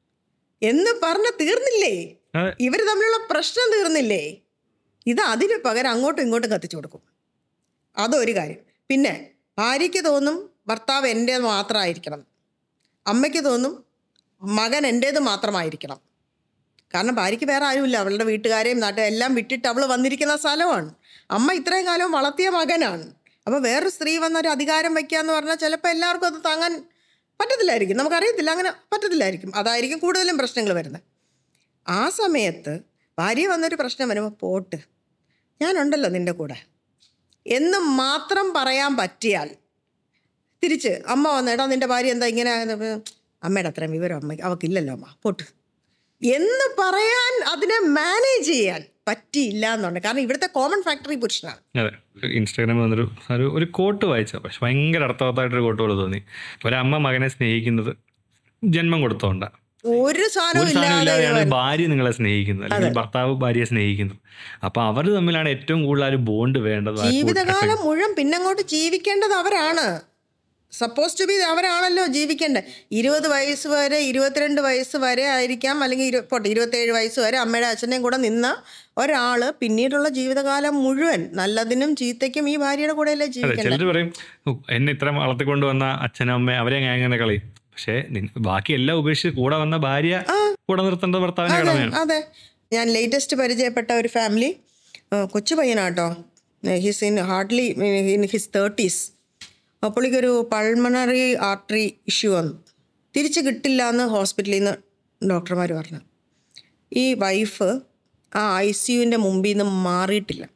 എന്ന് പറഞ്ഞ തീർന്നില്ലേ അതെ. ഇവർ തമ്മിലുള്ള പ്രശ്നം തീർന്നില്ലേ ഇത് അതിന് പകരം അങ്ങോട്ടും ഇങ്ങോട്ടും കത്തിച്ചു കൊടുക്കും അതൊരു കാര്യം പിന്നെ ഭാര്യയ്ക്ക് തോന്നും ഭർത്താവ് എൻ്റെ മാത്രമായിരിക്കണം അമ്മയ്ക്ക് തോന്നും മകൻ എൻ്റേത് മാത്രമായിരിക്കണം കാരണം ഭാര്യയ്ക്ക് വേറെ ആരുമില്ല അവളുടെ വീട്ടുകാരെയും നാട്ടുകാരെയും എല്ലാം വിട്ടിട്ട് അവൾ വന്നിരിക്കുന്ന സ്ഥലമാണ് അമ്മ ഇത്രയും കാലം വളർത്തിയ മകനാണ് അപ്പോൾ വേറൊരു സ്ത്രീ വന്നൊരു അധികാരം വയ്ക്കുക എന്ന് പറഞ്ഞാൽ ചിലപ്പോൾ എല്ലാവർക്കും അത് താങ്ങാൻ പറ്റത്തില്ലായിരിക്കും നമുക്കറിയത്തില്ല അങ്ങനെ പറ്റത്തില്ലായിരിക്കും അതായിരിക്കും കൂടുതലും പ്രശ്നങ്ങൾ വരുന്നത് ആ സമയത്ത് ഭാര്യ വന്നൊരു പ്രശ്നം വരുമ്പോൾ പോട്ട് ഞാനുണ്ടല്ലോ നിൻ്റെ കൂടെ എന്ന് മാത്രം പറയാൻ പറ്റിയാൽ തിരിച്ച് അമ്മ വന്ന് എടാ നിൻ്റെ ഭാര്യ എന്താ ഇങ്ങനെ ആയെന്ന്?" അമ്മയുടെ അത്രയും വിവരം അമ്മ അവക്കില്ലല്ലോ അമ്മ പോട്ട് എന്ന് പറയാൻ അതിനെ മാനേജ് ചെയ്യാൻ പറ്റിയില്ല എന്നുണ്ട് കാരണം ഇവിടുത്തെ കോമൺ ഫാക്ടറി പുരുഷനാണ് അതെ ഇൻസ്റ്റാഗ്രാമിൽ വന്നൊരു ഒരു ഒരു കോട്ട് വായിച്ച പക്ഷെ ഭയങ്കര അർത്ഥവത്തായിട്ടൊരു കോട്ട് പോലെ തോന്നി ഒരമ്മ മകനെ സ്നേഹിക്കുന്നത് ജന്മം കൊടുത്തോണ്ടാ ഒരു ഒരു സാധനവും സാധനം ഇല്ലാതെ ഇല്ലാതെയാണ് ഭാര്യ നിങ്ങളെ സ്നേഹിക്കുന്നത് അല്ലെങ്കിൽ ഭർത്താവ് ഭാര്യയെ സ്നേഹിക്കുന്നു അപ്പൊ അവർ തമ്മിലാണ് ഏറ്റവും കൂടുതൽ ആ ഒരു ബോണ്ട് വേണ്ടത് ആ കൂട്ട് ജീവിതകാലം മുഴുവൻ പിന്നങ്ങോട്ട് ജീവിക്കേണ്ടത് അവരാണ് സപ്പോസ് ടു ബി അവരാണല്ലോ ജീവിക്കേണ്ടത് ഇരുപത് വയസ്സ് വരെ ഇരുപത്തിരണ്ട് വയസ്സ് വരെ ആയിരിക്കാം അല്ലെങ്കിൽ ഇരു പോട്ടെ ഇരുപത്തേഴ് വയസ്സ് വരെ അമ്മയുടെ അച്ഛനെയും കൂടെ നിന്ന ഒരാൾ പിന്നീടുള്ള ജീവിതകാലം മുഴുവൻ നല്ലതിനും ചീത്തയ്ക്കും ഈ ഭാര്യയുടെ കൂടെയല്ലേ അതെ ജീവിക്കേണ്ടത് ചിലർ പറയും "ഉ, എന്നെ ഇത്ര വളർത്തിക്കൊണ്ട് വന്ന അച്ഛനും അമ്മ അവരെ ഞാൻ അങ്ങനെ കളയും പക്ഷേ നിൻ- ബാക്കി എല്ലാം ഉപേക്ഷിച്ച് കൂടെ വന്ന ഭാര്യ കൂടെ നിർത്തേണ്ടത് ഭർത്താവിന്റെ അതെ കടമയാണ് അതെ ഞാൻ ലേറ്റസ്റ്റ് പരിചയപ്പെട്ട ഒരു ഫാമിലി കൊച്ചു പയ്യനാട്ടോ his in hardly in his thirties പുള്ളിക്കൊരു പൾമണറി ആർട്ടറി ഇഷ്യൂ വന്നു തിരിച്ച് കിട്ടില്ല എന്ന് ഹോസ്പിറ്റലിൽ നിന്ന് ഡോക്ടർമാർ പറഞ്ഞു ഈ വൈഫ് ആ ഐ സിയുവിൻ്റെ മുമ്പിൽ നിന്ന് മാറിയിട്ടില്ല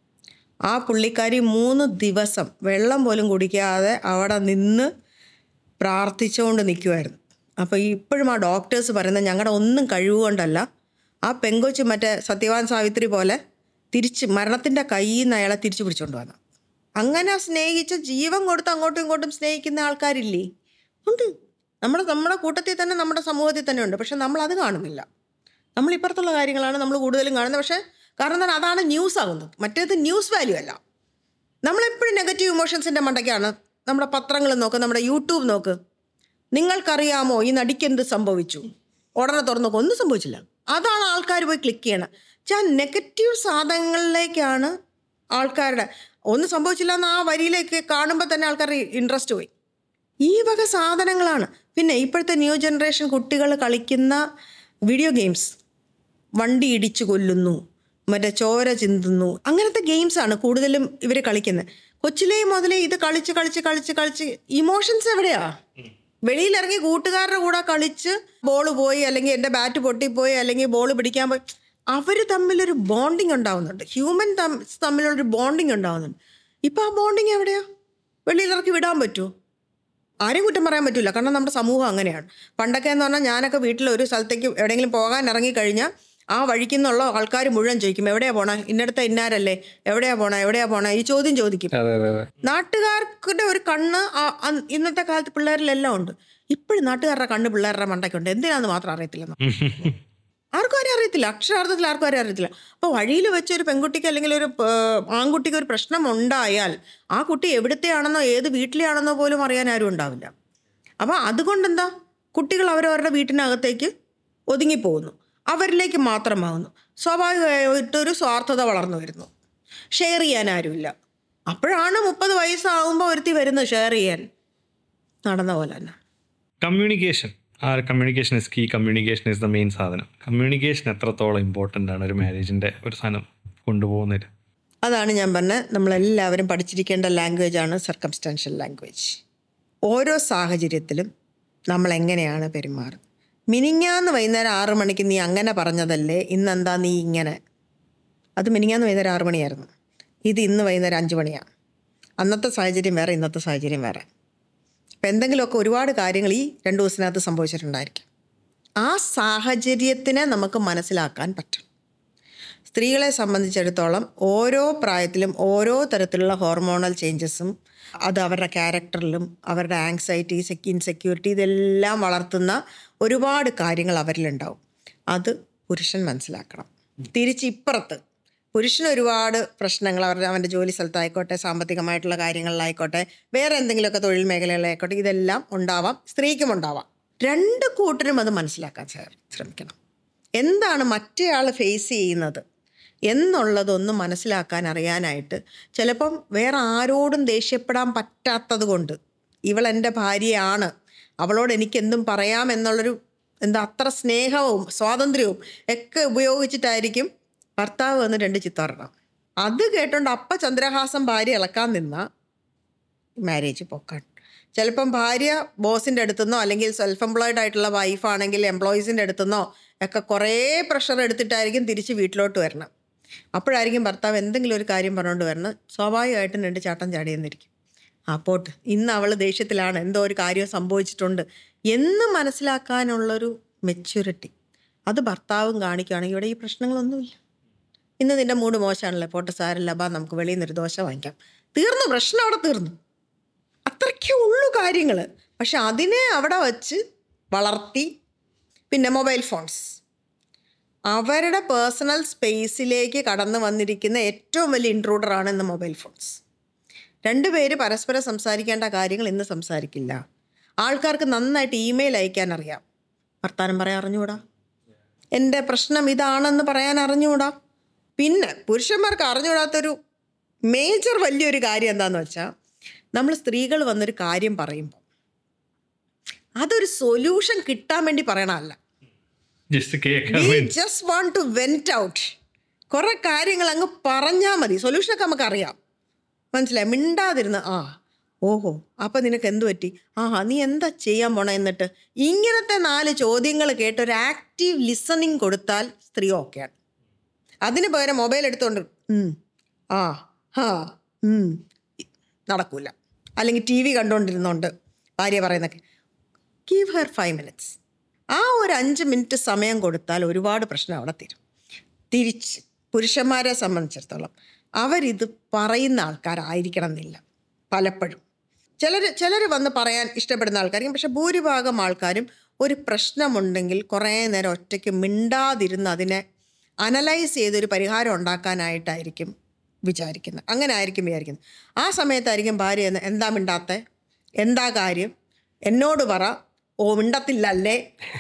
ആ പുള്ളിക്കാരി മൂന്ന് ദിവസം വെള്ളം പോലും കുടിക്കാതെ അവിടെ നിന്ന് പ്രാർത്ഥിച്ചുകൊണ്ട് നിൽക്കുമായിരുന്നു അപ്പോൾ ഇപ്പോഴും ആ ഡോക്ടേഴ്സ് പറയുന്നത് ഞങ്ങളുടെ ഒന്നും കഴിവുകൊണ്ടല്ല ആ പെങ്കൊച്ച് മറ്റേ സത്യവാൻ സാവിത്രി പോലെ തിരിച്ച് മരണത്തിൻ്റെ കയ്യിൽ നിന്ന് അയാളെ തിരിച്ചു പിടിച്ചുകൊണ്ട് വന്നു അങ്ങനെ സ്നേഹിച്ച് ജീവൻ കൊടുത്ത് അങ്ങോട്ടും ഇങ്ങോട്ടും സ്നേഹിക്കുന്ന ആൾക്കാരില്ലേ ഉണ്ട് നമ്മുടെ നമ്മുടെ കൂട്ടത്തിൽ തന്നെ നമ്മുടെ സമൂഹത്തിൽ തന്നെ ഉണ്ട് പക്ഷെ നമ്മൾ അത് കാണുന്നില്ല നമ്മൾ ഇപ്പുറത്തുള്ള കാര്യങ്ങളാണ് നമ്മൾ കൂടുതലും കാണുന്നത് പക്ഷേ കാരണം എന്താണ് അതാണ് ന്യൂസ് ആകുന്നത് മറ്റേത് ന്യൂസ് വാല്യൂ അല്ല നമ്മളെപ്പോഴും നെഗറ്റീവ് ഇമോഷൻസിൻ്റെ മണ്ടയ്ക്കാണ് നമ്മുടെ പത്രങ്ങൾ നോക്ക് നമ്മുടെ യൂട്യൂബ് നോക്ക് നിങ്ങൾക്കറിയാമോ ഈ നടിക്ക് എന്ത് സംഭവിച്ചു ഉടനെ തുറന്നു നോക്കും ഒന്നും സംഭവിച്ചില്ല അതാണ് ആൾക്കാർ പോയി ക്ലിക്ക് ചെയ്യണം ഞാൻ നെഗറ്റീവ് സാധനങ്ങളിലേക്കാണ് ആൾക്കാരുടെ ഒന്നും സംഭവിച്ചില്ല എന്ന് ആ വരിയിലേക്ക് കാണുമ്പോൾ തന്നെ ആൾക്കാരുടെ ഇൻട്രസ്റ്റ് പോയി ഈ വക സാധനങ്ങളാണ് പിന്നെ ഇപ്പോഴത്തെ ന്യൂ ജനറേഷൻ കുട്ടികൾ കളിക്കുന്ന വീഡിയോ ഗെയിംസ് വണ്ടി ഇടിച്ചു കൊല്ലുന്നു മറ്റേ ചോര ചിന്തുന്നു അങ്ങനത്തെ ഗെയിംസാണ് കൂടുതലും ഇവർ കളിക്കുന്നത് കൊച്ചിലേ മുതലേ ഇത് കളിച്ച് കളിച്ച് കളിച്ച് കളിച്ച് ഇമോഷൻസ് എവിടെയാ വെളിയിലിറങ്ങി കൂട്ടുകാരുടെ കൂടെ കളിച്ച് ബോൾ പോയി അല്ലെങ്കിൽ എൻ്റെ ബാറ്റ് പൊട്ടിപ്പോയി അല്ലെങ്കിൽ ബോൾ പിടിക്കാൻ പോയി അവർ തമ്മിലൊരു ബോണ്ടിങ് ഉണ്ടാവുന്നുണ്ട് ഹ്യൂമൻ തമ്മിലൊരു ബോണ്ടിങ് ഉണ്ടാവുന്നുണ്ട് ഇപ്പം ആ ബോണ്ടിങ് എവിടെയാ വെളിയിലിറക്കി വിടാൻ പറ്റുമോ ആരെയും കുറ്റം പറയാൻ പറ്റില്ല കാരണം നമ്മുടെ സമൂഹം അങ്ങനെയാണ് പണ്ടൊക്കെ എന്ന് പറഞ്ഞാൽ ഞാനൊക്കെ വീട്ടിൽ ഒരു സ്ഥലത്തേക്ക് എവിടെയെങ്കിലും പോകാൻ ഇറങ്ങിക്കഴിഞ്ഞാൽ ആ വഴിക്ക് നിന്നുള്ള ആൾക്കാർ മുഴുവൻ ചോദിക്കും എവിടെയാ പോണേ ഇന്നടത്തെ ഇന്നാരല്ലേ എവിടെയാ പോണേ എവിടെയാ പോണേ ഈ ചോദ്യം ചോദിക്കും അതെ അതെ അതെ നാട്ടുകാർക്കിടെ ഒരു കണ്ണ് ആ- അ- ഇന്നത്തെ കാലത്ത് പിള്ളേരിലെല്ലാം ഉണ്ട് ഇപ്പോഴും നാട്ടുകാരുടെ കണ്ണ് പിള്ളേരുടെ മണ്ടയ്ക്കുണ്ട് എന്തിനാന്ന് മാത്രം അറിയത്തില്ല ആർക്കും ആരും അറിയത്തില്ല അക്ഷരാർത്ഥത്തിൽ ആർക്കും ആരും അറിയത്തില്ല അപ്പോൾ വഴിയിൽ വെച്ച് ഒരു പെൺകുട്ടിക്ക് അല്ലെങ്കിൽ ഒരു ഏർ, ആൺകുട്ടിക്ക് ഒരു പ്രശ്നം ഉണ്ടായാൽ ആ കുട്ടി എവിടുത്തെയാണെന്നോ ഏത് വീട്ടിലെയാണെന്നോ പോലും അറിയാൻ ആരും ഉണ്ടാവില്ല അപ്പോൾ അതുകൊണ്ടെന്താ കുട്ടികൾ അവരവരുടെ വീട്ടിനകത്തേക്ക് ഒതുങ്ങിപ്പോകുന്നു അവരിലേക്ക് മാത്രമാകുന്നു സ്വാഭാവികമായിട്ടൊരു സ്വാർത്ഥത വളർന്നു വരുന്നു ഷെയർ ചെയ്യാൻ ആരുമില്ല അപ്പോഴാണ് മുപ്പത് വയസ്സാകുമ്പോൾ ഒരുത്തി വരുന്നത് ഷെയർ ചെയ്യാൻ നടന്ന പോലെ തന്നെ കമ്മ്യൂണിക്കേഷൻ ആ communication is key communication is the main സാധനം കമ്മ്യൂണിക്കേഷൻ എത്രത്തോളം ഇമ്പോർട്ടൻ്റ് ആണ് ഒരു മാരേജിൻ്റെ ഒരു സാധനം കൊണ്ടുപോകുന്നതിൽ അതാണ് ഞാൻ പറഞ്ഞത് നമ്മളെല്ലാവരും പഠിച്ചിരിക്കേണ്ട ലാംഗ്വേജാണ് സർക്കംസ്റ്റാൻഷ്യൽ ലാംഗ്വേജ് ഓരോ സാഹചര്യത്തിലും നമ്മൾ എങ്ങനെയാണ് പെരുമാറുന്നത് മിനിങ്ങാന്ന് വൈകുന്നേരം ആറ് മണിക്ക് നീ അങ്ങനെ പറഞ്ഞതല്ലേ ഇന്നെന്താ നീ ഇങ്ങനെ അത് മിനിങ്ങാന്ന് വൈകുന്നേരം ആറ് മണിയായിരുന്നു ഇത് ഇന്ന് വൈകുന്നേരം അഞ്ച് മണിയാണ് അന്നത്തെ സാഹചര്യം വേറെ ഇന്നത്തെ സാഹചര്യം വേറെ അപ്പം എന്തെങ്കിലുമൊക്കെ ഒരുപാട് കാര്യങ്ങൾ ഈ രണ്ട് ദിവസത്തിനകത്ത് സംഭവിച്ചിട്ടുണ്ടായിരിക്കും ആ സാഹചര്യത്തിനെ നമുക്ക് മനസ്സിലാക്കാൻ പറ്റും സ്ത്രീകളെ സംബന്ധിച്ചിടത്തോളം ഓരോ പ്രായത്തിലും ഓരോ തരത്തിലുള്ള ഹോർമോണൽ ചേഞ്ചസും അത് അവരുടെ ക്യാരക്ടറിലും അവരുടെ ആങ്സൈറ്റി സെക്യൂ ഇൻസെക്യൂരിറ്റി ഇതെല്ലാം വളർത്തുന്ന ഒരുപാട് കാര്യങ്ങൾ അവരിലുണ്ടാവും അത് പുരുഷൻ മനസ്സിലാക്കണം തിരിച്ച് ഇപ്പുറത്ത് പുരുഷന് ഒരുപാട് പ്രശ്നങ്ങൾ അവരുടെ അവൻ്റെ ജോലി സ്ഥലത്തായിക്കോട്ടെ സാമ്പത്തികമായിട്ടുള്ള കാര്യങ്ങളിലായിക്കോട്ടെ വേറെ എന്തെങ്കിലുമൊക്കെ തൊഴിൽ മേഖലകളിലായിക്കോട്ടെ ഇതെല്ലാം ഉണ്ടാവാം സ്ത്രീക്കും ഉണ്ടാവാം രണ്ട് കൂട്ടരും അത് മനസ്സിലാക്കാൻ ശ്ര- ശ്രമിക്കണം എന്താണ് മറ്റേയാൾ ഫേസ് ചെയ്യുന്നത് എന്നുള്ളതൊന്ന് മനസ്സിലാക്കാൻ അറിയാനായിട്ട് ചിലപ്പം വേറെ ആരോടും ദേഷ്യപ്പെടാൻ പറ്റാത്തത് കൊണ്ട് ഇവൾ എൻ്റെ ഭാര്യയാണ് അവളോട് എനിക്കെന്തും പറയാം എന്നുള്ളൊരു എന്താ അത്ര സ്നേഹവും സ്വാതന്ത്ര്യവും ഒക്കെ ഉപയോഗിച്ചിട്ടായിരിക്കും ഭർത്താവ് വന്ന് രണ്ട് ചിത്തറണം അത് കേട്ടോണ്ട് അപ്പ ചന്ദ്രഹാസം ഭാര്യ ഇളക്കാൻ നിന്ന മാരേജ് പൊക്കാണ് ചിലപ്പം ഭാര്യ ബോസിൻ്റെ അടുത്തുനിന്നോ അല്ലെങ്കിൽ സെൽഫ് എംപ്ലോയിഡ് ആയിട്ടുള്ള വൈഫാണെങ്കിൽ എംപ്ലോയീസിൻ്റെ അടുത്തുനിന്നോ ഒക്കെ കുറേ പ്രഷർ എടുത്തിട്ടായിരിക്കും തിരിച്ച് വീട്ടിലോട്ട് വരണം അപ്പോഴായിരിക്കും ഭർത്താവ് എന്തെങ്കിലും ഒരു കാര്യം പറഞ്ഞുകൊണ്ട് വരുന്നത് സ്വാഭാവികമായിട്ടും രണ്ട് ചാട്ടം ചാടിയെന്നിരിക്കും ആ പോട്ട് ഇന്ന് അവൾ ദേഷ്യത്തിലാണ് എന്തോ ഒരു കാര്യം സംഭവിച്ചിട്ടുണ്ട് എന്ന് മനസ്സിലാക്കാനുള്ളൊരു മെച്യൂരിറ്റി അത് ഭർത്താവും കാണിക്കുകയാണെങ്കിൽ ഇവിടെ ഈ പ്രശ്നങ്ങളൊന്നുമില്ല ഇന്ന് നിന്റെ മൂഡ് മോശമാണല്ലേ പോട്ടെ സാരല്ല ബാ നമുക്ക് വെളിയിൽ നിന്നൊരു ദോശ വാങ്ങിക്കാം തീർന്നു പ്രശ്നം അവിടെ തീർന്നു അത്രയ്ക്കേ ഉള്ളൂ കാര്യങ്ങൾ പക്ഷെ അതിനെ അവിടെ വച്ച് വളർത്തി പിന്നെ മൊബൈൽ ഫോൺസ് അവരുടെ പേഴ്സണൽ സ്പേസിലേക്ക് കടന്നു വന്നിരിക്കുന്ന ഏറ്റവും വലിയ ഇൻട്രൂഡറാണ് ഇന്ന് മൊബൈൽ ഫോൺസ് രണ്ടുപേര് പരസ്പരം സംസാരിക്കേണ്ട കാര്യങ്ങൾ ഇന്ന് സംസാരിക്കില്ല ആൾക്കാർക്ക് നന്നായിട്ട് ഇമെയിൽ അയക്കാൻ അറിയാം വർത്താനം പറയാൻ അറിഞ്ഞുകൂടാ എൻ്റെ പ്രശ്നം ഇതാണെന്ന് പറയാൻ അറിഞ്ഞുകൂടാ പിന്നെ പുരുഷന്മാർക്ക് അറിഞ്ഞുകൂടാത്തൊരു മേജർ വലിയൊരു കാര്യം എന്താണെന്ന് വെച്ചാൽ നമ്മൾ സ്ത്രീകൾ വന്നൊരു കാര്യം പറയുമ്പോൾ അതൊരു സൊല്യൂഷൻ കിട്ടാൻ വേണ്ടി പറയണമല്ല ജസ്റ്റ് കേൾക്കാൻ വി വേണ്ടി just want to vent out കുറെ കാര്യങ്ങൾ അങ്ങ് പറഞ്ഞാൽ മതി സൊല്യൂഷനൊക്കെ നമുക്ക് അറിയാം മനസ്സിലായി മിണ്ടാതിരുന്ന് ആ ഓഹോ അപ്പം നിനക്ക് എന്ത് പറ്റി ആഹാ നീ എന്താ ചെയ്യാൻ പോണ എന്നിട്ട് ഇങ്ങനത്തെ നാല് ചോദ്യങ്ങൾ കേട്ട് ഒരു ആക്റ്റീവ് ലിസണിങ് കൊടുത്താൽ സ്ത്രീ ഓക്കെയാണ് അതിന് പകരം മൊബൈൽ എടുത്തുകൊണ്ട് ഉം, ആ ഹാ ഉം, നടക്കൂല അല്ലെങ്കിൽ ടി വി കണ്ടുകൊണ്ടിരുന്നോണ്ട് ഭാര്യ പറയുന്നൊക്കെ ഗീവ് ഹെർ ഫൈവ് മിനിറ്റ്സ് ആ ഒരു അഞ്ച് മിനിറ്റ് സമയം കൊടുത്താൽ ഒരുപാട് പ്രശ്നം അവിടെ തീരും തിരിച്ച് പുരുഷന്മാരെ സംബന്ധിച്ചിടത്തോളം അവരിത് പറയുന്ന ആൾക്കാരായിരിക്കണം എന്നില്ല പലപ്പോഴും ചിലർ ചിലർ വന്ന് പറയാൻ ഇഷ്ടപ്പെടുന്ന ആൾക്കാരും പക്ഷെ ഭൂരിഭാഗം ആൾക്കാരും ഒരു പ്രശ്നമുണ്ടെങ്കിൽ കുറേ നേരം ഒറ്റയ്ക്ക് മിണ്ടാതിരുന്ന് അതിനെ അനലൈസ് ചെയ്തൊരു പരിഹാരം ഉണ്ടാക്കാനായിട്ടായിരിക്കും വിചാരിക്കുന്നത് അങ്ങനെ ആയിരിക്കും വിചാരിക്കുന്നത് ആ സമയത്തായിരിക്കും ഭാര്യ എന്ന് എന്താ മിണ്ടാത്തെ എന്താ കാര്യം എന്നോട് പറ ഓ മിണ്ടത്തില്ലല്ലേ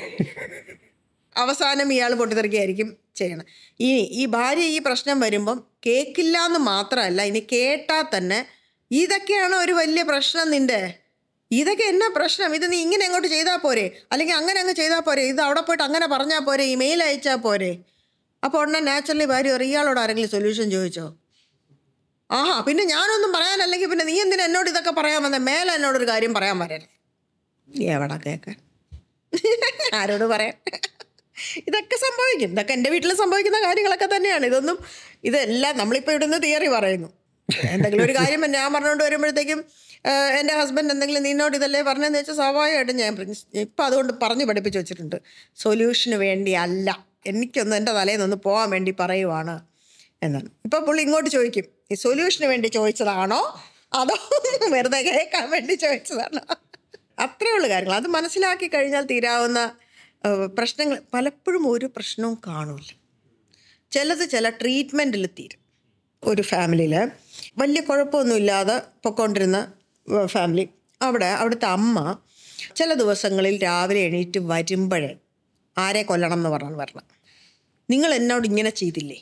അവസാനം ഇയാൾ പൊട്ടിത്തെറിക്കുകയായിരിക്കും ചെയ്യണം ഇനി ഈ ഭാര്യ ഈ പ്രശ്നം വരുമ്പം കേൾക്കില്ല എന്ന് മാത്രമല്ല ഇനി കേട്ടാൽ തന്നെ ഇതൊക്കെയാണോ ഒരു വലിയ പ്രശ്നം നിന്റെ ഇതൊക്കെ എന്നാ പ്രശ്നം ഇത് നീ ഇങ്ങനെ അങ്ങോട്ട് ചെയ്താൽ പോരെ അല്ലെങ്കിൽ അങ്ങനെ അങ്ങ് ചെയ്താൽ പോരെ ഇത് അവിടെ പോയിട്ട് അങ്ങനെ പറഞ്ഞാൽ പോരെ ഇമെയിൽ അയച്ചാൽ പോരെ അപ്പോൾ ഉടനെ നാച്ചുറലി ഭാര്യ പറയും ഇയാളോട് ആരെങ്കിലും സൊല്യൂഷൻ ചോദിച്ചോ ആഹാ പിന്നെ ഞാനൊന്നും പറയാനല്ലെങ്കിൽ പിന്നെ നീ എന്തിനാ എന്നോട് ഇതൊക്കെ പറയാൻ വന്നേ മേലെ എന്നോടൊരു കാര്യം പറയാൻ വരരുത് എവിടെ കേൾക്കാൻ ആരോട് പറയാൻ ഇതൊക്കെ സംഭവിക്കും ഇതൊക്കെ എൻ്റെ വീട്ടിൽ സംഭവിക്കുന്ന കാര്യങ്ങളൊക്കെ തന്നെയാണ് ഇതൊന്നും ഇതെല്ലാം നമ്മളിപ്പോൾ ഇവിടുന്ന് തിയറി പറയുന്നു എന്തെങ്കിലും ഒരു കാര്യം ഞാൻ പറഞ്ഞുകൊണ്ട് വരുമ്പോഴത്തേക്കും ആഹ്, എൻ്റെ ഹസ്ബൻഡ് എന്തെങ്കിലും നിന്നോട് ഇതല്ലേ പറഞ്ഞതെന്ന് വെച്ചാൽ സ്വാഭാവികമായിട്ടും ഞാൻ ഇപ്പം അതുകൊണ്ട് പറഞ്ഞു പഠിപ്പിച്ച് വെച്ചിട്ടുണ്ട് സൊല്യൂഷന് വേണ്ടി അല്ല എനിക്കൊന്ന് എൻ്റെ തലേന്ന് ഒന്ന് പോകാൻ വേണ്ടി പറയുവാണ് എന്നാണ് ഇപ്പം പുള്ളി ഇങ്ങോട്ട് ചോദിക്കും ഈ സൊല്യൂഷന് വേണ്ടി ചോദിച്ചതാണോ അതോ വെറുതെ കേൾക്കാൻ വേണ്ടി ചോദിച്ചതാണോ അത്രേ ഉള്ളു കാര്യങ്ങൾ അത് മനസ്സിലാക്കി കഴിഞ്ഞാൽ തീരാവുന്ന ഏഹ്, പ്രശ്നങ്ങൾ പലപ്പോഴും ഒരു പ്രശ്നവും കാണില്ല ചിലത് ചില ട്രീറ്റ്മെൻറ്റിൽ തീരും ഒരു ഫാമിലിയിൽ വലിയ കുഴപ്പമൊന്നുമില്ലാതെ പൊക്കോണ്ടിരുന്ന ഏഹ്, ഫാമിലി അവിടെ അവിടുത്തെ അമ്മ ചില ദിവസങ്ങളിൽ രാവിലെ എണീറ്റ് വരുമ്പോഴേ ആരെ കൊല്ലണം എന്ന് പറഞ്ഞു വരണം നിങ്ങൾ എന്നോട് ഇങ്ങനെ ചെയ്തില്ലേ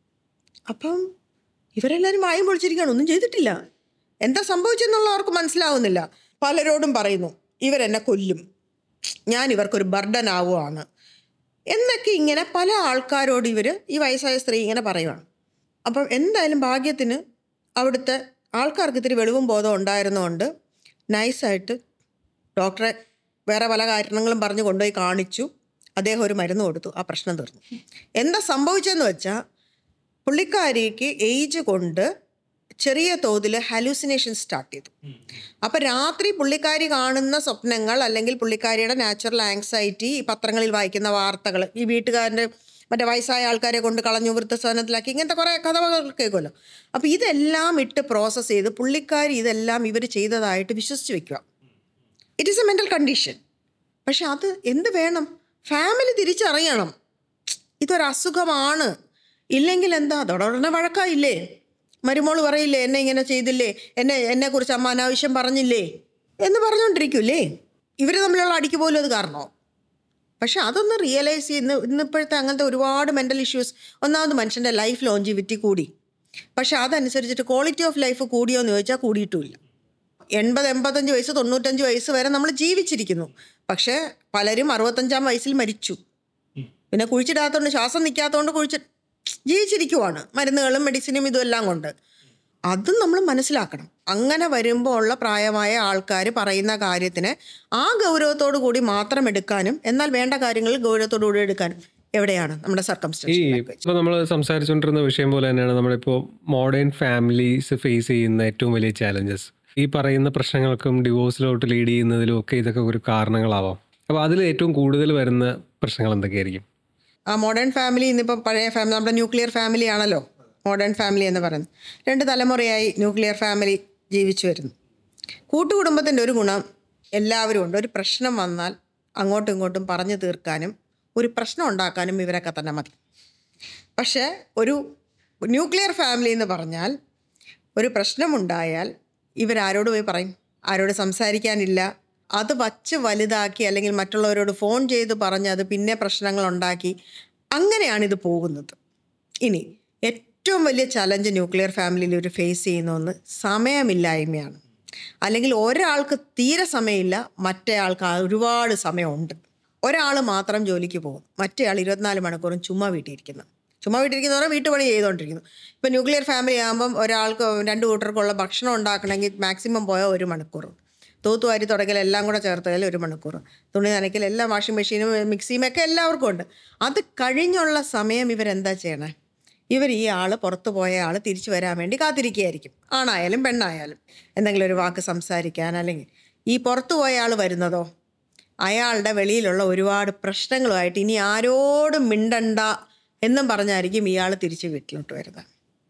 അപ്പം ഇവരെല്ലാവരും വായും പൊളിച്ചിരിക്കുകയാണ് ഒന്നും ചെയ്തിട്ടില്ല എന്താ സംഭവിച്ചെന്നുള്ള അവർക്ക് മനസ്സിലാവുന്നില്ല പലരോടും പറയുന്നു ഇവരെന്നെ കൊല്ലും ഞാൻ ഇവർക്കൊരു ബർഡൻ ആവുകയാണ് എന്നൊക്കെ ഇങ്ങനെ പല ആൾക്കാരോട് ഇവർ ഈ വയസ്സായ സ്ത്രീ ഇങ്ങനെ പറയുവാണ് അപ്പം എന്തായാലും ഭാഗ്യത്തിന് അവിടുത്തെ ആൾക്കാർക്ക് ഇത്തിരി വെളിവും ബോധം ഉണ്ടായിരുന്നുകൊണ്ട് നൈസായിട്ട് ഡോക്ടറെ വേറെ പല കാരണങ്ങളും പറഞ്ഞ് കൊണ്ടുപോയി കാണിച്ചു അദ്ദേഹം ഒരു മരുന്ന് കൊടുത്തു ആ പ്രശ്നം തീർന്നു എന്താ സംഭവിച്ചതെന്ന് വെച്ചാൽ പുള്ളിക്കാരിക്ക് ഏജ് കൊണ്ട് ചെറിയ തോതിൽ ഹാലൂസിനേഷൻ സ്റ്റാർട്ട് ചെയ്തു അപ്പം രാത്രി പുള്ളിക്കാരി കാണുന്ന സ്വപ്നങ്ങൾ അല്ലെങ്കിൽ പുള്ളിക്കാരിയുടെ നാച്ചുറൽ ആങ്സൈറ്റി ഈ പത്രങ്ങളിൽ വായിക്കുന്ന വാർത്തകൾ ഈ വീട്ടുകാരൻ്റെ മറ്റേ വയസ്സായ ആൾക്കാരെ കൊണ്ട് കളഞ്ഞു വൃദ്ധസദനത്തിലാക്കി ഇങ്ങനത്തെ കുറേ കഥകൾ കേൾക്കുമല്ലോ അപ്പോൾ ഇതെല്ലാം ഇട്ട് പ്രോസസ്സ് ചെയ്ത് പുള്ളിക്കാരി ഇതെല്ലാം ഇവർ ചെയ്തതായിട്ട് വിശ്വസിച്ച് വെക്കുക it is a mental condition പക്ഷെ അത് എന്ത് വേണം ഫാമിലി തിരിച്ചറിയണം ഇതൊരു അസുഖമാണ് ഇല്ലെങ്കിൽ എന്താ അതോടെ ഉടനെ വഴക്കായില്ലേ മരുമോള് പറയില്ലേ എന്നെ ഇങ്ങനെ ചെയ്തില്ലേ എന്നെ എന്നെക്കുറിച്ച് അമ്മ അനാവശ്യം പറഞ്ഞില്ലേ എന്ന് പറഞ്ഞുകൊണ്ടിരിക്കൂലേ ഇവർ തമ്മിലുള്ള അടിക്ക് പോലും അത് കാരണമോ പക്ഷെ അതൊന്ന് റിയലൈസ് ചെയ്യുന്ന ഇന്നിപ്പോഴത്തെ അങ്ങനത്തെ ഒരുപാട് മെൻ്റൽ ഇഷ്യൂസ് ഒന്നാമത് മനുഷ്യൻ്റെ ലൈഫ് ലോഞ്ചിവിറ്റി കൂടി പക്ഷെ അതനുസരിച്ചിട്ട് ക്വാളിറ്റി ഓഫ് ലൈഫ് കൂടിയോ എന്ന് ചോദിച്ചാൽ കൂടിയിട്ടുമില്ല എൺപത് എൺപത്തഞ്ച് വയസ്സ് തൊണ്ണൂറ്റഞ്ച് വയസ്സ് വരെ നമ്മൾ ജീവിച്ചിരിക്കുന്നു പക്ഷേ പലരും അറുപത്തഞ്ചാം വയസ്സിൽ മരിച്ചു പിന്നെ കുഴിച്ചിടാത്തതുകൊണ്ട് ശ്വാസം നിൽക്കാത്തതുകൊണ്ട് കുഴിച്ച് ജീവിച്ചിരിക്കുവാണ് മരുന്നുകളും മെഡിസിനും ഇതും എല്ലാം കൊണ്ട് അതും നമ്മൾ മനസ്സിലാക്കണം അങ്ങനെ വരുമ്പോൾ ഉള്ള പ്രായമായ ആൾക്കാർ പറയുന്ന കാര്യത്തിന് ആ ഗൗരവത്തോടു കൂടി മാത്രം എടുക്കാനും എന്നാൽ വേണ്ട കാര്യങ്ങളിൽ ഗൗരവത്തോടു കൂടി എടുക്കാനും എവിടെയാണ് നമ്മുടെ ഈ സർക്കംസ്റ്റൻസ് ഇപ്പൊ നമ്മൾ സംസാരിച്ചുകൊണ്ടിരുന്ന വിഷയം പോലെ തന്നെയാണ് നമ്മളിപ്പോൾ മോഡേൺ ഫാമിലീസ് ഫേസ് ചെയ്യുന്ന ഏറ്റവും വലിയ ചാലഞ്ചസ് ഈ പറയുന്ന പ്രശ്നങ്ങൾക്കും ഡിവോഴ്സിലോട്ട് ലീഡ് ചെയ്യുന്നതിലും ഒക്കെ ഇതൊക്കെ ഒരു കാരണങ്ങളാവാം അപ്പോൾ അതിൽ ഏറ്റവും കൂടുതൽ വരുന്ന പ്രശ്നങ്ങൾ എന്തൊക്കെയായിരിക്കും ആ മോഡേൺ ഫാമിലി ഇന്നിപ്പം പഴയ ഫാമിലി നമ്മുടെ ന്യൂക്ലിയർ ഫാമിലി ആണല്ലോ മോഡേൺ ഫാമിലി എന്ന് പറയുന്നത് രണ്ട് തലമുറയായി ന്യൂക്ലിയർ ഫാമിലി ജീവിച്ചു വരുന്നു കൂട്ടുകുടുംബത്തിൻ്റെ ഒരു ഗുണം എല്ലാവരും ഉണ്ട് ഒരു പ്രശ്നം വന്നാൽ അങ്ങോട്ടും ഇങ്ങോട്ടും പറഞ്ഞു തീർക്കാനും ഒരു പ്രശ്നം ഉണ്ടാക്കാനും ഇവരൊക്കെ തന്നെ മതി പക്ഷേ ഒരു ന്യൂക്ലിയർ ഫാമിലി എന്ന് പറഞ്ഞാൽ ഒരു പ്രശ്നമുണ്ടായാൽ ഇവരാരോട് പോയി പറയും ആരോട് സംസാരിക്കാനില്ല അത് വച്ച് വലുതാക്കി അല്ലെങ്കിൽ മറ്റുള്ളവരോട് ഫോൺ ചെയ്ത് പറഞ്ഞ് അത് പിന്നെ പ്രശ്നങ്ങൾ ഉണ്ടാക്കി അങ്ങനെയാണ് ഇത് പോകുന്നത് ഇനി ഏറ്റവും വലിയ ചലഞ്ച് ന്യൂക്ലിയർ ഫാമിലിയിൽ ഒരു ഫേസ് ചെയ്യുന്ന ഒന്ന് സമയമില്ലായ്മയാണ് അല്ലെങ്കിൽ ഒരാൾക്ക് തീരെ സമയമില്ല മറ്റേ ആൾക്ക് ഒരുപാട് സമയമുണ്ട് ഒരാൾ മാത്രം ജോലിക്ക് പോകും മറ്റേ ആൾ ഇരുപത്തിനാല് മണിക്കൂറും ചുമ്മാ വീട്ടിലിരിക്കുന്നു ചുമ്മാ വീട്ടിലിരിക്കുന്ന പറഞ്ഞാൽ വീട്ടുപണി ചെയ്തുകൊണ്ടിരിക്കുന്നു ഇപ്പം ന്യൂക്ലിയർ ഫാമിലി ആകുമ്പം ഒരാൾക്ക് രണ്ട് കൂട്ടർക്കുള്ള ഭക്ഷണം ഉണ്ടാക്കണമെങ്കിൽ മാക്സിമം പോയാൽ ഒരു മണിക്കൂർ തൂത്തുവാരി തുടക്കൽ എല്ലാം കൂടെ ചേർത്താൽ ഒരു മണിക്കൂർ തുണി നനയ്ക്കൽ എല്ലാം വാഷിംഗ് മെഷീനും മിക്സിയും ഒക്കെ എല്ലാവർക്കും ഉണ്ട് അത് കഴിഞ്ഞുള്ള സമയം ഇവരെന്താ ചെയ്യണേ ഇവർ ഈ ആൾ പുറത്തു പോയ ആൾ തിരിച്ചു വരാൻ വേണ്ടി കാത്തിരിക്കുകയായിരിക്കും ആണായാലും പെണ്ണായാലും എന്തെങ്കിലും ഒരു വാക്ക് സംസാരിക്കാൻ അല്ലെങ്കിൽ ഈ പുറത്തു പോയ ആൾ വരുന്നതോ അയാളുടെ വെളിയിലുള്ള ഒരുപാട് പ്രശ്നങ്ങളുമായിട്ട് ഇനി ആരോടും മിണ്ടണ്ട എന്നും പറഞ്ഞായിരിക്കും ഇയാൾ തിരിച്ച് വീട്ടിലോട്ട് വരുന്നത്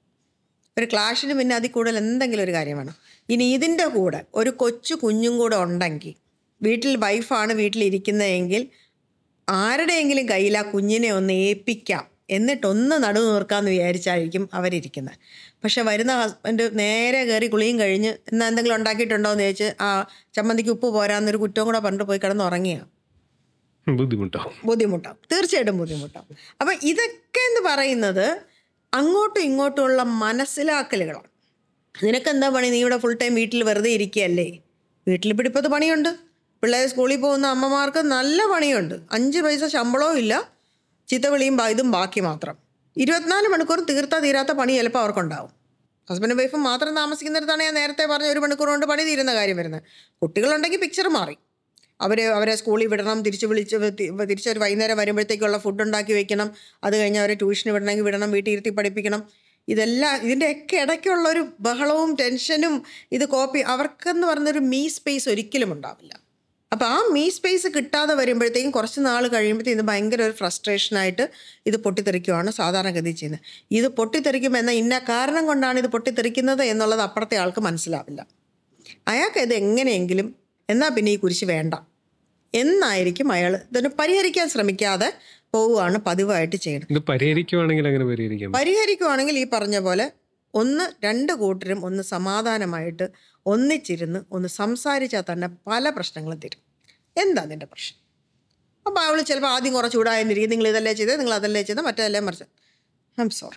ഒരു ക്ലാഷിന് പിന്നെ അതിൽ കൂടുതൽ എന്തെങ്കിലും ഒരു കാര്യം വേണം ഇനി ഇതിൻ്റെ കൂടെ ഒരു കൊച്ചു കുഞ്ഞും കൂടെ ഉണ്ടെങ്കിൽ വീട്ടിൽ വൈഫാണ് വീട്ടിലിരിക്കുന്നതെങ്കിൽ ആരുടെയെങ്കിലും കയ്യിൽ ആ കുഞ്ഞിനെ ഒന്ന് ഏൽപ്പിക്കാം എന്നിട്ടൊന്ന് നടുവ് നോർക്കാമെന്ന് വിചാരിച്ചായിരിക്കും അവരിരിക്കുന്നത് പക്ഷെ വരുന്ന ഹസ്ബൻഡ് നേരെ കയറി കുളിയും കഴിഞ്ഞ് എന്നാ എന്തെങ്കിലും ഉണ്ടാക്കിയിട്ടുണ്ടോ എന്ന് ചോദിച്ച് ആ ചമ്മന്തിക്ക് ഉപ്പ് പോരാന്നൊരു കുറ്റവും കൂടെ പറഞ്ഞിട്ട് പോയി കിടന്ന് ഉറങ്ങിയാണ് ബുദ്ധിമുട്ടാവും ബുദ്ധിമുട്ടാവും തീർച്ചയായിട്ടും ബുദ്ധിമുട്ടാവും അപ്പം ഇതൊക്കെ എന്ന് പറയുന്നത് അങ്ങോട്ടും ഇങ്ങോട്ടുമുള്ള മനസ്സിലാക്കലുകളാണ് നിനക്കെന്താ പണി നീ ഇവിടെ ഫുൾ ടൈം വീട്ടിൽ വെറുതെ ഇരിക്കുകയല്ലേ വീട്ടിൽ പിടിപ്പത് പണിയുണ്ട് പിള്ളേർ സ്കൂളിൽ പോകുന്ന അമ്മമാർക്ക് നല്ല പണിയുണ്ട് അഞ്ച് പൈസ ശമ്പളവും ഇല്ല ചിത്തവിളിയും ബാ- ഇതും ബാക്കി മാത്രം ഇരുപത്തിനാല് മണിക്കൂർ തീർത്താ തീരാത്ത പണി ചിലപ്പോൾ അവർക്കുണ്ടാവും ഹസ്ബൻഡും വൈഫും മാത്രം താമസിക്കുന്നിടത്താണ് ഞാൻ നേരത്തെ പറഞ്ഞ ഒരു മണിക്കൂർ കൊണ്ട് പണി തീരുന്ന കാര്യം വരുന്നത് കുട്ടികളുണ്ടെങ്കിൽ പിക്ചർ മാറി അവരെ അവരെ സ്കൂളിൽ വിടണം തിരിച്ച് വിളിച്ച് തി- തിരിച്ച് ഒരു വൈകുന്നേരം വരുമ്പോഴത്തേക്കുള്ള ഫുഡ് ഉണ്ടാക്കി വെക്കണം അത് കഴിഞ്ഞ് അവരെ ട്യൂഷന് വിടണമെങ്കിൽ വിടണം വീട്ടിൽ ഇരുത്തി പഠിപ്പിക്കണം ഇതെല്ലാം ഇതിൻ്റെയൊക്കെ ഇടയ്ക്കുള്ള ഒരു ബഹളവും ടെൻഷനും ഇത് കോപ്പി അവർക്കെന്ന് പറഞ്ഞൊരു മീ സ്പേസ് ഒരിക്കലും ഉണ്ടാവില്ല അപ്പോൾ ആ മീ സ്പേസ് കിട്ടാതെ വരുമ്പോഴത്തേക്കും കുറച്ച് നാൾ കഴിയുമ്പോഴത്തേക്കും ഇത് ഭയങ്കര ഒരു ഫ്രസ്ട്രേഷനായിട്ട് ഇത് പൊട്ടിത്തെറിക്കുവാണ് സാധാരണഗതി ചെയ്യുന്നത് ഇത് പൊട്ടിത്തെറിക്കുമ്പോൾ എന്നാൽ ഇന്ന കാരണം കൊണ്ടാണ് ഇത് പൊട്ടിത്തെറിക്കുന്നത് എന്നുള്ളത് അപ്പുറത്തെ ആൾക്ക് മനസ്സിലാവില്ല അയാൾക്ക് ഇത് എങ്ങനെയെങ്കിലും എന്നാൽ പിന്നെ ഈ കുരിശ് വേണ്ട എന്നായിരിക്കും അയാൾ ഇതിന് പരിഹരിക്കാൻ ശ്രമിക്കാതെ പോവുകയാണ് പതിവായിട്ട് ചെയ്യുന്നത് ഇത് പരിഹരിക്കുവാണെങ്കിൽ അങ്ങനെ പരിഹരിക്കാം പരിഹരിക്കുവാണെങ്കിൽ ഈ പറഞ്ഞ പോലെ ഒന്ന് രണ്ട് കൂട്ടരും ഒന്ന് സമാധാനമായിട്ട് ഒന്നിച്ചിരുന്ന് ഒന്ന് സംസാരിച്ചാൽ തന്നെ പല പ്രശ്നങ്ങളും തരും എന്താ നിൻ്റെ പ്രശ്നം അപ്പോൾ അവൾ ചിലപ്പോൾ ആദ്യം കുറച്ച് ചൂടായിരിക്കും നിങ്ങൾ ഇതല്ലേ ചെയ്തത് നിങ്ങൾ അതല്ലേ ചെയ്തത് മറ്റേതല്ലേ മറിച്ച് ഐ എം സോറി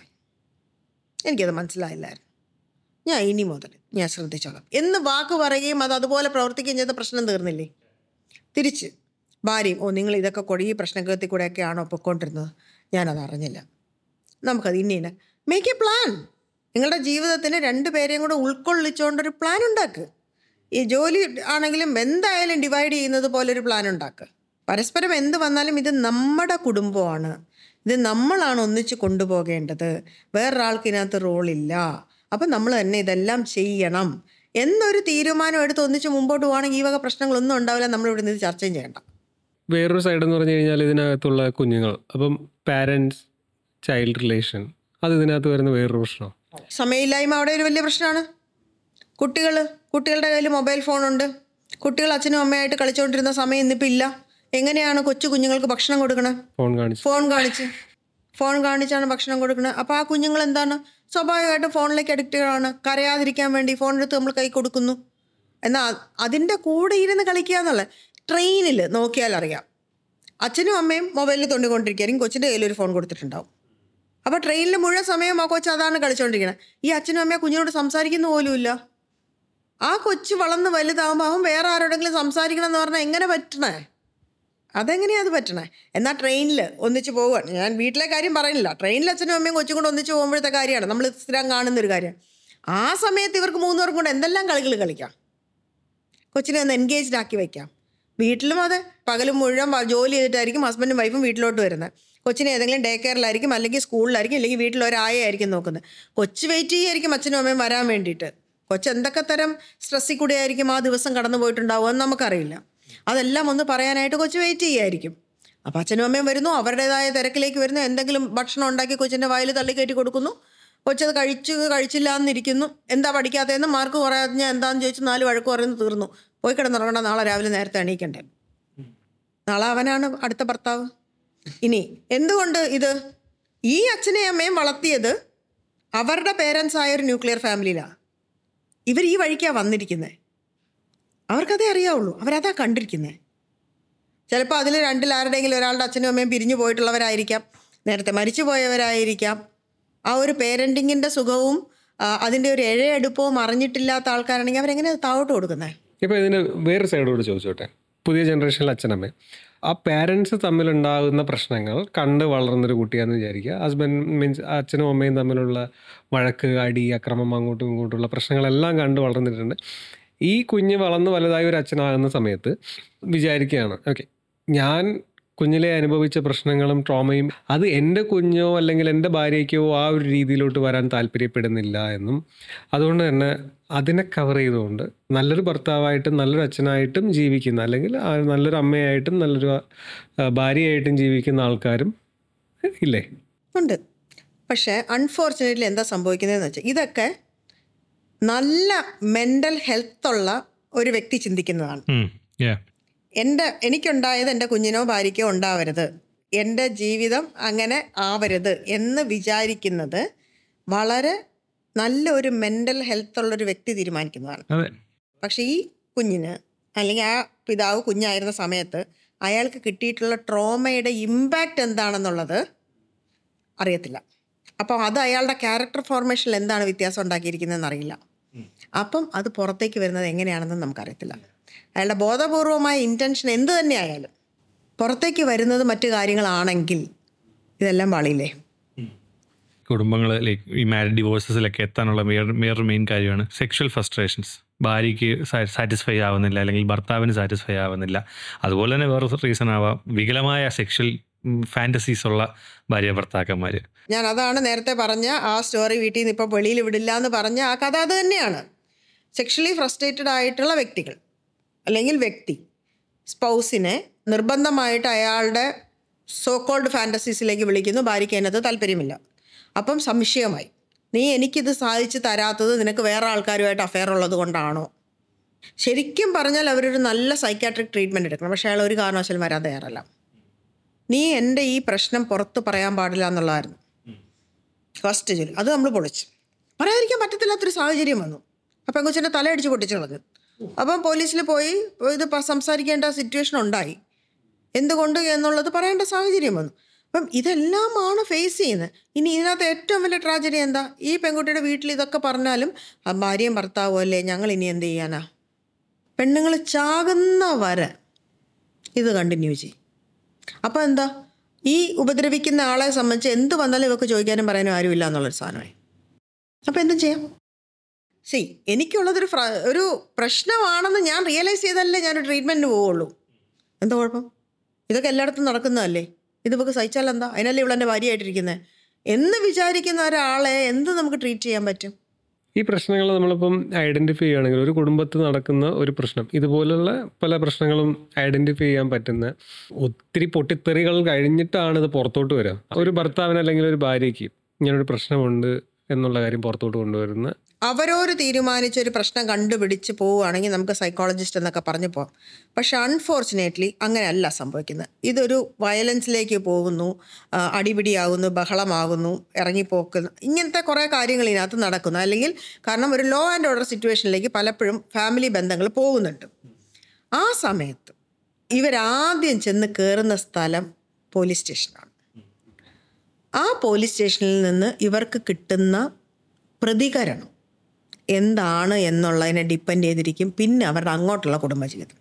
എനിക്കത് മനസ്സിലായില്ലായിരുന്നു ഞാൻ ഇനി മുതൽ ഞാൻ ശ്രദ്ധിച്ചോളാം എന്ന് വാക്ക് പറയുകയും അത് അതുപോലെ പ്രവർത്തിക്കുകയും ചെയ്ത പ്രശ്നം തീർന്നില്ലേ തിരിച്ച് ഭാര്യയും ഓ നിങ്ങൾ ഇതൊക്കെ കൂടി ഈ പ്രശ്നത്തിൽ കൂടെയൊക്കെയാണോ പൊയ്ക്കൊണ്ടിരുന്നത് ഞാനത് അറിഞ്ഞില്ല നമുക്കത് ഇനി ഇന്ന മേക്ക് എ പ്ലാൻ നിങ്ങളുടെ ജീവിതത്തിന് രണ്ട് പേരെയും കൂടെ ഉൾക്കൊള്ളിച്ചുകൊണ്ടൊരു പ്ലാൻ ഉണ്ടാക്കുക ഈ ജോലി ആണെങ്കിലും എന്തായാലും ഡിവൈഡ് ചെയ്യുന്നത് പോലെ ഒരു പ്ലാൻ ഉണ്ടാക്കുക പരസ്പരം എന്ത് വന്നാലും ഇത് നമ്മുടെ കുടുംബമാണ് ഇത് നമ്മളാണ് ഒന്നിച്ച് കൊണ്ടുപോകേണ്ടത് വേറൊരാൾക്ക് ഇതിനകത്ത് റോളില്ല അപ്പം നമ്മൾ തന്നെ ഇതെല്ലാം ചെയ്യണം എന്നൊരു തീരുമാനം എടുത്ത് ഒന്നിച്ച് മുമ്പോട്ട് പോവുകയാണെങ്കിൽ ഈ വക പ്രശ്നങ്ങളൊന്നും ഉണ്ടാവില്ല നമ്മൾ ഇവിടെ നിന്ന് ചർച്ചയും ചെയ്യണ്ട വേറൊരു സൈഡ് എന്ന് പറഞ്ഞു കഴിഞ്ഞാൽ ഇതിനകത്തുള്ള കുഞ്ഞുങ്ങൾ അപ്പം പാരൻസ് ചൈൽഡ് റിലേഷൻ അത് ഇതിനകത്ത് വരുന്ന വേറൊരു പ്രശ്നം സമയമില്ലായ്മ അവിടെ ഒരു വലിയ പ്രശ്നമാണ് കുട്ടികൾ കുട്ടികളുടെ കയ്യിൽ മൊബൈൽ ഫോണുണ്ട് കുട്ടികൾ അച്ഛനും അമ്മയായിട്ട് കളിച്ചുകൊണ്ടിരുന്ന സമയം ഇന്നിപ്പോൾ ഇല്ല എങ്ങനെയാണ് കൊച്ചു കുഞ്ഞുങ്ങൾക്ക് ഭക്ഷണം കൊടുക്കണത് ഫോൺ കാണിച്ച് ഫോൺ കാണിച്ച് ഫോൺ കാണിച്ചാണ് ഭക്ഷണം കൊടുക്കുന്നത് അപ്പോൾ ആ കുഞ്ഞുങ്ങൾ എന്താണ് സ്വാഭാവികമായിട്ടും ഫോണിലേക്ക് അഡിക്റ്റഡ് ആണ് കരയാതിരിക്കാൻ വേണ്ടി ഫോൺ എടുത്ത് നമ്മൾ കൈ കൊടുക്കുന്നു എന്നാൽ അതിൻ്റെ കൂടെ ഇരുന്ന് കളിക്കുക എന്നുള്ളത് ട്രെയിനിൽ നോക്കിയാൽ അറിയാം അച്ഛനും അമ്മയും മൊബൈലിൽ തൊണ്ടിക്കൊണ്ടിരിക്കുകയായിരിക്കും കൊച്ചിൻ്റെ കയ്യിൽ ഒരു ഫോൺ കൊടുത്തിട്ടുണ്ടാവും അപ്പോൾ ട്രെയിനിൽ മുഴുവൻ സമയം ആ കൊച്ചു അതാണ് കളിച്ചുകൊണ്ടിരിക്കുന്നത് ഈ അച്ഛനും അമ്മയും കുഞ്ഞിനോട് സംസാരിക്കുന്ന പോലുമില്ല ആ കൊച്ചു വളർന്ന് വലുതാകുമ്പോൾ അവൻ വേറെ ആരോടെങ്കിലും സംസാരിക്കണം എന്ന് പറഞ്ഞാൽ എങ്ങനെ പറ്റണേ അതെങ്ങനെയാ അത് പറ്റണേ എന്നാൽ ട്രെയിനിൽ ഒന്നിച്ച് പോവുകയാണ് ഞാൻ വീട്ടിലെ കാര്യം പറയുന്നില്ല ട്രെയിനിൽ അച്ഛനും അമ്മയും കൊച്ചും കൂടെ ഒന്നിച്ച് പോകുമ്പോഴത്തെ കാര്യമാണ് നമ്മൾ സ്ഥിരം കാണുന്ന ഒരു കാര്യമാണ് ആ സമയത്ത് ഇവർക്ക് മൂന്നുപേർക്കും കൂടെ എന്തെല്ലാം കളികൾ കളിക്കാം കൊച്ചിനെ ഒന്ന് എൻഗേജ്ഡ് ആക്കി വയ്ക്കാം വീട്ടിലും അതെ പകലും മുഴുവൻ വ- ജോലി ചെയ്തിട്ടായിരിക്കും ഹസ്ബൻഡും വൈഫും വീട്ടിലോട്ട് വരുന്നത് കൊച്ചിനെ ഏതെങ്കിലും ഡേ കെയറിലായിരിക്കും അല്ലെങ്കിൽ സ്കൂളിലായിരിക്കും അല്ലെങ്കിൽ വീട്ടിൽ ഒരായായിരിക്കും നോക്കുന്നത് കൊച്ച് വെയിറ്റ് ചെയ്യായിരിക്കും അച്ഛനും അമ്മയും വരാൻ വേണ്ടിയിട്ട് കൊച്ച് എന്തൊക്കെ തരം സ്ട്രെസ്സിൽ കൂടെ ആയിരിക്കും ആ ദിവസം കടന്നു പോയിട്ടുണ്ടാവുക എന്ന് നമുക്കറിയില്ല അതെല്ലാം ഒന്ന് പറയാനായിട്ട് കൊച്ച് വെയിറ്റ് ചെയ്യായിരിക്കും അപ്പോൾ അച്ഛനും അമ്മയും വരുന്നു അവരുടേതായ തിരക്കിലേക്ക് വരുന്നു എന്തെങ്കിലും ഭക്ഷണം ഉണ്ടാക്കി കൊച്ചിൻ്റെ വായിൽ തള്ളിക്കയറ്റി കൊടുക്കുന്നു കൊച്ചത് കഴിച്ചു കഴിച്ചില്ല എന്നിരിക്കുന്നു എന്താ പഠിക്കാത്തതെന്ന് മാർക്ക് കുറയാതെ ഞാൻ എന്താണെന്ന് ചോദിച്ചു നാല് വഴക്ക് പറയുന്നു തീർന്നു പോയി കിടന്നുറങ്ങണം നാളെ രാവിലെ നേരത്തെ എണീക്കണ്ടേ നാളെ അവനാണ് അടുത്ത ഭർത്താവ് ഇനി എന്തുകൊണ്ട് ഇത് ഈ അച്ഛനെയും അമ്മയും വളർത്തിയത് അവരുടെ പേരൻസ് ആയ ഒരു ന്യൂക്ലിയർ ഫാമിലിയിലാണ് ഇവർ ഈ വഴിക്കാണ് വന്നിരിക്കുന്നത് അവർക്കതേ അറിയാവുള്ളൂ അവരതാ കണ്ടിരിക്കുന്നത് ചിലപ്പോൾ അതിൽ രണ്ടിൽ ആരുടെയെങ്കിലും ഒരാളുടെ അച്ഛനും അമ്മയും പിരിഞ്ഞു പോയിട്ടുള്ളവരായിരിക്കാം നേരത്തെ മരിച്ചു പോയവരായിരിക്കാം ആ ഒരു പേരൻറ്റിങ്ങിൻ്റെ സുഖവും ആ, അതിൻ്റെ ഒരു ഇഴയെടുപ്പവും അറിഞ്ഞിട്ടില്ലാത്ത ആൾക്കാരാണെങ്കിൽ അവരെങ്ങനെ അത് താഴോട്ട് കൊടുക്കുന്നത് ഇപ്പോൾ ഇതിന് വേറെ സൈഡോട് ചോദിച്ചോട്ടെ പുതിയ ജനറേഷനിലെ അച്ഛനമ്മ ആ പാരൻസ് തമ്മിലുണ്ടാകുന്ന പ്രശ്നങ്ങൾ കണ്ട് വളർന്നൊരു കുട്ടിയാന്ന് വിചാരിക്കുക ഹസ്ബൻഡ് മീൻസ് അച്ഛനും അമ്മയും തമ്മിലുള്ള വഴക്ക് അടി അക്രമം അങ്ങോട്ടും ഇങ്ങോട്ടുള്ള പ്രശ്നങ്ങളെല്ലാം കണ്ട് വളർന്നിട്ടുണ്ട് ഈ കുഞ്ഞ് വളർന്ന് വലുതായി ഒരു അച്ഛനാകുന്ന സമയത്ത് വിചാരിക്കുകയാണ് ഓക്കെ ഞാൻ കുഞ്ഞിലെ അനുഭവിച്ച പ്രശ്നങ്ങളും ട്രോമയും അത് എൻ്റെ കുഞ്ഞോ അല്ലെങ്കിൽ എൻ്റെ ഭാര്യയ്ക്കോ ആ ഒരു രീതിയിലോട്ട് വരാൻ താല്പര്യപ്പെടുന്നില്ല എന്നും അതുകൊണ്ട് തന്നെ അതിനെ കവർ ചെയ്തുകൊണ്ട് നല്ലൊരു ഭർത്താവായിട്ടും നല്ലൊരു അച്ഛനായിട്ടും ജീവിക്കുന്ന അല്ലെങ്കിൽ ആ നല്ലൊരു അമ്മയായിട്ടും നല്ലൊരു ആ, ഭാര്യയായിട്ടും ജീവിക്കുന്ന ആൾക്കാരും ഇല്ലേ ഉണ്ട് പക്ഷേ അൺഫോർച്ചുനേറ്റ്ലി എന്താ സംഭവിക്കുന്നതെന്ന് വെച്ചാൽ ഇതൊക്കെ നല്ല മെൻ്റൽ ഹെൽത്തുള്ള ഒരു വ്യക്തി ചിന്തിക്കുന്നതാണ് Yeah. എൻ്റെ എനിക്കുണ്ടായത് എൻ്റെ കുഞ്ഞിനോ ഭാര്യയ്ക്കോ ഉണ്ടാവരുത് എൻ്റെ ജീവിതം അങ്ങനെ ആവരുത് എന്ന് വിചാരിക്കുന്നത് വളരെ നല്ല ഒരു മെൻ്റൽ ഹെൽത്തുള്ളൊരു വ്യക്തി തീരുമാനിക്കുന്നതാണ് അതെ പക്ഷേ ഈ കുഞ്ഞിന് അല്ലെങ്കിൽ ആ പിതാവ് കുഞ്ഞായിരുന്ന സമയത്ത് അയാൾക്ക് കിട്ടിയിട്ടുള്ള ട്രോമയുടെ ഇമ്പാക്റ്റ് എന്താണെന്നുള്ളത് അറിയത്തില്ല അപ്പോൾ അത് അയാളുടെ ക്യാരക്ടർ ഫോർമേഷനിൽ എന്താണ് വ്യത്യാസം ഉണ്ടാക്കിയിരിക്കുന്നതെന്ന് അറിയില്ല അപ്പം അത് പുറത്തേക്ക് വരുന്നത് എങ്ങനെയാണെന്ന് നമുക്കറിയത്തില്ല അയാളുടെ ബോധപൂർവമായ ഇൻറ്റൻഷൻ എന്ത് തന്നെ ആയാലും പുറത്തേക്ക് വരുന്നത് മറ്റു കാര്യങ്ങളാണെങ്കിൽ ഇതെല്ലാം പാളിയില്ലേ കുടുംബങ്ങൾ ലൈക്ക് ഈ മാരിഡ് ഡിവോഴ്സസിലൊക്കെ എത്താനുള്ള വേറെ വേറൊരു മെയിൻ കാര്യമാണ് സെക്ഷൽ ഫ്രസ്ട്രേഷൻസ് ഭാര്യയ്ക്ക് സാറ്റിസ്ഫൈ ആവുന്നില്ല അല്ലെങ്കിൽ ഭർത്താവിന് സാറ്റിസ്ഫൈ ആവുന്നില്ല അതുപോലെ തന്നെ വേറെ റീസൺ ആവാം വികലമായ സെക്ഷൽ ഫാൻറ്റസീസ് ഉള്ള ഭാര്യ ഭർത്താക്കന്മാർ ഞാൻ അതാണ് നേരത്തെ പറഞ്ഞ ആ സ്റ്റോറി വീട്ടിൽ നിന്ന് ഇപ്പോൾ വെളിയിൽ വിടില്ല എന്ന് പറഞ്ഞ ആ കഥ അത് തന്നെയാണ് സെക്ഷലി ഫ്രസ്ട്രേറ്റഡ് ആയിട്ടുള്ള വ്യക്തികൾ അല്ലെങ്കിൽ വ്യക്തി സ്പൗസിനെ നിർബന്ധമായിട്ട് അയാളുടെ സോ കോൾഡ് ഫാൻറ്റസീസിലേക്ക് വിളിക്കുന്നു ഭാര്യയ്ക്ക് അതിനകത്ത് താല്പര്യമില്ല അപ്പം സംശയമായി നീ എനിക്കിത് സാധിച്ചു തരാത്തത് നിനക്ക് വേറെ ആൾക്കാരുമായിട്ട് അഫെയർ ഉള്ളത് കൊണ്ടാണോ ശരിക്കും പറഞ്ഞാൽ അവരൊരു നല്ല സൈക്കാട്രിക് ട്രീറ്റ്മെൻറ്റ് എടുക്കണം പക്ഷേ അയാൾ ഒരു കാരണവശാലും വരാൻ തയ്യാറല്ല നീ എൻ്റെ ഈ പ്രശ്നം പുറത്ത് പറയാൻ പാടില്ല എന്നുള്ളതായിരുന്നു ഫസ്റ്റ് ജോലി അത് നമ്മൾ പൊളിച്ചു പറയാതിരിക്കാൻ പറ്റത്തില്ലാത്തൊരു സാഹചര്യം വന്നു അപ്പം കൊച്ചിൻ്റെ തലയടിച്ച് പൊട്ടിച്ചു കളഞ്ഞു അപ്പം പോലീസിൽ പോയി ഇത് പ- സംസാരിക്കേണ്ട സിറ്റുവേഷൻ ഉണ്ടായി എന്തുകൊണ്ട് എന്നുള്ളത് പറയേണ്ട സാഹചര്യം വന്നു അപ്പം ഇതെല്ലാമാണ് ഫേസ് ചെയ്യുന്നത് ഇനി ഇതിനകത്ത് ഏറ്റവും വലിയ ട്രാജഡി എന്താ ഈ പെൺകുട്ടിയുടെ വീട്ടിൽ ഇതൊക്കെ പറഞ്ഞാലും ആ ഭാര്യയും ഭർത്താവും അല്ലേ ഞങ്ങൾ ഇനി എന്ത് ചെയ്യാനാ പെണ്ണുങ്ങൾ ചാകുന്ന വരെ ഇത് കണ്ടിന്യൂ ചെയ്യും അപ്പോൾ എന്താ ഈ ഉപദ്രവിക്കുന്ന ആളെ സംബന്ധിച്ച് എന്ത് വന്നാലും ഇവർക്ക് ചോദിക്കാനും പറയാനും ആരുമില്ല എന്നുള്ളൊരു സാധനമായി അപ്പോൾ എന്തും ചെയ്യാം സി എനിക്കുള്ളതൊരു ഫ്ര- ഒരു പ്രശ്നമാണെന്ന് ഞാൻ റിയലൈസ് ചെയ്താലേ ഞാനൊരു ട്രീറ്റ്മെൻറ്റിന് പോവുള്ളൂ എന്താ കുഴപ്പം ഇതൊക്കെ എല്ലായിടത്തും നടക്കുന്നതല്ലേ ഇത് നമുക്ക് സഹിച്ചാൽ എന്താ അതിനല്ലേ ഇവളെൻ്റെ ഭാര്യയായിട്ടിരിക്കുന്നത് എന്ന് വിചാരിക്കുന്ന ഒരാളെ എന്ത് നമുക്ക് ട്രീറ്റ് ചെയ്യാൻ പറ്റും ഈ പ്രശ്നങ്ങൾ നമ്മളിപ്പം ഐഡന്റിഫൈ ചെയ്യുകയാണെങ്കിൽ ഒരു കുടുംബത്തിൽ നടക്കുന്ന ഒരു പ്രശ്നം ഇതുപോലുള്ള പല പ്രശ്നങ്ങളും ഐഡന്റിഫൈ ചെയ്യാൻ പറ്റുന്ന ഒത്തിരി പൊട്ടിത്തെറികൾ കഴിഞ്ഞിട്ടാണ് ഇത് പുറത്തോട്ട് വരിക ഒരു ഭർത്താവിന് അല്ലെങ്കിൽ ഒരു ഭാര്യയ്ക്ക് ഇങ്ങനൊരു പ്രശ്നമുണ്ട് എന്നുള്ള കാര്യം പുറത്തോട്ട് കൊണ്ടുവരുന്ന അവരോര് തീരുമാനിച്ചൊരു പ്രശ്നം കണ്ടുപിടിച്ച് പോവുകയാണെങ്കിൽ നമുക്ക് സൈക്കോളജിസ്റ്റ് എന്നൊക്കെ പറഞ്ഞു പോകാം പക്ഷെ അൺഫോർച്ചുനേറ്റ്ലി അങ്ങനെയല്ല സംഭവിക്കുന്നത് ഇതൊരു വയലൻസിലേക്ക് പോകുന്നു ആ, അടിപിടിയാകുന്നു ബഹളമാകുന്നു ഇറങ്ങിപ്പോക്കുന്നു ഇങ്ങനത്തെ കുറേ കാര്യങ്ങൾ ഇതിനകത്ത് നടക്കുന്നു അല്ലെങ്കിൽ കാരണം ഒരു ലോ ആൻഡ് ഓർഡർ സിറ്റുവേഷനിലേക്ക് പലപ്പോഴും ഫാമിലി ബന്ധങ്ങൾ പോകുന്നുണ്ട് ആ സമയത്ത് ഇവരാദ്യം ചെന്ന് കയറുന്ന സ്ഥലം പോലീസ് സ്റ്റേഷനാണ് ആ പോലീസ് സ്റ്റേഷനിൽ നിന്ന് ഇവർക്ക് കിട്ടുന്ന പ്രതികരണം എന്താണ് എന്നുള്ളതിനെ ഡിപ്പെൻഡ് ചെയ്തിരിക്കും പിന്നെ അവരുടെ അങ്ങോട്ടുള്ള കുടുംബജീവിതം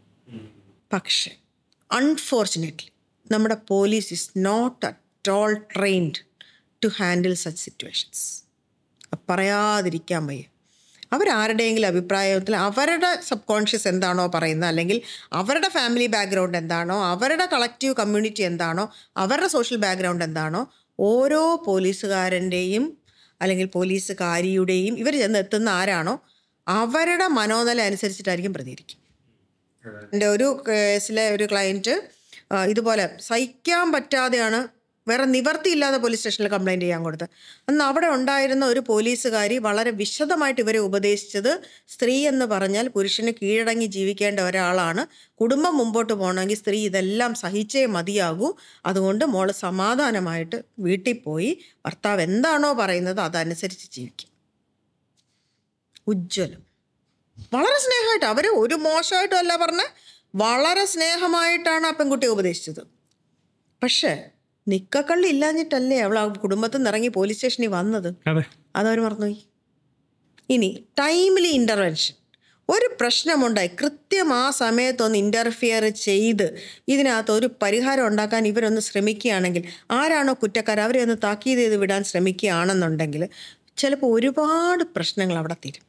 പക്ഷേ അൺഫോർച്ചുനേറ്റ്ലി നമ്മുടെ police is not at all trained to handle such situations പറയാതിരിക്കാൻ വയ്യ അവരാരുടെയെങ്കിലും അഭിപ്രായത്തിൽ അവരുടെ സബ് കോൺഷ്യസ് എന്താണോ പറയുന്നത് അല്ലെങ്കിൽ അവരുടെ ഫാമിലി ബാക്ക്ഗ്രൗണ്ട് എന്താണോ അവരുടെ കളക്റ്റീവ് കമ്മ്യൂണിറ്റി എന്താണോ അവരുടെ സോഷ്യൽ ബാക്ക്ഗ്രൗണ്ട് എന്താണോ ഓരോ പോലീസുകാരൻ്റെയും അല്ലെങ്കിൽ പോലീസുകാരിയുടെയും ഇവർ ചെന്ന് എത്തുന്ന ആരാണോ അവരുടെ മനോനില അനുസരിച്ചിട്ടായിരിക്കും പ്രതികരിക്കും എൻ്റെ ഒരു കേസിലെ ഒരു ക്ലയൻറ്റ് ഇതുപോലെ സഹിക്കാൻ പറ്റാതെയാണ് വേറെ നിവർത്തിയില്ലാതെ പോലീസ് സ്റ്റേഷനിൽ കംപ്ലൈൻറ്റ് ചെയ്യാൻ കൊടുത്തത് അന്ന് അവിടെ ഉണ്ടായിരുന്ന ഒരു പോലീസുകാരി വളരെ വിശദമായിട്ട് ഇവരെ ഉപദേശിച്ചത് സ്ത്രീ എന്ന് പറഞ്ഞാൽ പുരുഷന് കീഴടങ്ങി ജീവിക്കേണ്ട ഒരാളാണ് കുടുംബം മുമ്പോട്ട് പോകണമെങ്കിൽ സ്ത്രീ ഇതെല്ലാം സഹിച്ചേ മതിയാകൂ അതുകൊണ്ട് മോള് സമാധാനമായിട്ട് വീട്ടിൽ പോയി ഭർത്താവ് എന്താണോ പറയുന്നത് അതനുസരിച്ച് ജീവിക്കും ഉജ്ജ്വലം വളരെ സ്നേഹമായിട്ട് അവർ ഒരു മോശമായിട്ടും അല്ല പറഞ്ഞ വളരെ സ്നേഹമായിട്ടാണ് ആ പെൺകുട്ടിയെ ഉപദേശിച്ചത് പക്ഷേ നിക്കക്കള്ളി ഇല്ലാഞ്ഞിട്ടല്ലേ അവൾ ആ കുടുംബത്തിൽ നിന്ന് ഇറങ്ങി പോലീസ് സ്റ്റേഷനിൽ വന്നത് അതെ അതവർ മറന്നുപോയി ഇനി ടൈംലി ഇൻ്റർവെൻഷൻ ഒരു പ്രശ്നമുണ്ടായി കൃത്യം ആ സമയത്തൊന്ന് ഇൻ്റർഫിയർ ചെയ്ത് ഇതിനകത്ത് ഒരു പരിഹാരം ഉണ്ടാക്കാൻ ഇവരൊന്ന് ശ്രമിക്കുകയാണെങ്കിൽ ആരാണോ കുറ്റക്കാർ അവരെ ഒന്ന് താക്കീത് ചെയ്ത് വിടാൻ ശ്രമിക്കുകയാണെന്നുണ്ടെങ്കിൽ ചിലപ്പോൾ ഒരുപാട് പ്രശ്നങ്ങൾ അവിടെ തീരും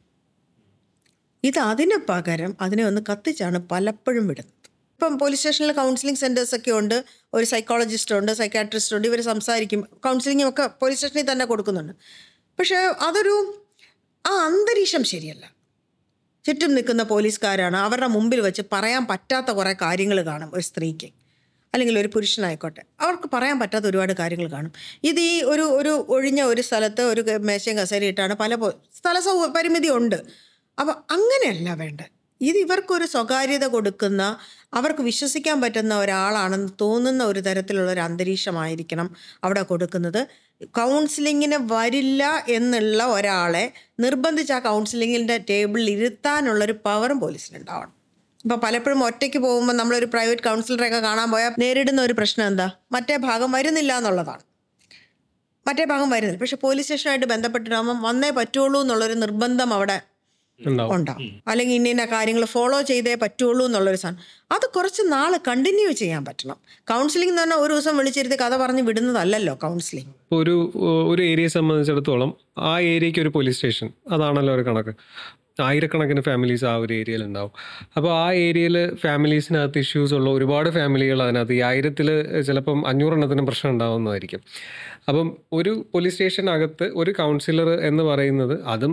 ഇത് അതിന് പകരം അതിനെ ഒന്ന് കത്തിച്ചാണ് പലപ്പോഴും വിടുന്നത് ഇപ്പം പോലീസ് സ്റ്റേഷനിൽ കൗൺസിലിംഗ് സെൻറ്റേഴ്സ് ഒക്കെ ഉണ്ട് ഒരു സൈക്കോളജിസ്റ്റ് ഉണ്ട് സൈക്കാട്രിസ്റ്റ് ഉണ്ട് ഇവർ സംസാരിക്കും കൗൺസിലിംഗും ഒക്കെ പോലീസ് സ്റ്റേഷനിൽ തന്നെ കൊടുക്കുന്നുണ്ട് പക്ഷേ അതൊരു ആ അന്തരീക്ഷം ശരിയല്ല ചുറ്റും നിൽക്കുന്ന പോലീസുകാരാണ് അവരുടെ മുമ്പിൽ വെച്ച് പറയാൻ പറ്റാത്ത കുറേ കാര്യങ്ങൾ കാണും ഒരു സ്ത്രീക്ക് അല്ലെങ്കിൽ ഒരു പുരുഷനായിക്കോട്ടെ അവർക്ക് പറയാൻ പറ്റാത്ത ഒരുപാട് കാര്യങ്ങൾ കാണും ഇത് ഈ ഒരു ഒരു ഒഴിഞ്ഞ ഒരു സ്ഥലത്ത് ഒരു മേശയും കസേരയിട്ടാണ് പല പോ- സ്ഥല സൗ പരിമിതി ഉണ്ട് അപ്പോൾ അങ്ങനെയല്ല വേണ്ടത് ഇത് ഇവർക്കൊരു സ്വകാര്യത കൊടുക്കുന്ന അവർക്ക് വിശ്വസിക്കാൻ പറ്റുന്ന ഒരാളാണെന്ന് തോന്നുന്ന ഒരു തരത്തിലുള്ള ഒരു അന്തരീക്ഷമായിരിക്കണം അവിടെ കൊടുക്കുന്നത് കൗൺസിലിങ്ങിന് വരില്ല എന്നുള്ള ഒരാളെ നിർബന്ധിച്ച് ആ കൗൺസിലിങ്ങിൻ്റെ ടേബിളിൽ ഇരുത്താനുള്ളൊരു പവറും പോലീസിനുണ്ടാവണം ഇപ്പോൾ പലപ്പോഴും ഒറ്റയ്ക്ക് പോകുമ്പോൾ നമ്മളൊരു പ്രൈവറ്റ് കൗൺസിലറെയൊക്കെ കാണാൻ പോയാൽ നേരിടുന്ന ഒരു പ്രശ്നം എന്താ മറ്റേ ഭാഗം വരുന്നില്ല എന്നുള്ളതാണ് മറ്റേ ഭാഗം വരുന്നില്ല പക്ഷെ പോലീസ് സ്റ്റേഷനുമായിട്ട് ബന്ധപ്പെട്ടിട്ടാകുമ്പോൾ വന്നേ പറ്റുള്ളൂ എന്നുള്ളൊരു നിർബന്ധം അവിടെ ഉണ്ടാവും ഉണ്ടാവും അല്ലെങ്കിൽ ഇന്ന ഇന്ന കാര്യങ്ങൾ ഫോളോ ചെയ്തേ പറ്റുള്ളൂ എന്നുള്ളൊരു സാധനം അത് കുറച്ച് നാൾ കണ്ടിന്യൂ ചെയ്യാൻ പറ്റണം കൗൺസിലിംഗ് എന്ന് പറഞ്ഞാൽ ഒരു ദിവസം വിളിച്ചിരുത്തി കഥ പറഞ്ഞ് വിടുന്നതല്ലല്ലോ കൗൺസിലിംഗ് ഇപ്പോൾ ഒരു ഒരു ഏരിയയെ സംബന്ധിച്ചിടത്തോളം ആ ഏരിയയ്ക്ക് ഒരു പോലീസ് സ്റ്റേഷൻ അതാണല്ലോ ഒരു കണക്ക് ആയിരക്കണക്കിന് ഫാമിലീസ് ആ ഒരു ഏരിയയിൽ ഉണ്ടാവും അപ്പോൾ ആ ഏരിയയിൽ ഫാമിലീസിനകത്ത് ഇഷ്യൂസ് ഉള്ള ഒരുപാട് ഫാമിലികൾ അതിനകത്ത് ഈ ആയിരത്തിൽ ചിലപ്പം അഞ്ഞൂറെണ്ണത്തിന് പ്രശ്നം ഉണ്ടാവുന്നതായിരിക്കും അപ്പം ഒരു പോലീസ് സ്റ്റേഷനകത്ത് ഒരു കൗൺസിലർ എന്ന് പറയുന്നത് അതും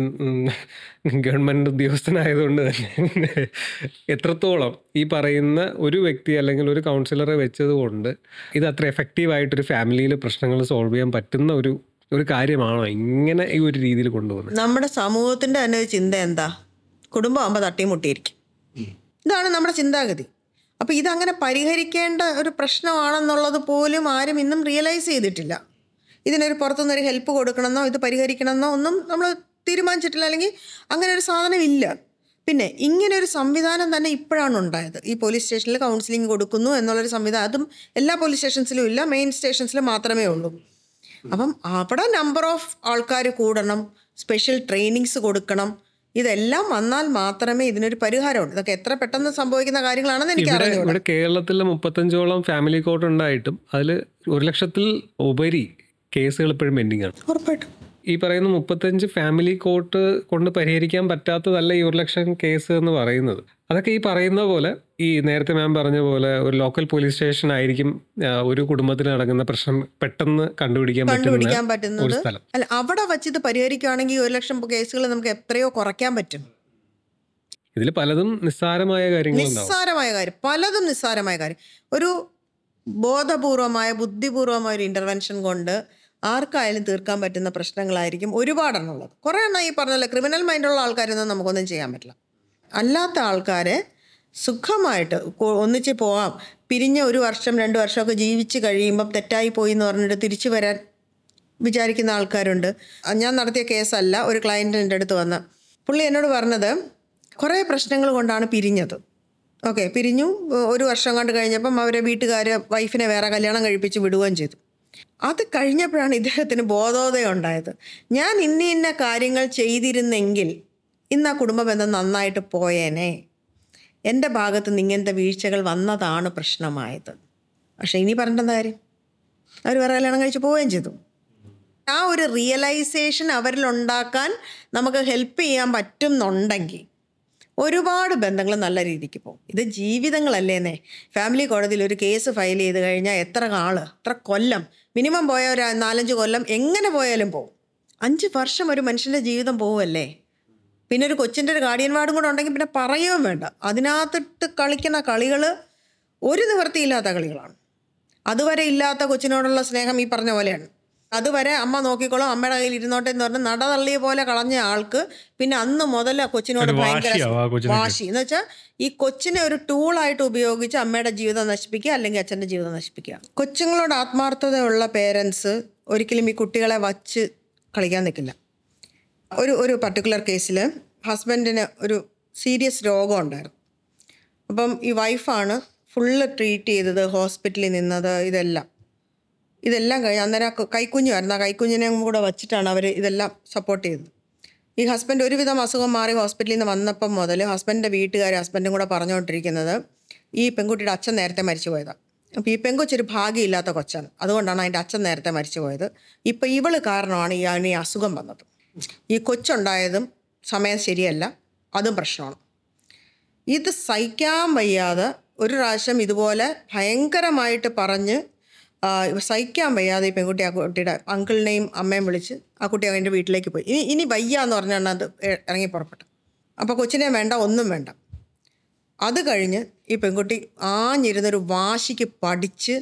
ഗവൺമെൻറ് ഉദ്യോഗസ്ഥനായതുകൊണ്ട് തന്നെ എത്രത്തോളം ഈ പറയുന്ന ഒരു വ്യക്തി അല്ലെങ്കിൽ ഒരു കൗൺസിലറെ വെച്ചത് കൊണ്ട് ഇത് അത്ര എഫക്റ്റീവായിട്ടൊരു ഫാമിലിയിൽ പ്രശ്നങ്ങൾ സോൾവ് ചെയ്യാൻ പറ്റുന്ന ഒരു ഒരു കാര്യമാണോ ഇങ്ങനെ ഈ ഒരു രീതിയിൽ കൊണ്ടുപോകുന്നത് നമ്മുടെ സമൂഹത്തിന്റെ തന്നെ ഒരു ചിന്ത എന്താ കുടുംബമാകുമ്പോൾ തട്ടിമുട്ടിയിരിക്കും ഇതാണ് നമ്മുടെ ചിന്താഗതി അപ്പോൾ ഇതങ്ങനെ പരിഹരിക്കേണ്ട ഒരു പ്രശ്നമാണെന്നുള്ളത് പോലും ആരും ഇന്നും റിയലൈസ് ചെയ്തിട്ടില്ല ഇതിനൊരു പുറത്തുനിന്നൊരു ഹെൽപ്പ് കൊടുക്കണമെന്നോ ഇത് പരിഹരിക്കണമെന്നോ ഒന്നും നമ്മൾ തീരുമാനിച്ചിട്ടില്ല അല്ലെങ്കിൽ അങ്ങനെ ഒരു സാധനം ഇല്ല പിന്നെ ഇങ്ങനെ ഒരു സംവിധാനം തന്നെ ഇപ്പോഴാണ് ഉണ്ടായത് ഈ പോലീസ് സ്റ്റേഷനിൽ കൗൺസിലിംഗ് കൊടുക്കുന്നു എന്നുള്ളൊരു സംവിധാനം അതും എല്ലാ പോലീസ് സ്റ്റേഷൻസിലും ഇല്ല മെയിൻ സ്റ്റേഷൻസിൽ മാത്രമേ ഉള്ളൂ അപ്പം അവിടെ നമ്പർ ഓഫ് ആൾക്കാർ കൂടണം സ്പെഷ്യൽ ട്രെയിനിങ്സ് കൊടുക്കണം ഇതെല്ലാം വന്നാൽ മാത്രമേ ഇതിനൊരു പരിഹാരമുണ്ട് ഇതൊക്കെ എത്ര പെട്ടെന്ന് സംഭവിക്കുന്ന കാര്യങ്ങളാണെന്ന് എനിക്ക് ഇവിടെ അറിഞ്ഞു ഇവിടെ കേരളത്തിൽ മുപ്പത്തഞ്ചോളം ഫാമിലി കോർട്ട് ഉണ്ടായിട്ടും അതിൽ ഒരു ലക്ഷത്തിൽ ഉപരി കേസുകൾ ഇപ്പോഴും പെൻഡിങ് ആണ് ഉറപ്പായിട്ടും ഈ പറയുന്ന മുപ്പത്തഞ്ച് ഫാമിലി കോർട്ട് കൊണ്ട് പരിഹരിക്കാൻ പറ്റാത്തതല്ല ഈ ഒരു ലക്ഷം കേസ് എന്ന് പറയുന്നത് അതൊക്കെ ഈ പറയുന്ന പോലെ ഈ നേരത്തെ മാം പറഞ്ഞ പോലെ ഒരു ലോക്കൽ പോലീസ് സ്റ്റേഷൻ ആയിരിക്കും ആ, ഒരു കുടുംബത്തിൽ നടക്കുന്ന പ്രശ്നം പെട്ടെന്ന് കണ്ടുപിടിക്കാൻ പറ്റുന്ന കണ്ടുപിടിക്കാൻ ഒരു പറ്റുന്നത് സ്ഥലം അല്ല അവിടെ വച്ച് ഇത് പരിഹരിക്കുകയാണെങ്കിൽ ഒരു ലക്ഷം കേസുകൾ നമുക്ക് എത്രയോ കുറയ്ക്കാൻ പറ്റും ഇതിൽ പലതും നിസ്സാരമായ കാര്യങ്ങളുണ്ടാവും നിസ്സാരമായ കാര്യം പലതും നിസ്സാരമായ കാര്യം ഒരു ബോധപൂർവമായ ബുദ്ധിപൂർവമായ ഒരു ഇൻ്റർവെൻഷൻ കൊണ്ട് ആർക്കായാലും തീർക്കാൻ പറ്റുന്ന പ്രശ്നങ്ങളായിരിക്കും ഒരുപാടെണ്ണം ഉള്ളത് കുറേ എണ്ണം ഈ പറഞ്ഞല്ലോ ക്രിമിനൽ മൈൻഡുള്ള ആൾക്കാരൊന്നും നമുക്കൊന്നും ചെയ്യാൻ പറ്റില്ല അല്ലാത്ത ആൾക്കാരെ സുഖമായിട്ട് കൊ- ഒന്നിച്ച് പോവാം പിരിഞ്ഞ ഒരു വർഷം രണ്ട് വർഷമൊക്കെ ജീവിച്ച് കഴിയുമ്പം തെറ്റായി പോയി എന്ന് പറഞ്ഞിട്ട് തിരിച്ചു വരാൻ വിചാരിക്കുന്ന ആൾക്കാരുണ്ട് അത് ഞാൻ നടത്തിയ കേസല്ല ഒരു ക്ലയൻറ്റ് എൻ്റെ അടുത്ത് വന്ന് പുള്ളി എന്നോട് പറഞ്ഞത് കുറേ പ്രശ്നങ്ങൾ കൊണ്ടാണ് പിരിഞ്ഞത് ഓക്കെ പിരിഞ്ഞു ഒരു വർഷം കണ്ട് കഴിഞ്ഞപ്പം അവരെ വീട്ടുകാർ വൈഫിനെ വേറെ കല്യാണം കഴിപ്പിച്ച് വിടുകയും ചെയ്തു അത് കഴിഞ്ഞപ്പോഴാണ് ഇദ്ദേഹത്തിന് ബോധോദയം ഉണ്ടായത് ഞാൻ ഇന്ന ഇന്ന കാര്യങ്ങൾ ചെയ്തിരുന്നെങ്കിൽ ഇന്ന് ആ കുടുംബ ബന്ധം നന്നായിട്ട് പോയേനെ എൻ്റെ ഭാഗത്ത് നിന്ന് ഇങ്ങനത്തെ വീഴ്ചകൾ വന്നതാണ് പ്രശ്നമായത് പക്ഷേ ഇനി പറഞ്ഞിട്ടെന്താ കാര്യം അവർ വേറെ കല്യാണം കഴിച്ച് പോവുകയും ചെയ്തു ആ ഒരു റിയലൈസേഷൻ അവരിൽ ഉണ്ടാക്കാൻ നമുക്ക് ഹെൽപ്പ് ചെയ്യാൻ പറ്റുന്നുണ്ടെങ്കിൽ ഒരുപാട് ബന്ധങ്ങൾ നല്ല രീതിക്ക് പോകും ഇത് ജീവിതങ്ങളല്ലേന്നേ ഫാമിലി കോടതിയിൽ ഒരു കേസ് ഫയൽ ചെയ്ത് കഴിഞ്ഞാൽ എത്ര ആള് എത്ര കൊല്ലം മിനിമം പോയ ഒരു നാലഞ്ച് കൊല്ലം എങ്ങനെ പോയാലും പോകും അഞ്ച് വർഷം ഒരു മനുഷ്യൻ്റെ ജീവിതം പോവല്ലേ പിന്നെ ഒരു കൊച്ചിൻ്റെ ഒരു ഗാർഡിയൻ വാർഡും കൂടെ ഉണ്ടെങ്കിൽ പിന്നെ പറയുകയും വേണ്ട അതിനകത്തിട്ട് കളിക്കുന്ന കളികൾ ഒരു നിവൃത്തിയില്ലാത്ത കളികളാണ് അതുവരെ ഇല്ലാത്ത കൊച്ചിനോടുള്ള സ്നേഹം ഈ പറഞ്ഞ പോലെയാണ് അതുവരെ അമ്മ നോക്കിക്കോളും അമ്മയുടെ കയ്യിൽ ഇരുന്നോട്ടെ എന്ന് പറഞ്ഞ് നട തള്ളിയ പോലെ കളഞ്ഞ ആൾക്ക് പിന്നെ അന്ന് മുതൽ ആ കൊച്ചിനോട് ഒരു ഭയങ്കര വാശിയാവും ആ കൊച്ചിന്. വാശി എന്ന് വെച്ചാൽ ഈ കൊച്ചിനെ ഒരു ടൂളായിട്ട് ഉപയോഗിച്ച് അമ്മയുടെ ജീവിതം നശിപ്പിക്കുക അല്ലെങ്കിൽ അച്ഛൻ്റെ ജീവിതം നശിപ്പിക്കുക കൊച്ചുങ്ങളോട് ആത്മാർത്ഥതയുള്ള പേരൻസ് ഒരിക്കലും ഈ കുട്ടികളെ വച്ച് കളിക്കാൻ നിൽക്കില്ല ഒരു ഒരു പർട്ടിക്കുലർ കേസിൽ ഹസ്ബൻഡിന് ഒരു സീരിയസ് രോഗം ഉണ്ടായിരുന്നു അപ്പം ഈ വൈഫാണ് ഫുള്ള് ട്രീറ്റ് ചെയ്തത് ഹോസ്പിറ്റലിൽ നിന്നത് ഇതെല്ലാം ഇതെല്ലാം കഴിഞ്ഞ് അന്നേരം ആ കു- കൈക്കുഞ്ഞുമായിരുന്നു ആ കൈക്കുഞ്ഞിനെയും കൂടെ വച്ചിട്ടാണ് അവർ ഇതെല്ലാം സപ്പോർട്ട് ചെയ്തത് ഈ ഹസ്ബൻഡ് ഒരുവിധം അസുഖം മാറി ഹോസ്പിറ്റലിൽ നിന്ന് വന്നപ്പം മുതൽ ഹസ്ബൻഡിൻ്റെ വീട്ടുകാർ ഹസ്ബൻഡും കൂടെ പറഞ്ഞുകൊണ്ടിരിക്കുന്നത് ഈ പെൺകുട്ടിയുടെ അച്ഛൻ നേരത്തെ മരിച്ചു പോയതാണ് അപ്പോൾ ഈ പെൺകൊച്ചൊരു ഭാഗ്യമില്ലാത്ത കൊച്ചാണ് അതുകൊണ്ടാണ് അതിൻ്റെ അച്ഛൻ നേരത്തെ മരിച്ചു പോയത് ഇപ്പം ഇവള് കാരണമാണ് ഈ ഈ അസുഖം വന്നത് ഈ കൊച്ചുണ്ടായതും സമയം ശരിയല്ല അതും പ്രശ്നമാണ് ഇത് സഹിക്കാൻ വയ്യാതെ ഒരു പ്രാവശ്യം ഇതുപോലെ ഭയങ്കരമായിട്ട് പറഞ്ഞ് ആ, സഹിക്കാൻ വയ്യാതെ ഈ പെൺകുട്ടി ആ കുട്ടിയുടെ അങ്കിളിനെയും അമ്മയും വിളിച്ച് ആ കുട്ടി അവൻ്റെ വീട്ടിലേക്ക് പോയി ഇനി ഇനി വയ്യ എന്ന് പറഞ്ഞാണ് അത് ഇ- ഇറങ്ങി പുറപ്പെട്ടു അപ്പോൾ കൊച്ചിനെ വേണ്ട ഒന്നും വേണ്ട അത് കഴിഞ്ഞ് ഈ പെൺകുട്ടി ആഞ്ഞിരുന്നൊരു വാശിക്ക് പഠിച്ച്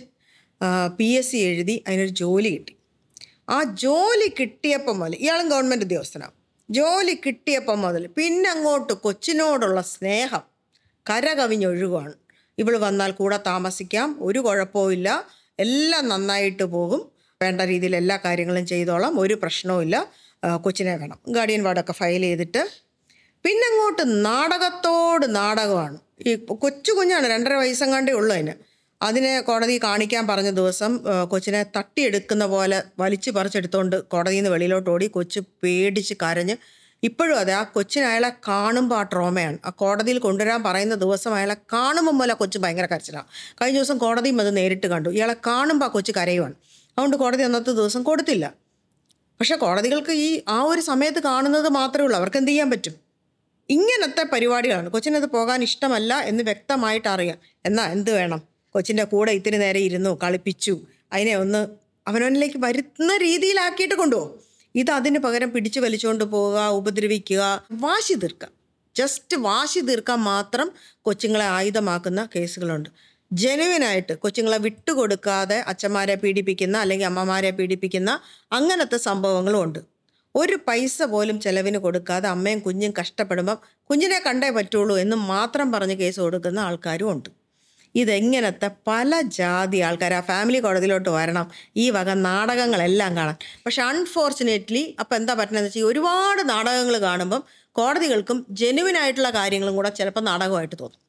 പി എസ് സി എഴുതി അതിനൊരു ജോലി കിട്ടി ആ ജോലി കിട്ടിയപ്പം മുതൽ ഇയാളും ഗവൺമെൻറ് ഉദ്യോഗസ്ഥനാണ് ജോലി കിട്ടിയപ്പം മുതൽ പിന്നെ അങ്ങോട്ട് കൊച്ചിനോടുള്ള സ്നേഹം കരകവിഞ്ഞൊഴുകുകയാണ് ഇവൾ വന്നാൽ കൂടെ താമസിക്കാം ഒരു കുഴപ്പവും എല്ലാം നന്നായിട്ട് പോകും വേണ്ട രീതിയിൽ എല്ലാ കാര്യങ്ങളും ചെയ്തോളാം ഒരു പ്രശ്നവും ആ, കൊച്ചിനെ വേണം ഗാർഡിയൻ വാർഡൊക്കെ ഫയൽ ചെയ്തിട്ട് പിന്നെ അങ്ങോട്ട് നാടകത്തോട് നാടകമാണ് ഈ കൊച്ചു കുഞ്ഞാണ് രണ്ടര വയസ്സെങ്ങാണ്ടേ ഉള്ളൂ അതിന് അതിനെ കോടതി കാണിക്കാൻ പറഞ്ഞ ദിവസം ആ, കൊച്ചിനെ തട്ടിയെടുക്കുന്ന പോലെ വലിച്ചു പറിച്ചെടുത്തോണ്ട് കോടതിയിൽ നിന്ന് വെളിയിലോട്ട് ഓടി കൊച്ച് പേടിച്ച് കരഞ്ഞ് ഇപ്പോഴും അതെ ആ കൊച്ചിന് അയാളെ കാണുമ്പോൾ ആ ട്രോമയാണ് ആ കോടതിയിൽ കൊണ്ടുവരാൻ പറയുന്ന ദിവസം അയാളെ കാണുമ്പോൾ പോലെ ആ കൊച്ച് ഭയങ്കര കരച്ചിലാണ് കഴിഞ്ഞ ദിവസം കോടതിയും അത് നേരിട്ട് കണ്ടു ഇയാളെ കാണുമ്പോൾ ആ കൊച്ച് കരയുവാണ് അതുകൊണ്ട് കോടതി അന്നത്തെ ദിവസം കൊടുത്തില്ല പക്ഷെ കോടതികൾക്ക് ഈ ആ ഒരു സമയത്ത് കാണുന്നത് മാത്രമേ ഉള്ളൂ അവർക്ക് എന്ത് ചെയ്യാൻ പറ്റും ഇങ്ങനത്തെ പരിപാടികളാണ് കൊച്ചിനത് പോകാൻ ഇഷ്ടമല്ല എന്ന് വ്യക്തമായിട്ട് അറിയാം എന്നാൽ എന്ത് വേണം കൊച്ചിൻ്റെ കൂടെ ഇത്തിരി നേരം ഇരുന്നു കളിപ്പിച്ചു അതിനെ ഒന്ന് അവനവനിലേക്ക് വരുന്ന രീതിയിലാക്കിയിട്ട് കൊണ്ടുപോകും ഇത് അതിന് പകരം പിടിച്ചു വലിച്ചുകൊണ്ട് പോവുക ഉപദ്രവിക്കുക വാശി തീർക്കുക ജസ്റ്റ് വാശി തീർക്കാൻ മാത്രം കൊച്ചുങ്ങളെ ആയുധമാക്കുന്ന കേസുകളുണ്ട് ജെനുവിനായിട്ട് കൊച്ചുങ്ങളെ വിട്ടുകൊടുക്കാതെ അച്ഛന്മാരെ പീഡിപ്പിക്കുന്ന അല്ലെങ്കിൽ അമ്മമാരെ പീഡിപ്പിക്കുന്ന അങ്ങനത്തെ സംഭവങ്ങളും ഉണ്ട് ഒരു പൈസ പോലും ചെലവിന് കൊടുക്കാതെ അമ്മയും കുഞ്ഞും കഷ്ടപ്പെടുമ്പം കുഞ്ഞിനെ കണ്ടേ പറ്റുള്ളൂ എന്ന് മാത്രം പറഞ്ഞ് കേസ് കൊടുക്കുന്ന ആൾക്കാരും ഉണ്ട് ഇതെങ്ങനത്തെ പല ജാതി ആൾക്കാർ ആ ഫാമിലി കോടതിയിലോട്ട് വരണം ഈ വക നാടകങ്ങളെല്ലാം കാണാൻ പക്ഷെ അൺഫോർച്ചുനേറ്റ്ലി അപ്പം എന്താ പറ്റുന്നതെന്ന് വെച്ചാൽ ഈ ഒരുപാട് നാടകങ്ങൾ കാണുമ്പം കോടതികൾക്കും ജെനുവിൻ ആയിട്ടുള്ള കാര്യങ്ങളും കൂടെ ചിലപ്പോൾ നാടകമായിട്ട് തോന്നും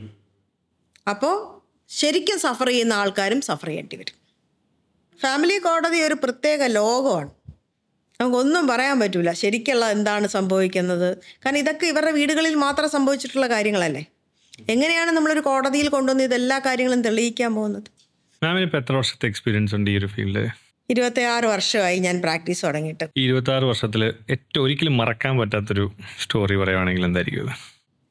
അപ്പോൾ ശരിക്കും സഫർ ചെയ്യുന്ന ആൾക്കാരും സഫർ ചെയ്യേണ്ടി വരും ഫാമിലി കോടതി ഒരു പ്രത്യേക ലോകമാണ് നമുക്കൊന്നും പറയാൻ പറ്റൂല ശരിക്കുള്ള എന്താണ് സംഭവിക്കുന്നത് കാരണം ഇതൊക്കെ ഇവരുടെ വീടുകളിൽ മാത്രം സംഭവിച്ചിട്ടുള്ള കാര്യങ്ങളല്ലേ എങ്ങനെയാണ് നമ്മളൊരു കോടതിയിൽ കൊണ്ടുവന്ന് ഇതെല്ലാ കാര്യങ്ങളും തെളിയിക്കാൻ പോകുന്നത് മാമിന് ഇപ്പം എത്ര വർഷത്തെ എക്സ്പീരിയൻസ് ഉണ്ട് ഈ ഒരു ഫീൽഡ് ഇരുപത്തിയാറ് വർഷമായി ഞാൻ പ്രാക്ടീസ് തുടങ്ങിയിട്ട് ഈ ഇരുപത്തി ആറ് വർഷത്തിൽ ഏറ്റവും ഒരിക്കലും മറക്കാൻ പറ്റാത്തൊരു സ്റ്റോറി പറയുവാണെങ്കിൽ എന്തായിരിക്കും അത്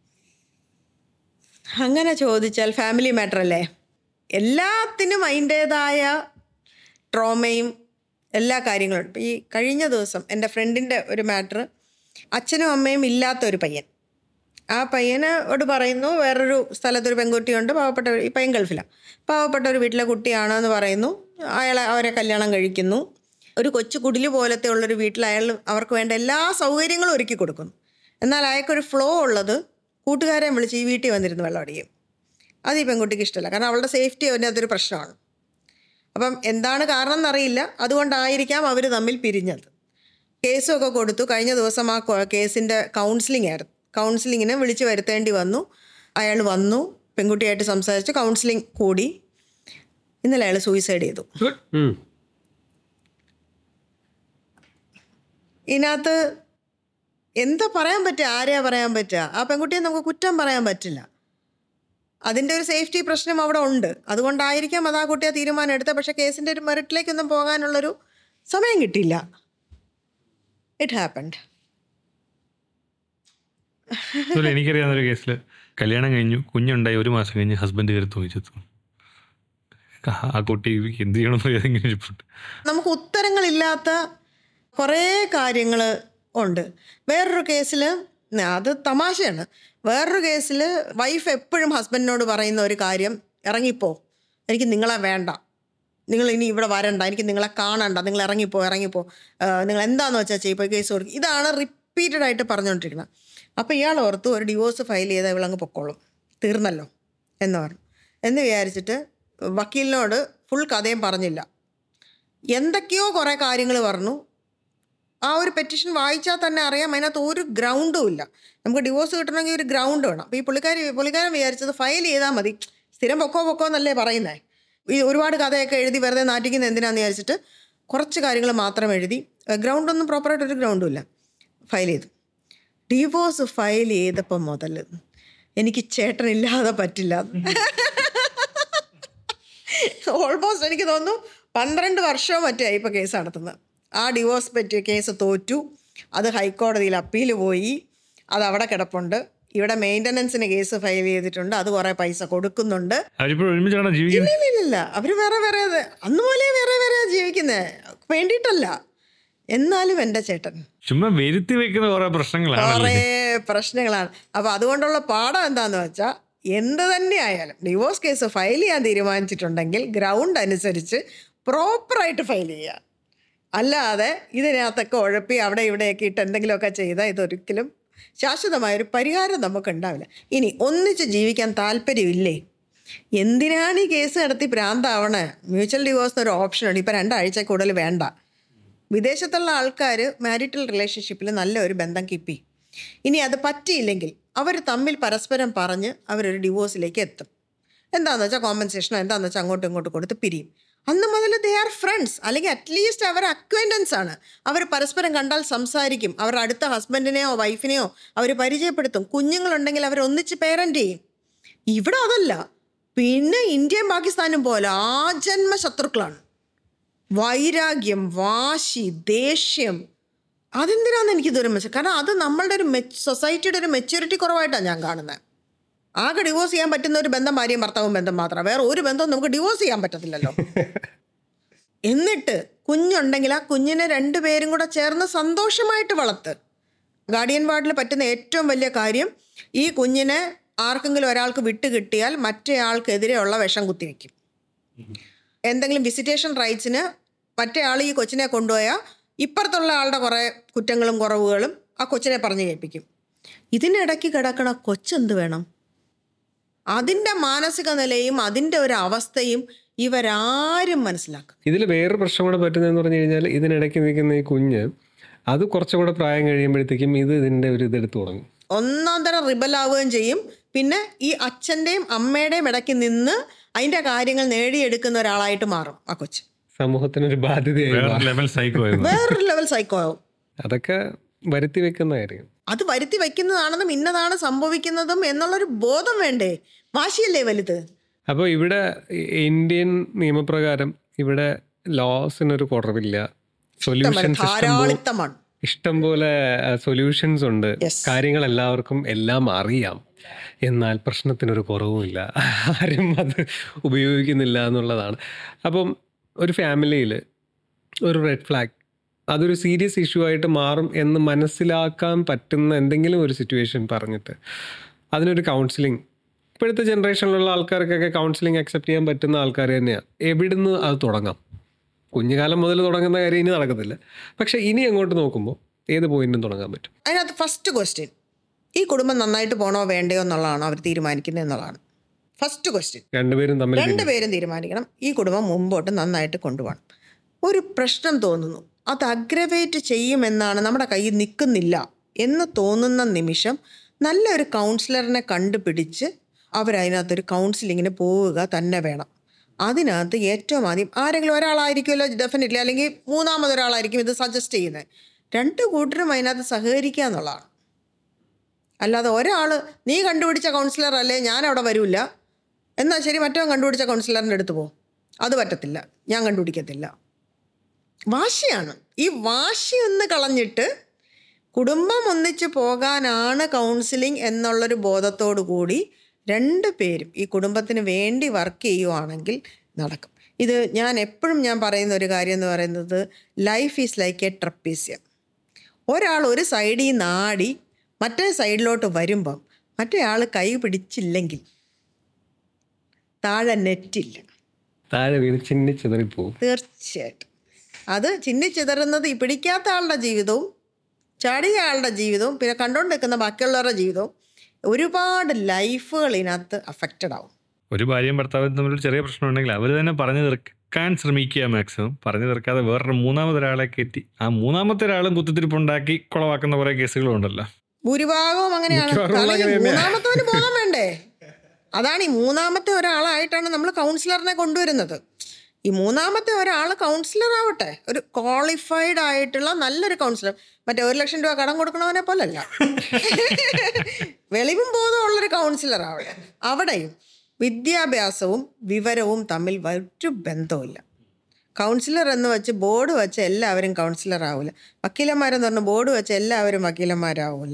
അങ്ങനെ ചോദിച്ചാൽ ഫാമിലി മാറ്റർ അല്ലേ എല്ലാത്തിനും അതിൻ്റേതായ ട്രോമയും എല്ലാ കാര്യങ്ങളും ഉണ്ട്. ഈ കഴിഞ്ഞ ദിവസം എൻ്റെ ഫ്രണ്ടിൻ്റെ ഒരു മാറ്റർ അച്ഛനും അമ്മയും ഇല്ലാത്ത ഒരു പയ്യൻ ആ പയ്യനോട് പറയുന്നു വേറൊരു സ്ഥലത്തൊരു പെൺകുട്ടിയുണ്ട് പാവപ്പെട്ട ഒരു- ഈ പയ്യൻ ഗൾഫിലാണ് പാവപ്പെട്ട ഒരു വീട്ടിലെ കുട്ടിയാണ് എന്ന് പറയുന്നു അയാളെ അവരെ കല്യാണം കഴിക്കുന്നു ഒരു കൊച്ചു കുടില് പോലത്തെ ഉള്ളൊരു വീട്ടിൽ അയാൾ അവർക്ക് വേണ്ട എല്ലാ സൗകര്യങ്ങളും ഒരുക്കി കൊടുക്കുന്നു എന്നാൽ അയാൾക്കൊരു ഫ്ലോ ഉള്ളത് കൂട്ടുകാരെ വിളിച്ച് ഈ വീട്ടിൽ വന്നിരുന്ന് വെള്ളം അടിക്കും അത് ഈ പെൺകുട്ടിക്ക് ഇഷ്ടമല്ല കാരണം അവളുടെ സേഫ്റ്റി അവൻ്റെ അതൊരു പ്രശ്നമാണ് അപ്പം എന്താണ് കാരണം എന്നറിയില്ല അതുകൊണ്ടായിരിക്കാം അവർ തമ്മിൽ പിരിഞ്ഞത് കേസൊക്കെ കൊടുത്തു കഴിഞ്ഞ ദിവസം ആ കൊ- കേസിൻ്റെ കൗൺസിലിംഗ് ആയിരുന്നു കൗൺസിലിങ്ങിന് വിളിച്ച് വരുത്തേണ്ടി വന്നു അയാൾ വന്നു പെൺകുട്ടിയായിട്ട് സംസാരിച്ചു കൗൺസിലിംഗ് കൂടി ഇന്നലെ അയാൾ സൂയിസൈഡ് ചെയ്തു ഉം. ഇതിനകത്ത് എന്താ പറയാൻ പറ്റുക ആരെയാ പറയാൻ പറ്റുക ആ പെൺകുട്ടിയെ നമുക്ക് കുറ്റം പറയാൻ പറ്റില്ല അതിൻ്റെ ഒരു സേഫ്റ്റി പ്രശ്നം അവിടെ ഉണ്ട് അതുകൊണ്ടായിരിക്കാം അത് ആ കുട്ടിയെ തീരുമാനം എടുത്തത് പക്ഷേ കേസിൻ്റെ ഒരു മെറിറ്റിലേക്കൊന്നും പോകാനുള്ളൊരു സമയം കിട്ടിയില്ല ഇറ്റ് ഹാപ്പൻഡ് അതുപോലെ എനിക്കറിയാവുന്ന ഒരു കേസിൽ കല്യാണം കഴിഞ്ഞു കുഞ്ഞുണ്ടായി ഒരു മാസം കഴിഞ്ഞ് ഹസ്ബൻഡ് കയറി തൂങ്ങിച്ചെത്തു ആ കുട്ടി എന്ത് ചെയ്യണമെന്ന് ഏതെങ്കിലും ഇരിപ്പുണ്ട് നമുക്ക് ഉത്തരങ്ങളില്ലാത്ത കുറേ കാര്യങ്ങൾ ഉണ്ട് വേറൊരു കേസിൽ അത് തമാശയാണ് വേറൊരു കേസിൽ വൈഫ് എപ്പോഴും ഹസ്ബൻഡിനോട് പറയുന്ന ഒരു കാര്യം ഇറങ്ങിപ്പോ എനിക്ക് നിങ്ങളെ വേണ്ട നിങ്ങൾ ഇനി ഇവിടെ വരണ്ട എനിക്ക് നിങ്ങളെ കാണണ്ട നിങ്ങൾ ഇറങ്ങിപ്പോ ഇറങ്ങിപ്പോ ആ, നിങ്ങൾ എന്താന്ന് വെച്ചാൽ ചെയ്യിപ്പോ കേസ് കൊടുക്കും ഇതാണ് റിപ്പീറ്റഡ് ആയിട്ട് പറഞ്ഞുകൊണ്ടിരിക്കുന്നത് അപ്പോൾ ഇയാൾ ഓർത്തു ഒരു ഡിവോഴ്സ് ഫയൽ ചെയ്താൽ ഇവളങ്ങ് പൊക്കോളും തീർന്നല്ലോ എന്ന് പറഞ്ഞു എന്ന് വിചാരിച്ചിട്ട് വക്കീലിനോട് ഫുൾ കഥയും പറഞ്ഞില്ല എന്തൊക്കെയോ കുറേ കാര്യങ്ങൾ പറഞ്ഞു ആ ഒരു പെറ്റീഷൻ വായിച്ചാൽ തന്നെ അറിയാം അതിനകത്ത് ഒരു ഗ്രൗണ്ടും ഇല്ല നമുക്ക് ഡിവോഴ്സ് കിട്ടണമെങ്കിൽ ഒരു ഗ്രൗണ്ട് വേണം അപ്പോൾ ഈ പുള്ളിക്കാരി പുള്ളിക്കാരൻ വിചാരിച്ചത് ഫയൽ ചെയ്താൽ മതി സ്ഥിരം പൊക്കോ പൊക്കോ എന്നല്ലേ പറയുന്നേ ഈ ഒരുപാട് കഥയൊക്കെ എഴുതി വെറുതെ നാട്ടിക്കുന്ന എന്തിനാന്ന് വിചാരിച്ചിട്ട് കുറച്ച് കാര്യങ്ങൾ മാത്രം എഴുതി ഗ്രൗണ്ടൊന്നും പ്രോപ്പറായിട്ട് ഒരു ഗ്രൗണ്ടും ഇല്ല ഫയൽ ചെയ്തു ഡിവോഴ്സ് ഫയൽ ചെയ്തപ്പോൾ മുതൽ എനിക്ക് ചേട്ടനില്ലാതെ പറ്റില്ല ഓൾമോസ്റ്റ് എനിക്ക് തോന്നുന്നു പന്ത്രണ്ട് വർഷമോ മറ്റേ ഇപ്പോൾ കേസ് നടത്തുന്നത് ആ ഡിവോഴ്സ് പറ്റിയ കേസ് തോറ്റു അത് ഹൈക്കോടതിയിൽ അപ്പീൽ പോയി അത് അവിടെ കിടപ്പുണ്ട് ഇവിടെ മെയിൻ്റനൻസിന് കേസ് ഫയൽ ചെയ്തിട്ടുണ്ട് അത് കുറേ പൈസ കൊടുക്കുന്നുണ്ട് അവരിപ്പോൾ ഒരുമിച്ചാണോ ജീവിക്കുന്നത് ഇല്ല ഇല്ല ഇല്ല അവർ വേറെ വേറെ അത് അന്ന് പോലെ വേറെ വേറെ ജീവിക്കുന്നത് വേണ്ടിയിട്ടല്ല എന്നാലും എൻ്റെ ചേട്ടൻ ചുമ്മാ വരുത്തി വെക്കുന്ന കുറെ പ്രശ്നങ്ങളാണ് കുറേ പ്രശ്നങ്ങളാണ് അപ്പോൾ അതുകൊണ്ടുള്ള പാഠം എന്താന്ന് വെച്ചാൽ എന്ത് തന്നെ ആയാലും ഡിവോഴ്സ് കേസ് ഫയൽ ചെയ്യാൻ തീരുമാനിച്ചിട്ടുണ്ടെങ്കിൽ ഗ്രൗണ്ട് അനുസരിച്ച് പ്രോപ്പറായിട്ട് ഫയൽ ചെയ്യുക അല്ലാതെ ഇതിനകത്തൊക്കെ ഉഴപ്പി അവിടെ ഇവിടെയൊക്കെ ഇട്ട് എന്തെങ്കിലുമൊക്കെ ചെയ്താൽ ഇതൊരിക്കലും ശാശ്വതമായൊരു പരിഹാരം നമുക്ക് ഉണ്ടാവില്ല ഇനി ഒന്നിച്ച് ജീവിക്കാൻ താല്പര്യമില്ലേ എന്തിനാണ് ഈ കേസ് നടത്തി ഭ്രാന്താവണേ മ്യൂച്വൽ ഡിവോഴ്സ് ഒരു ഓപ്ഷനുണ്ട് ഇപ്പം രണ്ടാഴ്ച കൂടുതൽ വേണ്ട വിദേശത്തുള്ള ആൾക്കാർ മാരിറ്റൽ റിലേഷൻഷിപ്പിൽ നല്ല ഒരു ബന്ധം കിപ്പി ഇനി അത് പറ്റിയില്ലെങ്കിൽ അവർ തമ്മിൽ പരസ്പരം പറഞ്ഞ് അവരൊരു ഡിവോഴ്സിലേക്ക് എത്തും എന്താണെന്ന് വെച്ചാൽ കോമ്പൻസേഷനോ എന്താണെന്ന് വെച്ചാൽ അങ്ങോട്ടും ഇങ്ങോട്ടും കൊടുത്ത് പിരിയും അന്ന് മുതൽ ദേ ആർ ഫ്രണ്ട്സ് അല്ലെങ്കിൽ അറ്റ്ലീസ്റ്റ് അവർ അക്വൈൻറ്റൻസ് ആണ് അവർ പരസ്പരം കണ്ടാൽ സംസാരിക്കും അവരുടെ അടുത്ത ഹസ്ബൻഡിനെയോ വൈഫിനെയോ അവർ പരിചയപ്പെടുത്തും കുഞ്ഞുങ്ങളുണ്ടെങ്കിൽ അവർ ഒന്നിച്ച് പേരൻ്റ് ചെയ്യും ഇവിടെ അതല്ല പിന്നെ ഇന്ത്യയും പാകിസ്ഥാനും പോലെ ആജന്മ ശത്രുക്കളാണ് വൈരാഗ്യം വാശി ദേഷ്യം അതെന്തിനാന്ന് എനിക്ക് ഇതുവരെ മനസ്സിലായി കാരണം അത് നമ്മളുടെ ഒരു സൊസൈറ്റിയുടെ ഒരു മെച്യൂരിറ്റി കുറവായിട്ടാണ് ഞാൻ കാണുന്നത് ആകെ ഡിവോഴ്സ് ചെയ്യാൻ പറ്റുന്ന ഒരു ബന്ധം ഭാര്യയും ഭർത്താവും ബന്ധം മാത്രമാണ് വേറെ ഒരു ബന്ധവും നമുക്ക് ഡിവോഴ്സ് ചെയ്യാൻ പറ്റത്തില്ലല്ലോ എന്നിട്ട് കുഞ്ഞുണ്ടെങ്കിൽ ആ കുഞ്ഞിനെ രണ്ടുപേരും കൂടെ ചേർന്ന് സന്തോഷമായിട്ട് വളർത്ത് ഗാർഡിയൻ വാർഡിൽ പറ്റുന്ന ഏറ്റവും വലിയ കാര്യം ഈ കുഞ്ഞിനെ ആർക്കെങ്കിലും ഒരാൾക്ക് വിട്ട് കിട്ടിയാൽ മറ്റേ ആൾക്കെതിരെയുള്ള വിഷം കുത്തിവെക്കും എന്തെങ്കിലും വിസിറ്റേഷൻ റൈറ്റ്സിന് മറ്റേ ആൾ ഈ കൊച്ചിനെ കൊണ്ടുപോയാൽ ഇപ്പുറത്തുള്ള ആളുടെ കുറേ കുറ്റങ്ങളും കുറവുകളും ആ കൊച്ചിനെ പറഞ്ഞു കേൾപ്പിക്കും ഇതിനിടയ്ക്ക് കിടക്കണ കൊച്ചെന്ത് വേണം അതിൻ്റെ മാനസിക നിലയും അതിൻ്റെ ഒരു അവസ്ഥയും ഇവരാരും മനസ്സിലാക്കും ഇതിൽ വേറൊരു പ്രശ്നം കൂടെ പറ്റുന്നതെന്ന് പറഞ്ഞു കഴിഞ്ഞാൽ ഇതിനിടയ്ക്ക് നിൽക്കുന്ന ഈ കുഞ്ഞ് അത് കുറച്ചും കൂടെ പ്രായം കഴിയുമ്പോഴത്തേക്കും ഇത് ഇതിൻ്റെ ഒരു ഇതെടുത്ത് തുടങ്ങും ഒന്നാം തരം റിബലാവുകയും ചെയ്യും പിന്നെ ഈ അച്ഛൻ്റെയും അമ്മയുടെയും ഇടയ്ക്ക് നിന്ന് അതിൻ്റെ കാര്യങ്ങൾ നേടിയെടുക്കുന്ന ഒരാളായിട്ട് മാറും ആ കൊച്ച് സമൂഹത്തിനൊരു ബാധ്യതയായി വേറെ മാറും. ലെവൽ സൈക്കോ ആയിരുന്നു വേറൊരു ലെവൽ സൈക്കോ ആവും അതൊക്കെ വരുത്തി വെക്കുന്ന കാര്യം അത് വരുത്തി വയ്ക്കുന്നതാണെന്നും ഇന്നതാണ് സംഭവിക്കുന്നതും എന്നുള്ളൊരു ബോധം വേണ്ടേ വാശിയല്ലേ വലുത് അപ്പോൾ ഇവിടെ ഇ- ഇന്ത്യൻ നിയമപ്രകാരം ഇവിടെ ലോസിനൊരു കുറവില്ല സൊല്യൂഷൻസ് ധാരാളിത്തമാണ് ഇഷ്ടം പോലെ സൊല്യൂഷൻസ് ഉണ്ട് Yes. കാര്യങ്ങൾ എല്ലാവർക്കും എല്ലാം അറിയാം എന്നാൽ പ്രശ്നത്തിനൊരു കുറവുമില്ല ആരും അത് ഉപയോഗിക്കുന്നില്ല എന്നുള്ളതാണ് അപ്പം ഒരു ഫാമിലിയിൽ ഒരു റെഡ് ഫ്ലാഗ് അതൊരു സീരിയസ് ഇഷ്യൂ ആയിട്ട് മാറും എന്ന് മനസ്സിലാക്കാൻ പറ്റുന്ന എന്തെങ്കിലും ഒരു സിറ്റുവേഷൻ പറഞ്ഞിട്ട് അതിനൊരു കൗൺസിലിംഗ് ഇപ്പോഴത്തെ ജനറേഷനിലുള്ള ആൾക്കാർക്കൊക്കെ കൗൺസിലിംഗ് അക്സെപ്റ്റ് ചെയ്യാൻ പറ്റുന്ന ആൾക്കാർ തന്നെയാണ് എവിടുന്ന് അത് തുടങ്ങാം കുഞ്ഞുകാലം മുതൽ തുടങ്ങുന്ന കാര്യം ഇനി നടക്കത്തില്ല പക്ഷെ ഇനി അങ്ങോട്ട് നോക്കുമ്പോൾ ഏത് പോയിന്റും തുടങ്ങാൻ പറ്റും അതിനകത്ത് ഫസ്റ്റ് ക്വസ്റ്റ്യൻ ഈ കുടുംബം നന്നായിട്ട് പോണോ വേണ്ടയോ എന്നുള്ളതാണ് അവർ തീരുമാനിക്കുന്നത് എന്നുള്ളതാണ് ഫസ്റ്റ് ക്വസ്റ്റ്യൻ രണ്ടുപേരും തമ്മിൽ രണ്ടുപേരും തീരുമാനിക്കണം ഈ കുടുംബം മുമ്പോട്ട് നന്നായിട്ട് കൊണ്ടുപോകണം ഒരു പ്രശ്നം തോന്നുന്നു അത് അഗ്രവേറ്റ് ചെയ്യുമെന്നാണ് നമ്മുടെ കയ്യിൽ നിൽക്കുന്നില്ല എന്ന് തോന്നുന്ന നിമിഷം നല്ലൊരു കൗൺസിലറിനെ കണ്ടുപിടിച്ച് അവരതിനകത്തൊരു കൗൺസിലിങ്ങിന് പോവുക തന്നെ വേണം അതിനകത്ത് ഏറ്റവും ആദ്യം ആരെങ്കിലും ഒരാളായിരിക്കുമല്ലോ ഡെഫിനറ്റ്ലി അല്ലെങ്കിൽ മൂന്നാമതൊരാളായിരിക്കും ഇത് സജസ്റ്റ് ചെയ്യുന്നത് രണ്ട് കൂട്ടരും അതിനകത്ത് സഹകരിക്കുക എന്നുള്ളതാണ് അല്ലാതെ ഒരാൾ നീ കണ്ടുപിടിച്ച കൗൺസിലർ അല്ലേ ഞാൻ അവിടെ വരില്ല എന്നാൽ ശരി മറ്റവൻ കണ്ടുപിടിച്ച കൗൺസിലറിൻ്റെ അടുത്ത് പോ അത് പറ്റത്തില്ല ഞാൻ കണ്ടുപിടിക്കത്തില്ല വാശിയാണ് ഈ വാശി ഒന്ന് കളഞ്ഞിട്ട് കുടുംബം ഒന്നിച്ചു പോകാനാണ് കൗൺസിലിംഗ് എന്നുള്ളൊരു ബോധത്തോടു കൂടി രണ്ട് പേരും ഈ കുടുംബത്തിന് വേണ്ടി വർക്ക് ചെയ്യുവാണെങ്കിൽ നടക്കും ഇത് ഞാൻ എപ്പോഴും ഞാൻ പറയുന്ന ഒരു കാര്യം എന്ന് പറയുന്നത് life is like a trapezium ഒരാൾ ഒരു സൈഡിൽ നിന്ന് ആടി മറ്റേ സൈഡിലോട്ട് വരുമ്പം മറ്റേ ആൾ കൈ പിടിച്ചില്ലെങ്കിൽ താഴെ നെറ്റില്ല താഴെ വീണ് ചിന്നി ചിതറിപ്പോവും തീർച്ചയായിട്ടും അത് ചിന്നിച്ചിതറുന്നത് ഈ പിടിക്കാത്ത ആളുടെ ജീവിതവും ചാടിയ ആളുടെ ജീവിതവും പിന്നെ കണ്ടുകൊണ്ട് നിൽക്കുന്ന ബാക്കിയുള്ളവരുടെ ജീവിതവും ഒരുപാട് ലൈഫുകൾ ഇതിനകത്ത് അഫക്റ്റഡ് ആവും ഒരു ഭാര്യയും ഭർത്താവും തമ്മിൽ ഒരു ചെറിയ പ്രശ്നം ഉണ്ടെങ്കിൽ അവർ തന്നെ പറഞ്ഞു തീർക്കാൻ ശ്രമിക്കുക മാക്സിമം പറഞ്ഞു തീർക്കാതെ വേറൊരു മൂന്നാമതൊരാളെ കയറ്റി ആ മൂന്നാമത്തെ ഒരാളും കുത്തിത്തിരിപ്പുണ്ടാക്കി കുളവാക്കുന്ന കുറേ കേസുകളും ഉണ്ടല്ലോ ഭൂരിഭാഗവും അങ്ങനെയാണ് മിക്കവാറും കാരണം ഈ അങ്ങനെ തന്നെയാ. മൂന്നാമത്തവന് ബോധം വേണ്ടേ അതാണ് ഈ മൂന്നാമത്തെ ഒരാളായിട്ടാണ് നമ്മൾ കൗൺസിലറിനെ കൊണ്ടുവരുന്നത് ഈ മൂന്നാമത്തെ ഒരാൾ കൗൺസിലർ ആവട്ടെ ഒരു ക്വാളിഫൈഡ് ആയിട്ടുള്ള നല്ലൊരു കൗൺസിലർ മറ്റേ ഒരു ലക്ഷം രൂപ കടം കൊടുക്കണവനെ പോലല്ല വെളിവും ബോധമുള്ളൊരു കൗൺസിലർ ആവട്ടെ അവിടെയും വിദ്യാഭ്യാസവും വിവരവും തമ്മിൽ ഒരു ബന്ധവുമില്ല കൗൺസിലർ എന്ന് വെച്ച് ബോർഡ് വെച്ച് എല്ലാവരും കൗൺസിലർ ആവില്ല വക്കീലന്മാരെന്ന് പറഞ്ഞ ബോർഡ് വെച്ച് എല്ലാവരും വക്കീലന്മാരാവില്ല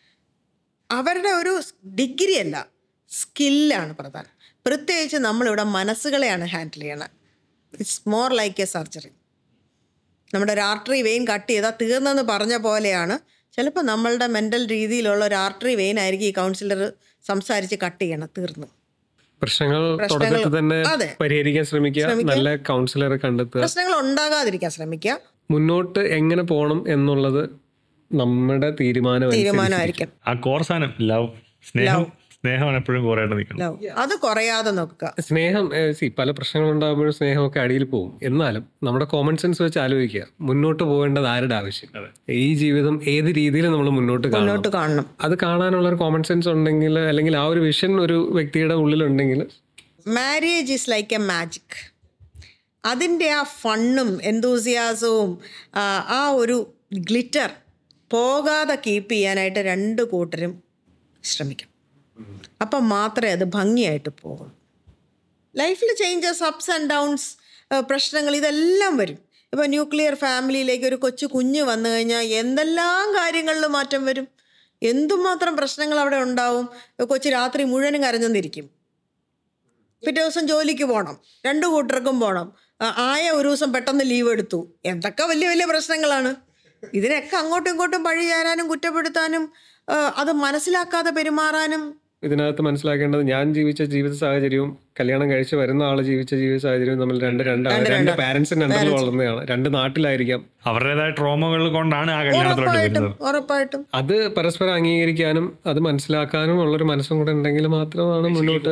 അവരുടെ ഒരു ഡിഗ്രി അല്ല സ്കില്ലാണ് പ്രധാനം പ്രത്യേകിച്ച് നമ്മളിവിടെ മനസ്സുകളെയാണ് ഹാൻഡിൽ ചെയ്യണത് it's more like a surgery നമ്മുടെ ഒരു ആർട്ടറി വെയിൻ കട്ട് ചെയ്താൽ തീർന്നെന്ന് പറഞ്ഞ പോലെയാണ് ചിലപ്പോൾ നമ്മളുടെ മെൻ്റൽ രീതിയിലുള്ള ഒരു ആർട്ടറി വെയിൻ ആയിരിക്കും ഈ കൗൺസിലർ സംസാരിച്ച് കട്ട് ചെയ്യണം തീർന്നു പ്രശ്നങ്ങൾ പ്രശ്നങ്ങൾ- തുടക്കത്തിൽ തന്നെ അതെ. പരിഹരിക്കാൻ ശ്രമിക്കുക ശ്രമിക്കുക. നല്ല കൗൺസിലറെ കണ്ടെത്തുക പ്രശ്നങ്ങൾ ഉണ്ടാകാതിരിക്കാൻ ശ്രമിക്കുക മുന്നോട്ട് എങ്ങനെ പോകണം എന്നുള്ളത് നമ്മുടെ തീരുമാനം അനുസരിച്ച് തീരുമാനമായിരിക്കും ആ കോർസാനം ലവ് സ്നേഹം സ്നേഹമാണ് എപ്പോഴും കുറേയായിട്ട് നിൽക്കുന്നത് ലവ് അത് കുറയാതെ നോക്കുക സ്നേഹം സി പല പ്രശ്നങ്ങൾ ഉണ്ടാകുമ്പോഴും സ്നേഹമൊക്കെ അടിയിൽ പോകും എന്നാലും നമ്മുടെ കോമൺ സെൻസ് വെച്ച് ആലോചിക്കുക മുന്നോട്ട് പോകേണ്ടത് ആരുടെ ആവശ്യം ഈ ജീവിതം ഏത് രീതിയിൽ നമ്മൾ മുന്നോട്ട് കാണണം മുന്നോട്ട് കാണണം അത് കാണാനുള്ള ഒരു കോമൺ സെൻസ് ഉണ്ടെങ്കിൽ അല്ലെങ്കിൽ ആ ഒരു വിഷൻ ഒരു വ്യക്തിയുടെ ഉള്ളിലുണ്ടെങ്കിൽ marriage is like a magic അതിൻ്റെ ആ ഫണ്ണും എന്തൂസിയാസവും ആ ഒരു ഗ്ലിറ്റർ പോകാതെ കീപ്പ് ചെയ്യാനായിട്ട് രണ്ട് കൂട്ടരും ശ്രമിക്കും അപ്പം മാത്രമേ അത് ഭംഗിയായിട്ട് പോകുള്ളൂ ലൈഫിൽ ചേഞ്ചസ് അപ്സ് ആൻഡ് ഡൗൺസ് പ്രശ്നങ്ങൾ ഇതെല്ലാം വരും ഇപ്പോൾ ന്യൂക്ലിയർ ഫാമിലിയിലേക്ക് ഒരു കൊച്ചു കുഞ്ഞ് വന്നു കഴിഞ്ഞാൽ എന്തെല്ലാം കാര്യങ്ങളിൽ മാറ്റം വരും എന്തുമാത്രം പ്രശ്നങ്ങൾ അവിടെ ഉണ്ടാവും കൊച്ചു രാത്രി മുഴുവനും കരഞ്ഞെന്നിരിക്കും പിറ്റേ ദിവസം ജോലിക്ക് പോകണം രണ്ടു കൂട്ടർക്കും പോകണം ആ, ആയ ഒരു ദിവസം പെട്ടെന്ന് ലീവ് എടുത്തു എന്തൊക്കെ വലിയ വലിയ പ്രശ്നങ്ങളാണ് ഇതിനൊക്കെ അങ്ങോട്ടും ഇങ്ങോട്ടും പഴി ചേരാനും കുറ്റപ്പെടുത്താനും ആ, അത് മനസ്സിലാക്കാതെ പെരുമാറാനും ഇതിനകത്ത് മനസ്സിലാക്കേണ്ടത് ഞാൻ ജീവിച്ച ജീവിത സാഹചര്യവും കല്യാണം കഴിച്ച് വരുന്ന ആള് ജീവിച്ച ജീവിത സാഹചര്യവും തമ്മിൽ രണ്ട് രണ്ട് രണ്ട് പാരന്റ്സിന്റെ അണ്ടറിൽ വളർന്നതാണ് രണ്ട് നാട്ടിലായിരിക്കാം അവരുടേതായ ട്രോമകൾ കൊണ്ടാണ് ആ കല്യാണത്തിലോട്ട് ഉറപ്പായിട്ടും വരുന്നത് ഉറപ്പായിട്ടും അത് പരസ്പരം അംഗീകരിക്കാനും അത് മനസ്സിലാക്കാനും ഉള്ളൊരു മനസ്സും കൂടെ ഉണ്ടെങ്കിൽ മാത്രമാണ് മുന്നോട്ട്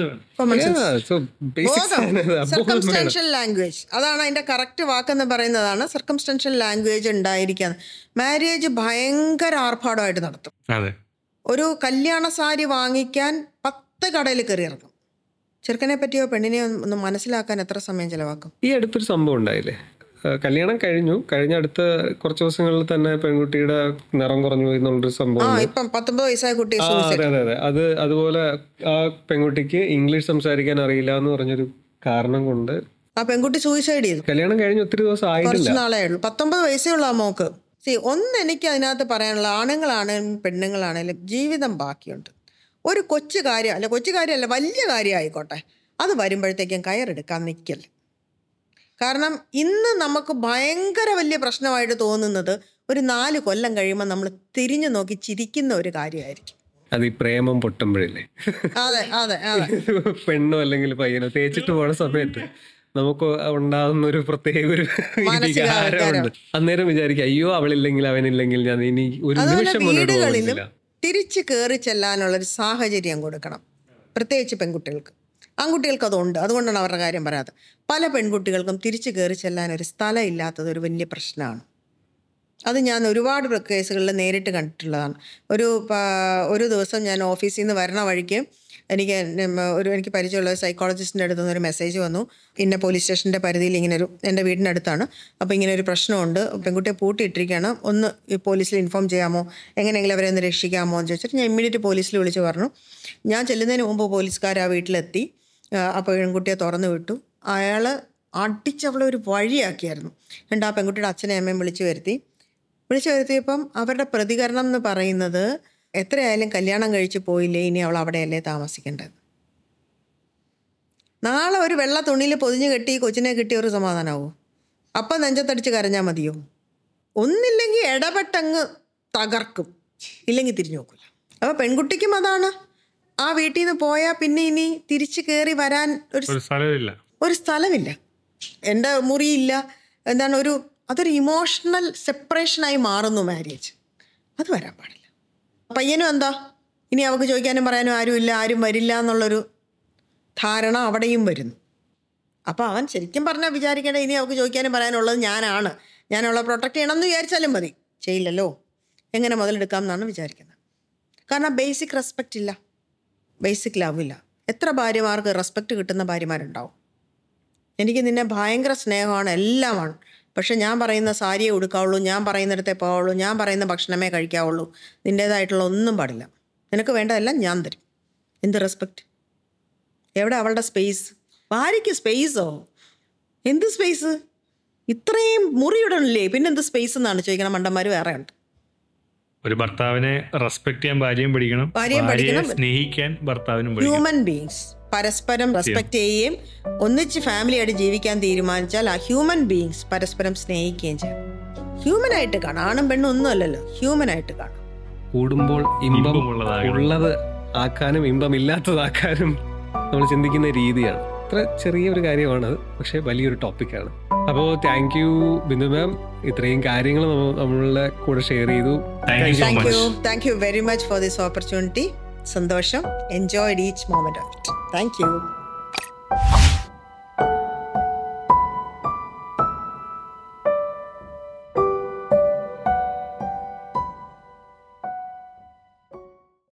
So, basics ആണ് ഇത്. അബോധം വേണം. സർക്കംസ്റ്റൻഷ്യൽ ലാംഗ്വേജ് അതാണ് അതിന്റെ കറക്റ്റ് വാക്കെന്ന് പറയുന്നതാണ് സർക്കംസ്റ്റൻഷ്യൽ ലാംഗ്വേജ് ഉണ്ടായിരിക്കുക മാരേജ് ഭയങ്കര ആർഭാടമായിട്ട് നടത്തും അതെ ഒരു കല്യാണ സാരി വാങ്ങിക്കാൻ പത്ത് കടയിൽ കയറി ഇറങ്ങും ചെറുക്കനെ പറ്റിയോ പെണ്ണിനെയോ ഒന്ന് മനസ്സിലാക്കാൻ എത്ര സമയം ചിലവാക്കും ഈ അടുത്തൊരു സംഭവം ഉണ്ടായില്ലേ ആ, കല്യാണം കഴിഞ്ഞു കഴിഞ്ഞ അടുത്ത കുറച്ച് ദിവസങ്ങളിൽ തന്നെ പെൺകുട്ടിയുടെ നിറം കുറഞ്ഞു പോയി എന്നുള്ളൊരു ആ സംഭവം ഇപ്പം പത്തൊമ്പത് വയസ്സായ കുട്ടി ആ അതെ അതെ അതെ അത് അതുപോലെ ആ പെൺകുട്ടിക്ക് ഇംഗ്ലീഷ് സംസാരിക്കാൻ അറിയില്ല എന്ന് പറഞ്ഞൊരു കാരണം കൊണ്ട് ആ പെൺകുട്ടി സൂയിസൈഡ് ചെയ്തു കല്യാണം കഴിഞ്ഞ് ഒത്തിരി ദിവസം ആയിട്ടില്ല കുറച്ച് നാളേ ഉള്ളൂ പത്തൊമ്പത് വയസ്സേ ഉള്ളൂ ആ മോക്ക് സി ഒന്ന് എനിക്ക് അതിനകത്ത് പറയാനുള്ള ആണുങ്ങളാണെങ്കിലും പെണ്ണുങ്ങളാണെങ്കിലും ജീവിതം ബാക്കിയുണ്ട് ഒരു കൊച്ചു കാര്യം അല്ല കൊച്ചു കാര്യമല്ല വലിയ കാര്യം ആയിക്കോട്ടെ അത് വരുമ്പോഴത്തേക്കും കയറെടുക്കാൻ നിൽക്കല്ലേ കാരണം ഇന്ന് നമുക്ക് ഭയങ്കര വലിയ പ്രശ്നമായിട്ട് തോന്നുന്നത് ഒരു നാല് കൊല്ലം കഴിയുമ്പോൾ നമ്മൾ തിരിഞ്ഞു നോക്കി ചിരിക്കുന്ന ഒരു കാര്യമായിരിക്കും അത് ഈ പ്രേമം പൊട്ടുമ്പോഴില്ലേ അതെ അതെ അതെ പെണ്ണോ അല്ലെങ്കിൽ പയ്യനോ തേച്ചിട്ട് പോണ സമയത്ത് നമുക്ക് ഉണ്ടാകുന്ന ഒരു പ്രത്യേക ഒരു മാനസിക വികാരമുണ്ട് അന്നേരം വിചാരിക്കും അയ്യോ അവളില്ലെങ്കിൽ അവനില്ലെങ്കിൽ ഞാൻ ഇനി ഒരു അതുപോലെ നിമിഷം മുന്നോട്ട് വീടുകളിലും പോകുന്നില്ല തിരിച്ച് കയറി ചെല്ലാനുള്ളൊരു സാഹചര്യം കൊടുക്കണം പ്രത്യേകിച്ച് പെൺകുട്ടികൾക്ക് ആൺകുട്ടികൾക്ക് അതുണ്ട് അതുകൊണ്ടാണ് അവരുടെ കാര്യം പറയാത്തത് പല പെൺകുട്ടികൾക്കും തിരിച്ച് കയറി ചെല്ലാൻ ഒരു സ്ഥലം ഇല്ലാത്തത് ഒരു വലിയ പ്രശ്നമാണ് അത് ഞാൻ ഒരുപാട് കേസുകളിൽ നേരിട്ട് കണ്ടിട്ടുള്ളതാണ് ഒരു പ- ഒരു ദിവസം ഞാൻ ഓഫീസിൽ നിന്ന് വരണ വഴിക്ക് എനിക്ക് നം- ഒരു എനിക്ക് പരിചയമുള്ള സൈക്കോളജിസ്റ്റിൻ്റെ അടുത്ത് നിന്ന് ഒരു മെസ്സേജ് വന്നു ഇന്ന പോലീസ് സ്റ്റേഷൻ്റെ പരിധിയിൽ ഇങ്ങനെ ഒരു എൻ്റെ വീടിനടുത്താണ് അപ്പോൾ ഇങ്ങനെ ഒരു പ്രശ്നമുണ്ട് പെൺകുട്ടിയെ പൂട്ടിയിട്ടിരിക്കുകയാണ് ഒന്ന് ഈ പോലീസിൽ ഇൻഫോം ചെയ്യാമോ എങ്ങനെയെങ്കിലും അവരെ ഒന്ന് രക്ഷിക്കാമോ എന്ന് ചോദിച്ചിട്ട് ഞാൻ ഇമ്മീഡിയറ്റ് പോലീസിൽ വിളിച്ച് പറഞ്ഞു ഞാൻ ചെല്ലുന്നതിന് മുമ്പ് പോലീസുകാർ ആ വീട്ടിലെത്തി ആ, ആ പെൺകുട്ടിയെ തുറന്നു വിട്ടു അയാൾ അടിച്ചവളെ ഒരു വഴിയാക്കിയായിരുന്നു എന്നിട്ട് ആ പെൺകുട്ടിയുടെ അച്ഛനെ അമ്മയും വിളിച്ചു വരുത്തി വിളിച്ചു വരുത്തിയപ്പം അവരുടെ പ്രതികരണം എന്ന് പറയുന്നത് എത്രയായാലും കല്യാണം കഴിച്ച് പോയില്ലേ ഇനി അവൾ അവിടെയല്ലേ താമസിക്കേണ്ടത് നാളെ ഒരു വെള്ള തുണിയിൽ പൊതിഞ്ഞ് കെട്ടി കൊച്ചിനെ കിട്ടിയ ഒരു സമാധാനമാവോ അപ്പം നെഞ്ചത്തടിച്ച് കരഞ്ഞാൽ മതിയോ ഒന്നില്ലെങ്കിൽ ഇടപെട്ടങ്ങ് തകർക്കും ഇല്ലെങ്കിൽ തിരിഞ്ഞു നോക്കില്ല അപ്പോൾ പെൺകുട്ടിക്കും അതാണ് ആ വീട്ടിൽ നിന്ന് പോയാൽ പിന്നെ ഇനി തിരിച്ച് കയറി വരാൻ ഒരു ഒരു സ്ഥലമില്ല ഒരു സ്ഥലമില്ല എൻ്റെ മുറിയില്ല എന്താണ് ഒരു അതൊരു ഇമോഷണൽ സെപ്പറേഷനായി മാറുന്നു മാരേജ് അത് വരാൻ പാടില്ല പയ്യനും എന്താ ഇനി അവൾക്ക് ചോദിക്കാനും പറയാനും ആരുമില്ല ആരും വരില്ല എന്നുള്ളൊരു ധാരണ അവിടെയും വരുന്നു അപ്പോൾ അവൻ ശരിക്കും പറഞ്ഞാൽ വിചാരിക്കേണ്ട ഇനി അവൾക്ക് ചോദിക്കാനും പറയാനുള്ളത് ഞാനാണ് ഞാൻ അവളെ പ്രൊട്ടക്ട് ചെയ്യണമെന്ന് വിചാരിച്ചാലും മതി ചെയ്യില്ലല്ലോ എങ്ങനെ മുതലെടുക്കാം എന്നാണ് വിചാരിക്കുന്നത് കാരണം ബേസിക് റെസ്പെക്റ്റ് ഇല്ല ബേസിക് ലവ് ഇല്ല എത്ര ഭാര്യമാർക്ക് റെസ്പെക്റ്റ് കിട്ടുന്ന ഭാര്യമാരുണ്ടാവും എനിക്ക് നിന്നെ ഭയങ്കര സ്നേഹമാണ് എല്ലാമാണ് പക്ഷെ ഞാൻ പറയുന്ന സാരിയെ ഉടുക്കാവുള്ളൂ ഞാൻ പറയുന്നിടത്തെ പോവുള്ളൂ ഞാൻ പറയുന്ന ഭക്ഷണമേ കഴിക്കാവുള്ളൂ നിൻ്റേതായിട്ടുള്ള ഒന്നും പാടില്ല നിനക്ക് വേണ്ടതെല്ലാം ഞാൻ തരും എന്ത് റെസ്പെക്റ്റ് എവിടെ അവളുടെ സ്പേസ് ഭാര്യയ്ക്ക് സ്പേസോ എന്ത് സ്പേസ് ഇത്രയും മുറിയിടണില്ലേ പിന്നെ എന്ത് സ്പേസ് എന്നാണ് ചോദിക്കണം മണ്ടന്മാർ വേറെ ഉണ്ട് ഒരു ഭർത്താവിനെ റെസ്പെക്ട് ചെയ്യാൻ ഭാര്യയും പഠിക്കണം ഭാര്യയും ഭാര്യയെ പഠിക്കണം. സ്നേഹിക്കാൻ ഭർത്താവിനും പഠിക്കണം ഹ്യൂമൻ ബീങ്സ് പരസ്പരം റെസ്പെക്ട് ചെയ്യുകയും ഒന്നിച്ച് ഫാമിലിയായിട്ട് ജീവിക്കാൻ തീരുമാനിച്ചാൽ ആ ഹ്യൂമൻ ബീങ്സ് പരസ്പരം സ്നേഹിക്കുകയും ചെയ്യും ഹ്യൂമൻ ആയിട്ട് കാണാം ആണും പെണ്ണും ഒന്നും അല്ലല്ലോ ഹ്യൂമൻ ആയിട്ട് കാണാം കൂടുമ്പോൾ ഇമ്പം ഇമ്പമുള്ളതാകണം. ഉള്ളത് ആക്കാനും ഇമ്പമില്ലാത്തതാക്കാനും നമ്മൾ ചിന്തിക്കുന്ന രീതിയാണ് അത്ര ചെറിയൊരു കാര്യമാണത് പക്ഷേ വലിയൊരു ടോപ്പിക്കാണ് അപ്പോൾ താങ്ക് യു ബിന്ദു മാം ഇത്രയും കാര്യങ്ങൾ നമ്മ- നമ്മളുടെ കൂടെ ഷെയർ ചെയ്തു Thank you so thank much. You thank you very much for this opportunity സന്തോഷം enjoy each moment of it thank U